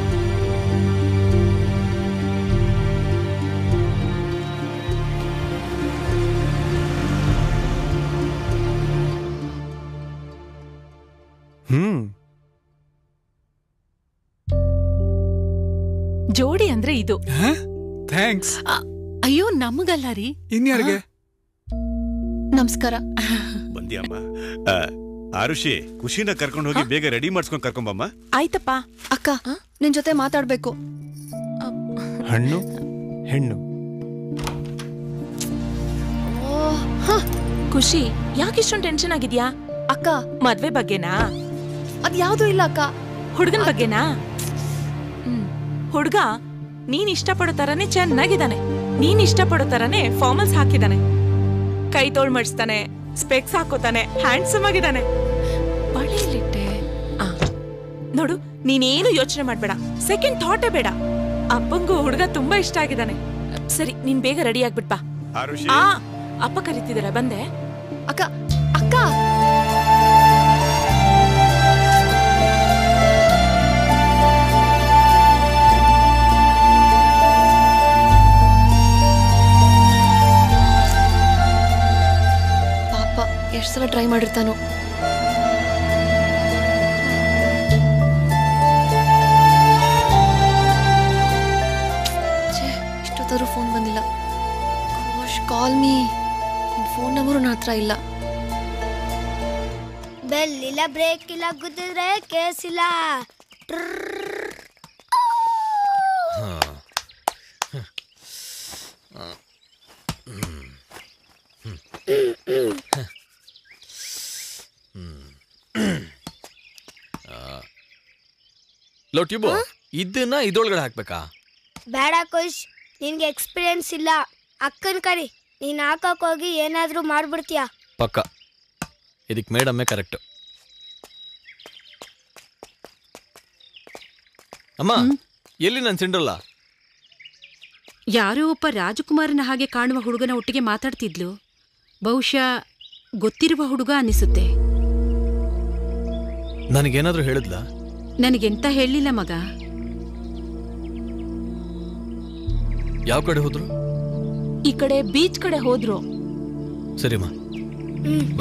ಜೋಡಿ ಅಂದ್ರೆ ಇದು ಥ್ಯಾಂಕ್ಸ್ ಅಯ್ಯೋ ನಮಗಲ್ಲ ರೀ ಇನ್ಯಾರಿಗೆ ನಮಸ್ಕಾರ ಬಂದಿಯಮ್ಮ ಆ, ಆರುಷಿ ಖುಷಿನ ಕರ್ಕೊಂಡು ಹೋಗಿ ಬೇಗ ರೆಡಿ ಮಾಡಿಸ್ಕೊಂಡು ಕರ್ಕೊಂಬಮ್ಮ ಆಯ್ತಪ್ಪ ಅಕ್ಕ ನಿನ್ ಜೊತೆ ಮಾತಾಡ್ಬೇಕು ಹಣ್ಣು ಹೆಣ್ಣು ಖುಷಿ ಯಾಕಿಷ್ಟೊಂದು ಟೆನ್ಷನ್ ಆಗಿದ್ಯಾ ಅಕ್ಕ ಮದ್ವೆ ಬಗ್ಗೆನಾ ಅದ್ ಯಾವ್ದು ಇಲ್ಲ ಅಕ್ಕ ಹುಡುಗನ್ ಬಗ್ಗೆನಾ ಹುಡ್ಗ ನೀನ್ ಇಷ್ಟಪಡೋ ತರನೇ ಚೆನ್ನಾಗಿದ್ದಾನೆ ನೀನ್ ಇಷ್ಟಪಡೋ ತರನೇ ಫಾರ್ಮಲ್ಸ್ ಹಾಕಿದಾನೆ ಕೈ ತೋಳ್ ಮಾಡಿಸ್ತಾನೆ ಸ್ಪೆಕ್ಸ್ ಹಾಕೋತಾನೆ ಹ್ಯಾಂಡ್ಸಮ್ ಆಗಿದ್ದಾನೆ ಬಳೆಯಲ್ಲಿಟ್ಟೆ ಆ, ನೋಡು ನೀನೇನು ಯೋಚನೆ ಮಾಡ್ಬೇಡ ಸೆಕೆಂಡ್ ಥಾಟೇ ಬೇಡ ಅಪ್ಪಂಗೂ ಹುಡುಗ ತುಂಬಾ ಇಷ್ಟ ಆಗಿದ್ದಾನೆ ಸರಿ ನೀನ್ ಬೇಗ ರೆಡಿ ಆಗ್ಬಿಟ್ ಬಾ ಆರುಷಿ ಆ ಅಪ್ಪ ಕರೀತಿದಾರೆ ಬಂದೆ ಅಕ್ಕ ಅಕ್ಕ ಪಾಪ ಎಷ್ಟ್ ಸಲ ಟ್ರೈ ಮಾಡಿರ್ತಾನೋ ಛೇ ಇಷ್ಟೊತ್ತಾದ್ರೂ ಫೋನ್ ಬಂದಿಲ್ಲ ಗೋಶ್ ಕಾಲ್ ಮೀ ನಿನ್ ಫೋನ್ ನಂಬರು ನನ್ನ ಹತ್ರ ಇಲ್ಲ ಬೆಲ್ ಇಲ್ಲ ಬ್ರೇಕ್ ಇಲ್ಲ ಗುದ್ದಿದ್ರೆ ಕೇಸ್ ಇಲ್ಲ ಲೋ ಟ್ಯೂಬು ಇದನ್ನ ಇದ್ರೊಳಗಡೆ ಹಾಕ್ಬೇಕಾ ಬೇಡ ಖುಷ್ ನಿನ್ಗೆ ಎಕ್ಸ್ಪೀರಿಯನ್ಸ್ ಇಲ್ಲ ಅಕ್ಕನ್ ಕರಿ ನೀನ್ ಹಾಕಕ್ ಹೋಗಿ ಏನಾದ್ರೂ ಮಾಡ್ಬಿಡ್ತೀಯ ಪಕ್ಕ ಇದಕ್ಕೆ ಮೇಡಮ್ಮೇ ಕರೆಕ್ಟ್ ಅಮ್ಮ ಎಲ್ಲಿ ನನ್ನ ಸಿಂಡ್ರಲ್ಲ ಯಾರೋ ಒಬ್ಬ ರಾಜಕುಮಾರನ ಹಾಗೆ ಕಾಣುವ ಹುಡುಗನ ಒಟ್ಟಿಗೆ ಮಾತಾಡ್ತಿದ್ಲು ಬಹುಶಃ ಗೊತ್ತಿರುವ ಹುಡುಗ ಅನಿಸುತ್ತೆ ನನಗೇನಾದ್ರೂ ಹೇಳಿದ್ಲಾ ನನಗೆಂತ ಹೇಳಿಲ್ಲ ಮಗ ಯಾವ ಕಡೆ ಹೋದ್ರು ಈ ಕಡೆ ಬೀಚ್ ಕಡೆ ಹೋದ್ರು ಸರಿಮ್ಮ ಬಾ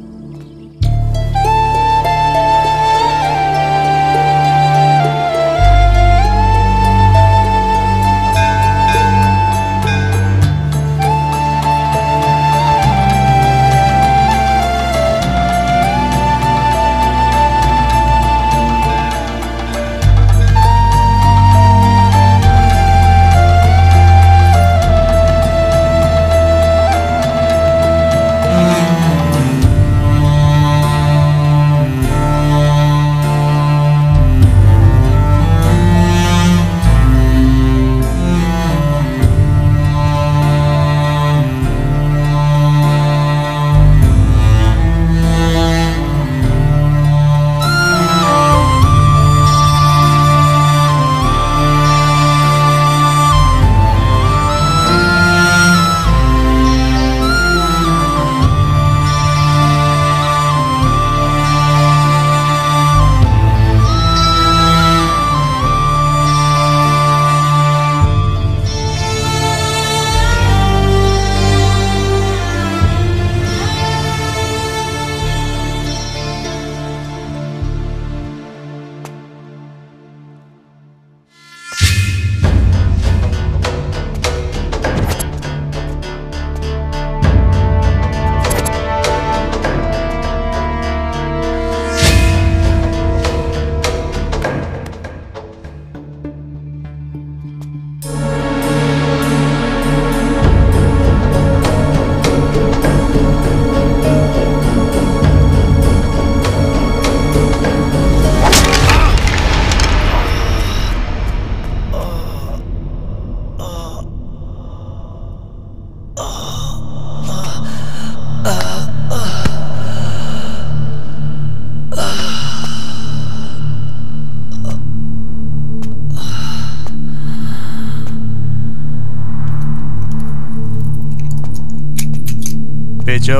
ಬೇಜೋ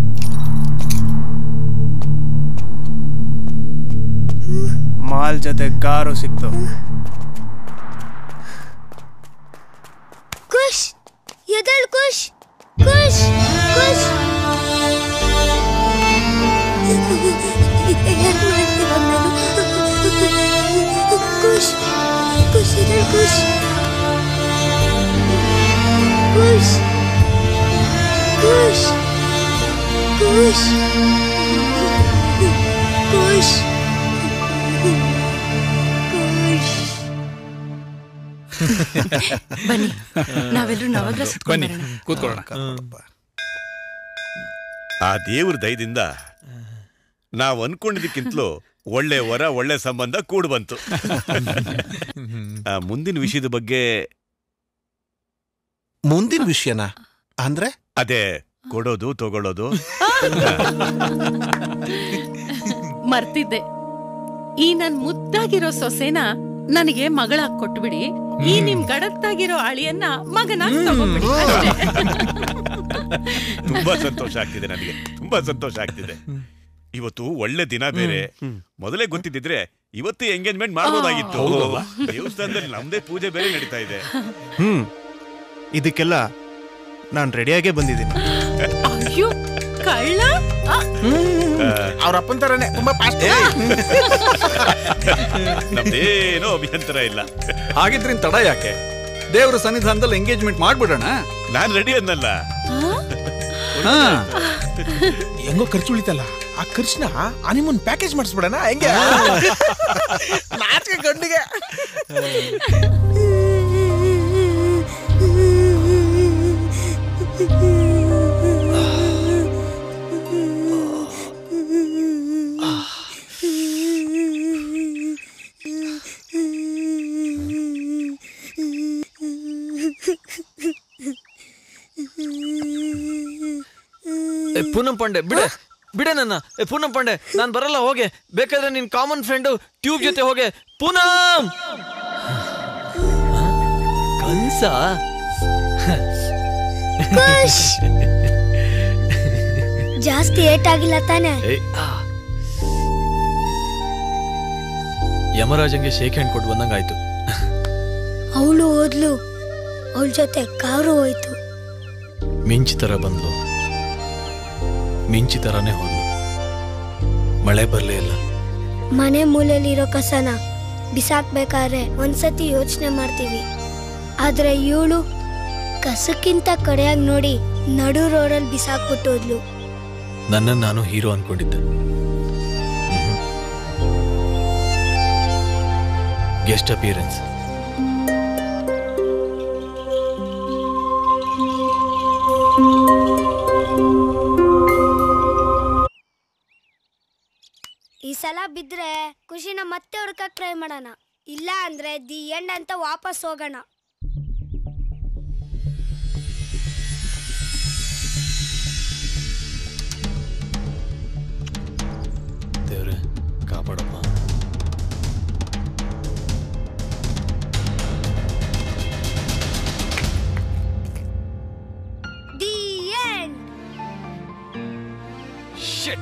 ಮಾಲ್ ಜೊತೆ ಕಾರು ಸಿಕ್ತು ಖುಷ್ ಎದಳ್ ಖುಷ್ ಖುಷ್ ಖುಷ್ ಖುಷ್ ಖುಷ್ ಎದಳ್ ಖುಷ್ ಖುಷ್ ಖುಷ್ ಖುಷ್ ಖುಷ್ ಖುಷ್ ಬನ್ನಿ ನಾವೆಲ್ಲರೂ ನವಗ್ರಹ ಸುತ್ಕೊಂಡ್ ಬನ್ನಿ ಬರೋಣ. ಕೂತ್ಕೊಳ್ಳೋಣ ಆ ದೇವ್ರ ದಯದಿಂದ ನಾವು ಅನ್ಕೊಂಡಿದ್ದಕ್ಕಿಂತಲೂ ಒಳ್ಳೆ ವರ ಒಳ್ಳೆ ಸಂಬಂಧ ಕೂಡ್ ಬಂತು ಆ, ಮುಂದಿನ ವಿಷಯದ ಬಗ್ಗೆ ಮುಂದಿನ ವಿಷಯನ ಅಂದ್ರೆ ಅದೇ ಕೊಡೋದು ತಗೊಳ್ಳೋದು ಮರ್ತಿದ್ದೆ ಈ ನನ್ ಮುದ್ದಾಗಿರೋ ಸೊಸೆನ ನನಗೆ ಮಗಳಾಗ್ ಕೊಟ್ಬಿಡಿ ಈ ನಿಮ್ ಗಡತ್ತಾಗಿರೋ ಅಳಿಯನ್ನ ಮಗನಾಗ್ ತಗೊಂಡ್ಬಿಡಿ ಅಷ್ಟೇ ತುಂಬಾ ಸಂತೋಷ ಆಗ್ತಿದೆ ನನಗೆ ತುಂಬಾ ಸಂತೋಷ ಆಗ್ತಿದೆ ಇವತ್ತು ಒಳ್ಳೆ ದಿನ ಬೇರೆ ಮೊದಲೇ ಗೊತ್ತಿದ್ದಿದ್ರೆ ಇವತ್ತು ಎಂಗೇಜ್ಮೆಂಟ್ ಮಾಡ್ಬೋದಾಗಿತ್ತು ಹೌದಲ್ವಾ? ದೇವಸ್ಥಾನದಲ್ಲಿ ನಮ್ದೇ ಪೂಜೆ ಬೇರೆ ನಡೀತಾ ಇದೆ ಹ್ಮ್ ಇದಕ್ಕೆಲ್ಲ ನಾನು ರೆಡಿಯಾಗೇ ಬಂದಿದ್ದೀನಿ ಅಯ್ಯೋ ಕಳ್ಳ ಆ, ಅವ್ರ ಅಪ್ಪನ ತರನೇ ತುಂಬಾ ಫಾಸ್ಟ್ ನಮ್ದೇನೋ ಅಭ್ಯಂತರ ಇಲ್ಲ ಹಾಗಿದ್ರಿನ್ ತಡ ಯಾಕೆ ದೇವರ ಸನ್ನಿಧಾನದಲ್ಲಿ ಎಂಗೇಜ್ಮೆಂಟ್ ಮಾಡ್ಬಿಡೋಣ ನಾನ್ ರೆಡಿ ಅನ್ನಲ್ಲ ಹೆಂಗೋ ಖರ್ಚು ಉಳಿತಲ್ಲ ಆ ಖರ್ಚನ್ನ ಹನಿಮೂನ್ ಪ್ಯಾಕೇಜ್ ಮಾಡಿಸ್ಬಿಡಣ ಹೆಂಗೆ ನಾಚಿಕೆ ಗಂಡಿಗೆ ಏ, ಪೂನಂ ಪಾಂಡೆ ಬಿಡೆ ಬಿಡೆ ನನ್ನ ಏ, ಪೂನಂ ಪಾಂಡೆ ನಾನ್ ಬರಲ್ಲ ಹೋಗೆ ಬೇಕಾದ್ರೆ ನಿನ್ ಕಾಮನ್ ಫ್ರೆಂಡು ಟ್ಯೂಬ್ ಜೊತೆ ಹೋಗೆ ಪೂನಂ ಕನ್ಸ ಖುಷ್ ಜಾಸ್ತಿ ಏಟಾಗಿಲ್ಲ ತಾನೆ ಏ, ಆ. ಯಮರಾಜಂಗೆ ಶೇಕ್ ಹ್ಯಾಂಡ್ ಕೊಟ್ಟು ಬಂದಂಗಾಯ್ತು ಅವಳು ಹೋದ್ಲು ಅವಳ ಜೊತೆ ಕಾರು ಹೋಯ್ತು ಮಿಂಚ್ ತರ ಬಂದ್ಲು ಮಿಂಚಿ ತರಾನೇ ಹೋದ್ಲು ಮಳೆ ಬರ್ಲೇ ಇಲ್ಲ ಮನೆ ಮೂಲೆಯಲ್ಲಿರೋ ಕಸನ ಬಿಸಾಕ್ಬೇಕಾದ್ರೆ ಒಂದ್ಸತಿ ಯೋಚನೆ ಮಾಡ್ತೀವಿ ಆದ್ರೆ ಇವಳು ಕಸಕ್ಕಿಂತ ಕಡೆಯಾಗಿ ನೋಡಿ ನಡು ರೋಡಲ್ಲಿ ಬಿಸಾಕ್ಬಿಟ್ಟು ಹೋದ್ಲು ನನ್ನನ್ನು ನಾನು ಹೀರೋ ಅನ್ಕೊಂಡಿದ್ದೆ ಗೆಸ್ಟ್ ಅಪಿಯರೆನ್ಸ್ ಈ ಸಲ ಬಿದ್ರೆ ಖುಷಿನ ಮತ್ತೆ ಹುಡ್ಕಕ್ ಟ್ರೈ ಮಾಡೋಣ ಇಲ್ಲ ಅಂದ್ರೆ ದಿ ಎಂಡ್ ಅಂತ ವಾಪಸ್ ಹೋಗೋಣ ದೇವ್ರೆ ಕಾಪಾಡಪ್ಪ ದಿ ಎಂಡ್ Shit.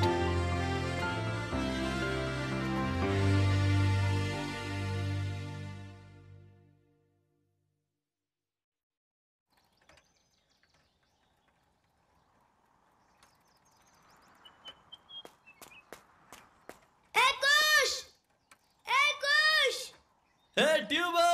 ಏ ಖುಷ್ ಏ ಖುಷ್ ಹೇ ಟ್ಯೂಬೋ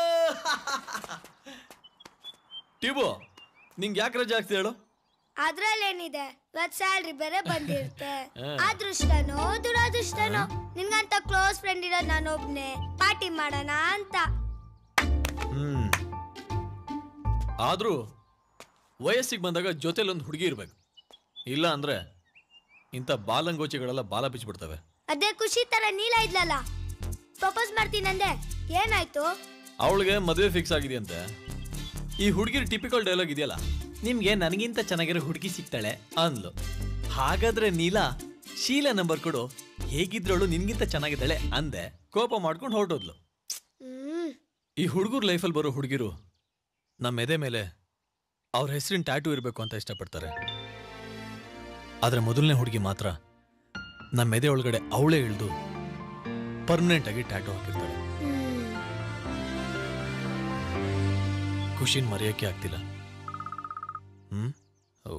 ಟ್ಯೂಬೋ ನಿಂಗೆ ಯಾಕೆ ರಜೆ ಆಗ್ತದೆ ಹೇಳು ಅದ್ರಲ್ಲೇನಿದೆ ಇವತ್ ಸ್ಯಾಲ್ರಿ ಬೇರೆ ಬಂದಿರುತ್ತೆ ಹಾ. ಅದೃಷ್ಟನೋ ದುರದೃಷ್ಟನೋ ನಿನ್ಗಂತ ಕ್ಲೋಸ್ ಫ್ರೆಂಡ್ ಇರೋದು ನಾನೊಬ್ನೇ ಪಾರ್ಟಿ ಮಾಡೋಣ ಅಂತ ಹ್ಮ್ ಆದ್ರೂ ವಯಸ್ಸಿಗೆ ಬಂದಾಗ ಜೊತೆಲಿ ಒಂದು ಹುಡುಗಿ ಇರ್ಬೇಕು ಇಲ್ಲ ಅಂದ್ರೆ ಇಂಥ ಬಾಲಂಗೋಚಿಗಳೆಲ್ಲ ಬಾಲ ಬಿಚ್ಚಿಬಿಡ್ತವೆ ಅದೇ ಖುಷಿ ತರ ನೀಲ ಇದ್ಲಲ್ಲ ಪ್ರಪೋಸ್ ಮಾಡ್ತೀನಂದೆ ಏನಾಯ್ತು ಅವಳಿಗೆ ಮದುವೆ ಫಿಕ್ಸ್ ಆಗಿದೆಯಂತೆ ಈ ಹುಡುಗಿರ್ ಟಿಪಿಕಲ್ ಡೈಲಾಗ್ ಇದೆಯಲ್ಲ ನಿಮ್ಗೆ ನನಗಿಂತ ಚೆನ್ನಾಗಿರೋ ಹುಡುಗಿ ಸಿಗ್ತಾಳೆ ಅಂದ್ಲು ಹಾಗಾದ್ರೆ ನೀಲಾ ಶೀಲಾ ನಂಬರ್ ಕೊಡು ಹೇಗಿದ್ರಳು ನಿನ್ಗಿಂತ ಚೆನ್ನಾಗಿದ್ದಾಳೆ ಅಂದೆ ಕೋಪ ಮಾಡ್ಕೊಂಡು ಹೊರಟೋದ್ಲು ಈ ಹುಡುಗರು ಲೈಫಲ್ಲಿ ಬರೋ ಹುಡುಗಿರು ನಮ್ಮ ಎದೆ ಮೇಲೆ ಅವ್ರ ಹೆಸರಿನ ಟ್ಯಾಟೂ ಇರಬೇಕು ಅಂತ ಇಷ್ಟಪಡ್ತಾರೆ ಆದ್ರೆ ಮೊದಲನೇ ಹುಡುಗಿ ಮಾತ್ರ ನಮ್ಮ ಎದೆ ಒಳಗಡೆ ಅವಳೇ ಇಳಿದು ಪರ್ಮನೆಂಟ್ ಆಗಿ ಟ್ಯಾಟೂ ಹಾಕಿರ್ತಾಳೆ ಖುಷಿನ್ ಮರೆಯೋಕೆ ಆಗ್ತಿಲ್ಲ ಹ್ಮ್ ಓ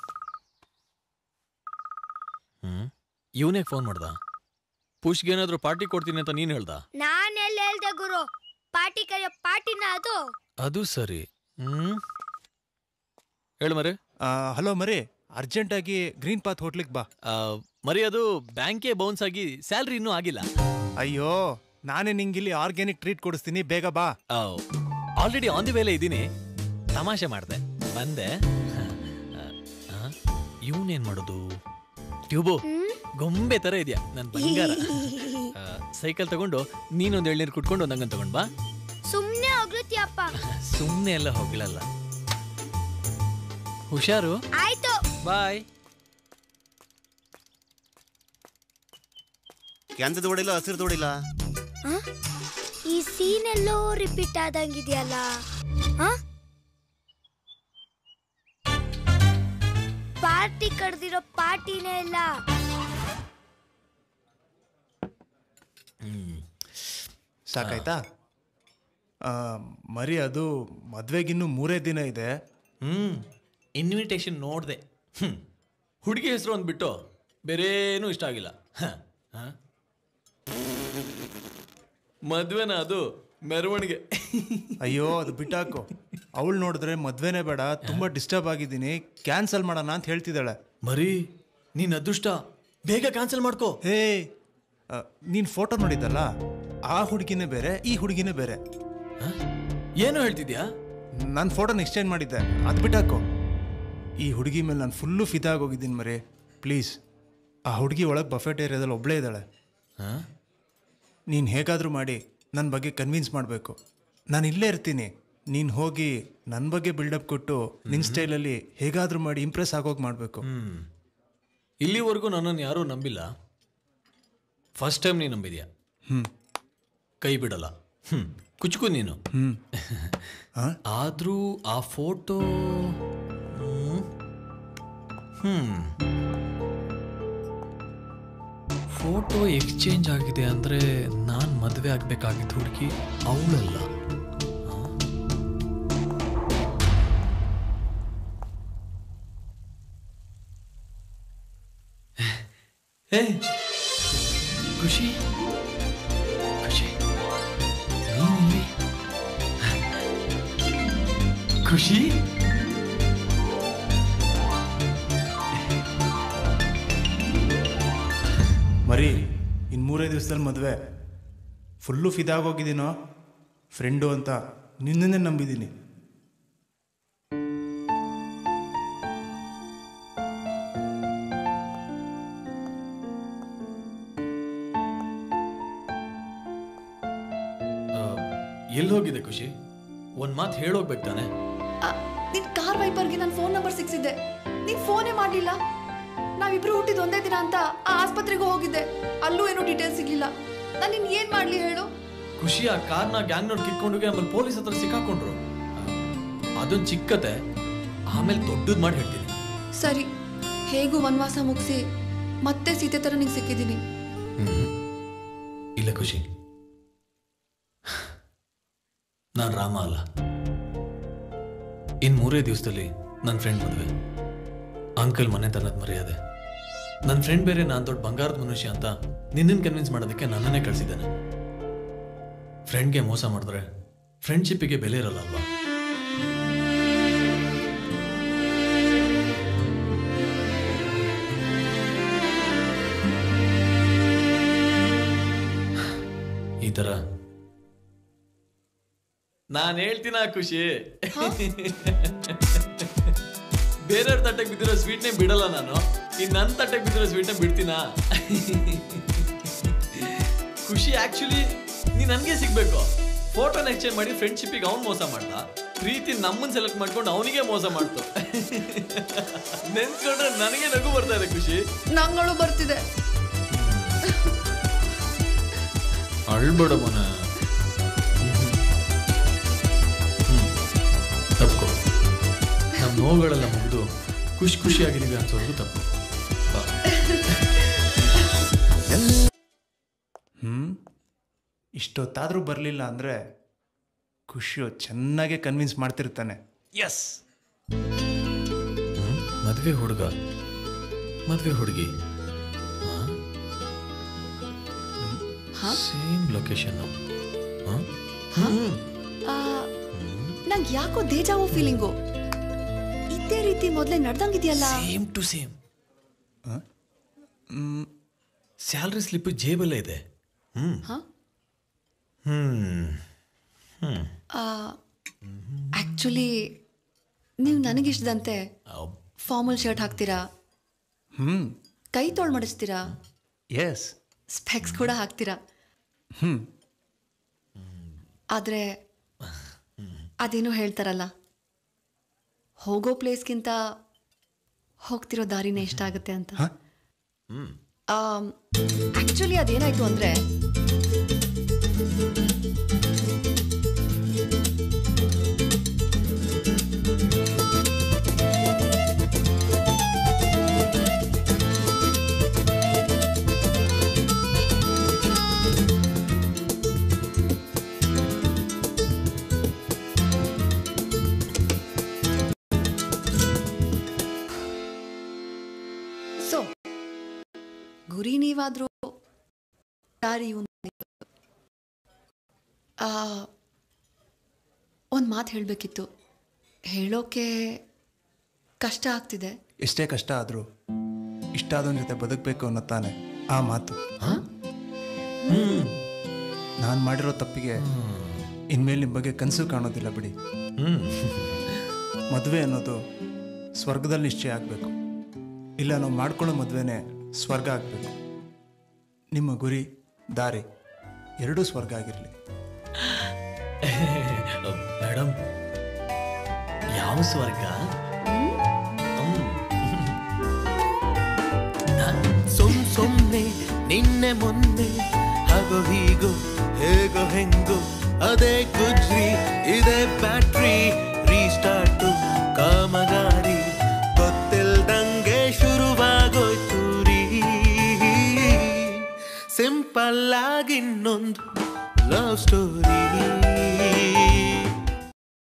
ಹ್ಮ್ ಇವನೇ ಫೋನ್ ಮಾಡ್ದ ಪುಷ್ಗೆ ಏನಾದ್ರೂ ಪಾರ್ಟಿ ಕೊಡ್ತೀನಿ ಅಂತ ನೀನ್ ಹೇಳ್ದ ನಾನ್ ಎಲ್ಲಿ ಹೇಳ್ದೆ ಗುರು ಪಾರ್ಟಿ ಕರೆಯೋ ಪಾರ್ಟಿನ ಅದು ಅದು ಸರಿ ಹ್ಮ್ ಹೇಳು ಮರಿ ಹಲೋ ಮರಿ ಅರ್ಜೆಂಟಾಗಿ ಗ್ರೀನ್ ಪಾತ್ ಹೋಟ್ಲಿಗೆ ಬಾ ಮರಿ ಅದು ಬ್ಯಾಂಕೇ ಬೌನ್ಸ್ ಆಗಿ ಸ್ಯಾಲ್ರಿ ಇನ್ನೂ ಆಗಿಲ್ಲ ಅಯ್ಯೋ ನಾನೇ ನಿಂಗಿಲ್ಲಿ ಆರ್ಗ್ಯಾನಿಕ್ ಟ್ರೀಟ್ ಕೊಡಿಸ್ತೀನಿ ಬೇಗ ಬಾ ಆಲ್ರೆಡಿ ಆನ್ ದಿ ವೇಲೆ ಇದ್ದೀನಿ ತಮಾಷೆ ಮಾಡಿದೆ ಬಂದೆ ಇವನೇನ್ ಮಾಡೋದು ಟ್ಯೂಬು ಗೊಂಬೆ ತರ ಇದೆಯಾ ನನ್ ಬಂಗಾರ ಆ, ಸೈಕಲ್ ತಗೊಂಡು ನೀನೊಂದು ಎಳ್ನೀರು ಕುಟ್ಕೊಂಡು ಒಂದಂಗನ್ ತಗೊಂಡ್ ಬಾ ಸುಮ್ನೆ ಹೋಗ್ಲತ್ತೀಯಪ್ಪ ಸುಮ್ಮನೆ ಎಲ್ಲ ಹೋಗ್ಲಲ್ಲ ಹುಷಾರು ಆಯ್ತು ಬಾಯ್ ಕೆಂದದ ಹೊಡಿಲ್ಲ ಹಸಿರು ಹೊಡಿಲ್ಲ ಆ? ಈ ಸೀನ್ ಎಲ್ಲೋ ರಿಪೀಟ್ ಆದಂಗಿದೆಯಲ್ಲ ಪಾರ್ಟಿ ಕಡ್ದಿರೋ ಪಾರ್ಟಿನೇ ಇಲ್ಲ ಸಾಕಾಯ್ತಾ ಆ, ಮರಿ ಅದು ಮದ್ವೆಗಿನ್ನೂ ಮೂರೇ ದಿನ ಇದೆ ಹ್ಮ್ ಇನ್ವಿಟೇಷನ್ ನೋಡ್ದೆ ಹ್ಮ್ ಹುಡುಗಿ ಹೆಸರು ಅಂದ್ಬಿಟ್ಟು ಬೇರೇನೂ ಇಷ್ಟ ಆಗಿಲ್ಲ ಹ, ಹ? ಮದ್ವೆನ ಅದು ಮೆರವಣಿಗೆ ಅಯ್ಯೋ ಅದು ಬಿಟ್ಟಾಕು ಅವಳು ನೋಡಿದ್ರೆ ಮದ್ವೆನೇ ಬೇಡ ತುಂಬಾ ಡಿಸ್ಟರ್ಬ್ ಆಗಿದ್ದೀನಿ ಕ್ಯಾನ್ಸಲ್ ಮಾಡೋಣ ಅಂತ ಹೇಳ್ತಿದ್ದಾಳೆ ಮರಿ ನೀನ್ ಅದೃಷ್ಟ ಬೇಗ ಕ್ಯಾನ್ಸಲ್ ಮಾಡ್ಕೋ ಹೇ ಆ, ನೀನ್ ಫೋಟೋ ನೋಡಿದ್ದಲ್ಲ ಆ ಹುಡುಗಿನೇ ಬೇರೆ ಈ ಹುಡುಗಿನೇ ಬೇರೆ ಏನು ಹೇಳ್ತಿದ್ಯಾ ನಾನು ಫೋಟೋನ ಎಕ್ಸ್ಚೇಂಜ್ ಮಾಡಿದ್ದೆ ಅದು ಬಿಟ್ಟಾಕು ಈ ಹುಡುಗಿ ಮೇಲೆ ನಾನು ಫುಲ್ಲು ಫಿದಾಗೋಗಿದ್ದೀನಿ ಮರಿ ಪ್ಲೀಸ್ ಆ ಹುಡುಗಿ ಒಳಗೆ ಬಫೆಟ್ ಏರಿಯಾದಲ್ಲಿ ಒಬ್ಬಳೇ ಇದ್ದಾಳೆ ನೀನು ಹೇಗಾದರೂ ಮಾಡಿ ನನ್ನ ಬಗ್ಗೆ ಕನ್ವಿನ್ಸ್ ಮಾಡಬೇಕು ನಾನು ಇಲ್ಲೇ ಇರ್ತೀನಿ ನೀನು ಹೋಗಿ ನನ್ನ ಬಗ್ಗೆ ಬಿಲ್ಡಪ್ ಕೊಟ್ಟು ನಿನ್ನ ಸ್ಟೈಲಲ್ಲಿ ಹೇಗಾದರೂ ಮಾಡಿ ಇಂಪ್ರೆಸ್ ಆಗೋಗಿ ಮಾಡಬೇಕು ಹ್ಮ್ ಇಲ್ಲಿವರೆಗೂ ನನ್ನನ್ನು ಯಾರೂ ನಂಬಿಲ್ಲ ಫಸ್ಟ್ ಟೈಮ್ ನೀನು ನಂಬಿದ್ಯಾ ಹ್ಮ್ ಕೈ ಬಿಡಲ್ಲ ಹ್ಮ್ ಕುಚ್ಕು ನೀನು ಹ್ಮ್ ಆದ್ರೂ ಆ ಫೋಟೋ ಹ್ಮ್ ಫೋಟೋ ಎಕ್ಸ್ಚೇಂಜ್ ಆಗಿದೆ ಅಂದ್ರೆ ನಾನ್ ಮದುವೆ ಆಗ್ಬೇಕಾಗಿದ್ದ ಹುಡುಗಿ ಅವಳಲ್ಲ ಹೇ ಖುಷಿ ಖುಷಿ ನೀನಿಲ್ಲಿ ಖುಷಿ ಮರಿ ಇನ್ನು ಮೂರೇ ದಿವಸದಲ್ಲಿ ಮದುವೆ ಫುಲ್ಲು ಫಿದಾಗೋಗಿದ್ದೀನೋ ಫ್ರೆಂಡು ಅಂತ ನಿನ್ನನ್ನೇ ನಂಬಿದ್ದೀನಿ ಎಲ್ಲಿ ಹೋಗಿದೆ ಖುಷಿ ಒಂದ್ ಮಾತು ಹೇಳೋಗ್ಬೇಕು ತಾನೆ ನಿನ್ ಕಾರ್ ವೈಪರ್ಗೆ ನನ್ನ ಫೋನ್ ನಂಬರ್ ಸಿಕ್ಸಿದ್ದೆ ನೀನ್ ಫೋನೇ ಮಾಡ್ಲಿಲ್ಲ ನಾವಿಬ್ರು ಹುಟ್ಟಿದ ಒಂದೇ ದಿನ ಅಂತ ಆ ಆಸ್ಪತ್ರೆಗೂ ಹೋಗಿದ್ದೆ ಅಲ್ಲೂ ಏನೂ ಡೀಟೇಲ್ಸ್ ಸಿಗ್ಲಿಲ್ಲ ನಾನು ನಿನ್ ಏನ್ ಮಾಡ್ಲಿ ಹೇಳು ಖುಷಿ ಆ ಕಾರ್ನ ಗ್ಯಾಂಗ್ನವ್ರು ಕಿತ್ಕೊಂಡೋಗಿ ಆಮೇಲೆ ಪೊಲೀಸ್ ಹತ್ರ ಸಿಕ್ಕಾಕೊಂಡ್ರು ಅದೊಂದು ಚಿಕ್ಕತೆ ಆಮೇಲೆ ದೊಡ್ಡದ್ ಮಾಡಿ ಹೇಳ್ತೀನಿ ಸರಿ ಹೇಗೂ ವನವಾಸ ಮುಗಿಸಿ ಮತ್ತೆ ಸೀತೆ ತರ ನಿಂಗೆ ಸಿಕ್ಕಿದ್ದೀನಿ ಇಲ್ಲ ಖುಷಿ ನಾನು ರಾಮ ಅಲ್ಲ ಇನ್ ಮೂರೇ ದಿವಸದಲ್ಲಿ ನನ್ನ ಫ್ರೆಂಡ್ ಮದುವೆ ಅಂಕಲ್ ಮನೆ ತನ್ನದ್ ಮರ್ಯಾದೆ ನನ್ನ ಫ್ರೆಂಡ್ ಬೇರೆ ನಾನು ದೊಡ್ಡ ಬಂಗಾರದ ಮನುಷ್ಯ ಅಂತ ನಿನ್ನನ್ನು ಕನ್ವಿನ್ಸ್ ಮಾಡೋದಕ್ಕೆ ನನ್ನನ್ನೇ ಕಳಿಸಿದ್ದಾನೆ ಫ್ರೆಂಡ್ಗೆ ಮೋಸ ಮಾಡಿದ್ರೆ ಫ್ರೆಂಡ್ಶಿಪ್ಪಿಗೆ ಬೆಲೆ ಇರಲ್ಲ ಅಲ್ವಾ ಈ ತರ ನಾನು ಹೇಳ್ತೀನ ಖುಷಿ ಬೇರೆಯವ್ರ ತಟ್ಟೆಗೆ ಬಿದ್ದಿರೋ ಸ್ವೀಟ್ನೇ ಬಿಡಲ್ಲ ನಾನು ಇನ್ ನನ್ನ ತಟ್ಟೆಗೆ ಬಿದ್ದಿರೋ ಸ್ವೀಟ್ನೇ ಬಿಡ್ತೀನಾ ಖುಷಿ ಆಕ್ಚುಲಿ ನೀ ನನ್ಗೆ ಸಿಗ್ಬೇಕು ಫೋಟೋನ ಎಕ್ಸ್ಚೇಂಜ್ ಮಾಡಿ ಫ್ರೆಂಡ್ಶಿಪ್ಪಿಗೆ ಅವ್ನು ಮೋಸ ಮಾಡ್ದ ಪ್ರೀತಿ ನಮ್ಮನ್ ಸೆಲೆಕ್ಟ್ ಮಾಡ್ಕೊಂಡು ಅವನಿಗೆ ಮೋಸ ಮಾಡ್ತು ನೆನ್ಸ್ಕೊಂಡ್ರೆ ನನಗೆ ನಗು ಬರ್ತಾ ಇದೆ ಖುಷಿ ನಂಗಳು ಬರ್ತಿದೆ ಅಳ್ಬೇಡ ಮನ ತಪ್ಪು ನಮ್ಮ ನೋವುಗಳೆಲ್ಲ ಮುಗಿದು ಖುಷಿ ಖುಷಿಯಾಗಿದ್ದೀವಿ ಅನ್ಸೋದು ತಪ್ಪು ಬಾ. ಹ್ಞೂ ಇಷ್ಟೊತ್ತಾದರೂ ಬರಲಿಲ್ಲ ಅಂದರೆ ಖುಷಿಯು ಚೆನ್ನಾಗೇ ಕನ್ವಿನ್ಸ್ ಮಾಡ್ತಿರ್ತಾನೆ ಎಸ್ ಹ್ಮ್? ಮದ್ವೆ ಹುಡುಗ ಮದ್ವೆ ಹುಡುಗಿ ಸೇಮ್ ಲೊಕೇಶನ್ ನಂಗೆ ಯಾಕೋ ದೇಜಾವು ಫೀಲಿಂಗು ಇದೇ ರೀತಿ ಮೊದಲೇ ನಡ್ದಂಗಿದೆಯಲ್ಲ same to same salary slip ಜೇಬಲ್ಲೇ ಇದೆ ಹ್ಮ್ ಹ? ಹ್ಮ್ ಹ್ಮ್ ಆಕ್ಚುಲಿ ನೀವು ನನಗಿಷ್ಟದಂತೆ ಫಾರ್ಮಲ್ ಶರ್ಟ್ ಹಾಕ್ತೀರಾ ಹ್ಮ್ ಕೈ ತೋಳ್ ಮಡಿಸ್ತೀರಾ ಎಸ್ ಸ್ಪೆಕ್ಸ್ ಕೂಡ ಹಾಕ್ತೀರಾ ಹ್ಮ್ ಆದರೆ ಅದೇನೋ ಹೇಳ್ತಾರಲ್ಲ ಹೋಗೋ ಪ್ಲೇಸ್ಗಿಂತ ಹೋಗ್ತಿರೋ ದಾರಿನೇ ಇಷ್ಟ ಆಗುತ್ತೆ ಅಂತ ಆಕ್ಚುಲಿ ಅದೇನಾಯ್ತು ಅಂದ್ರೆ ಸೊ ಗುರಿ ನೀವಾದ್ರೂ ದಾರಿ ಒಂದು ಮಾತು ಹೇಳಬೇಕಿತ್ತು ಹೇಳೋಕೆ ಕಷ್ಟ ಆಗ್ತಿದೆ ಎಷ್ಟೇ ಕಷ್ಟ ಆದರೂ ಇಷ್ಟ ಆದವನ ಜೊತೆ ಬದುಕಬೇಕು ಅನ್ನೋ ತಾನೆ ಆ ಮಾತು ನಾನು ಮಾಡಿರೋ ತಪ್ಪಿಗೆ ಇನ್ಮೇಲೆ ನಿಮ್ಮ ಬಗ್ಗೆ ಕನಸು ಕಾಣೋದಿಲ್ಲ ಬಿಡಿ ಮದುವೆ ಅನ್ನೋದು ಸ್ವರ್ಗದಲ್ಲಿ ನಿಶ್ಚಯ ಆಗಬೇಕು ಇಲ್ಲ ನಾವು ಮಾಡ್ಕೊಳ್ಳೋ ಮದುವೆನೇ ಸ್ವರ್ಗ ಆಗಬೇಕು ನಿಮ್ಮ ಗುರಿ ದಾರಿ ಎರಡೂ ಸ್ವರ್ಗ ಆಗಿರಲಿ ಮೇಡಮ್ ಯಾವ ಸ್ವರ್ಗ ಸುಮ್ ಸುಮ್ನೆ ನಿನ್ನೆ ಮೊನ್ನೆ ಹಾಗೋ ಹೀಗೋ ಹೇಗೋ ಹೆಂಗೋ ಅದೇ ಗುಜ್ರಿ ಇದೇ ಬ್ಯಾಟ್ರಿ ರೀಸ್ಟಾರ್ಟು ಕಾಮಗಾರಿ ಗೊತ್ತಿಲ್ದಂಗೆ ಶುರುವಾಗೋಯ್ತು ರೀ ಸಿಂಪಲ್ ಆಗಿ ಇನ್ನೊಂದು ಲವ್ ಸ್ಟೋರಿ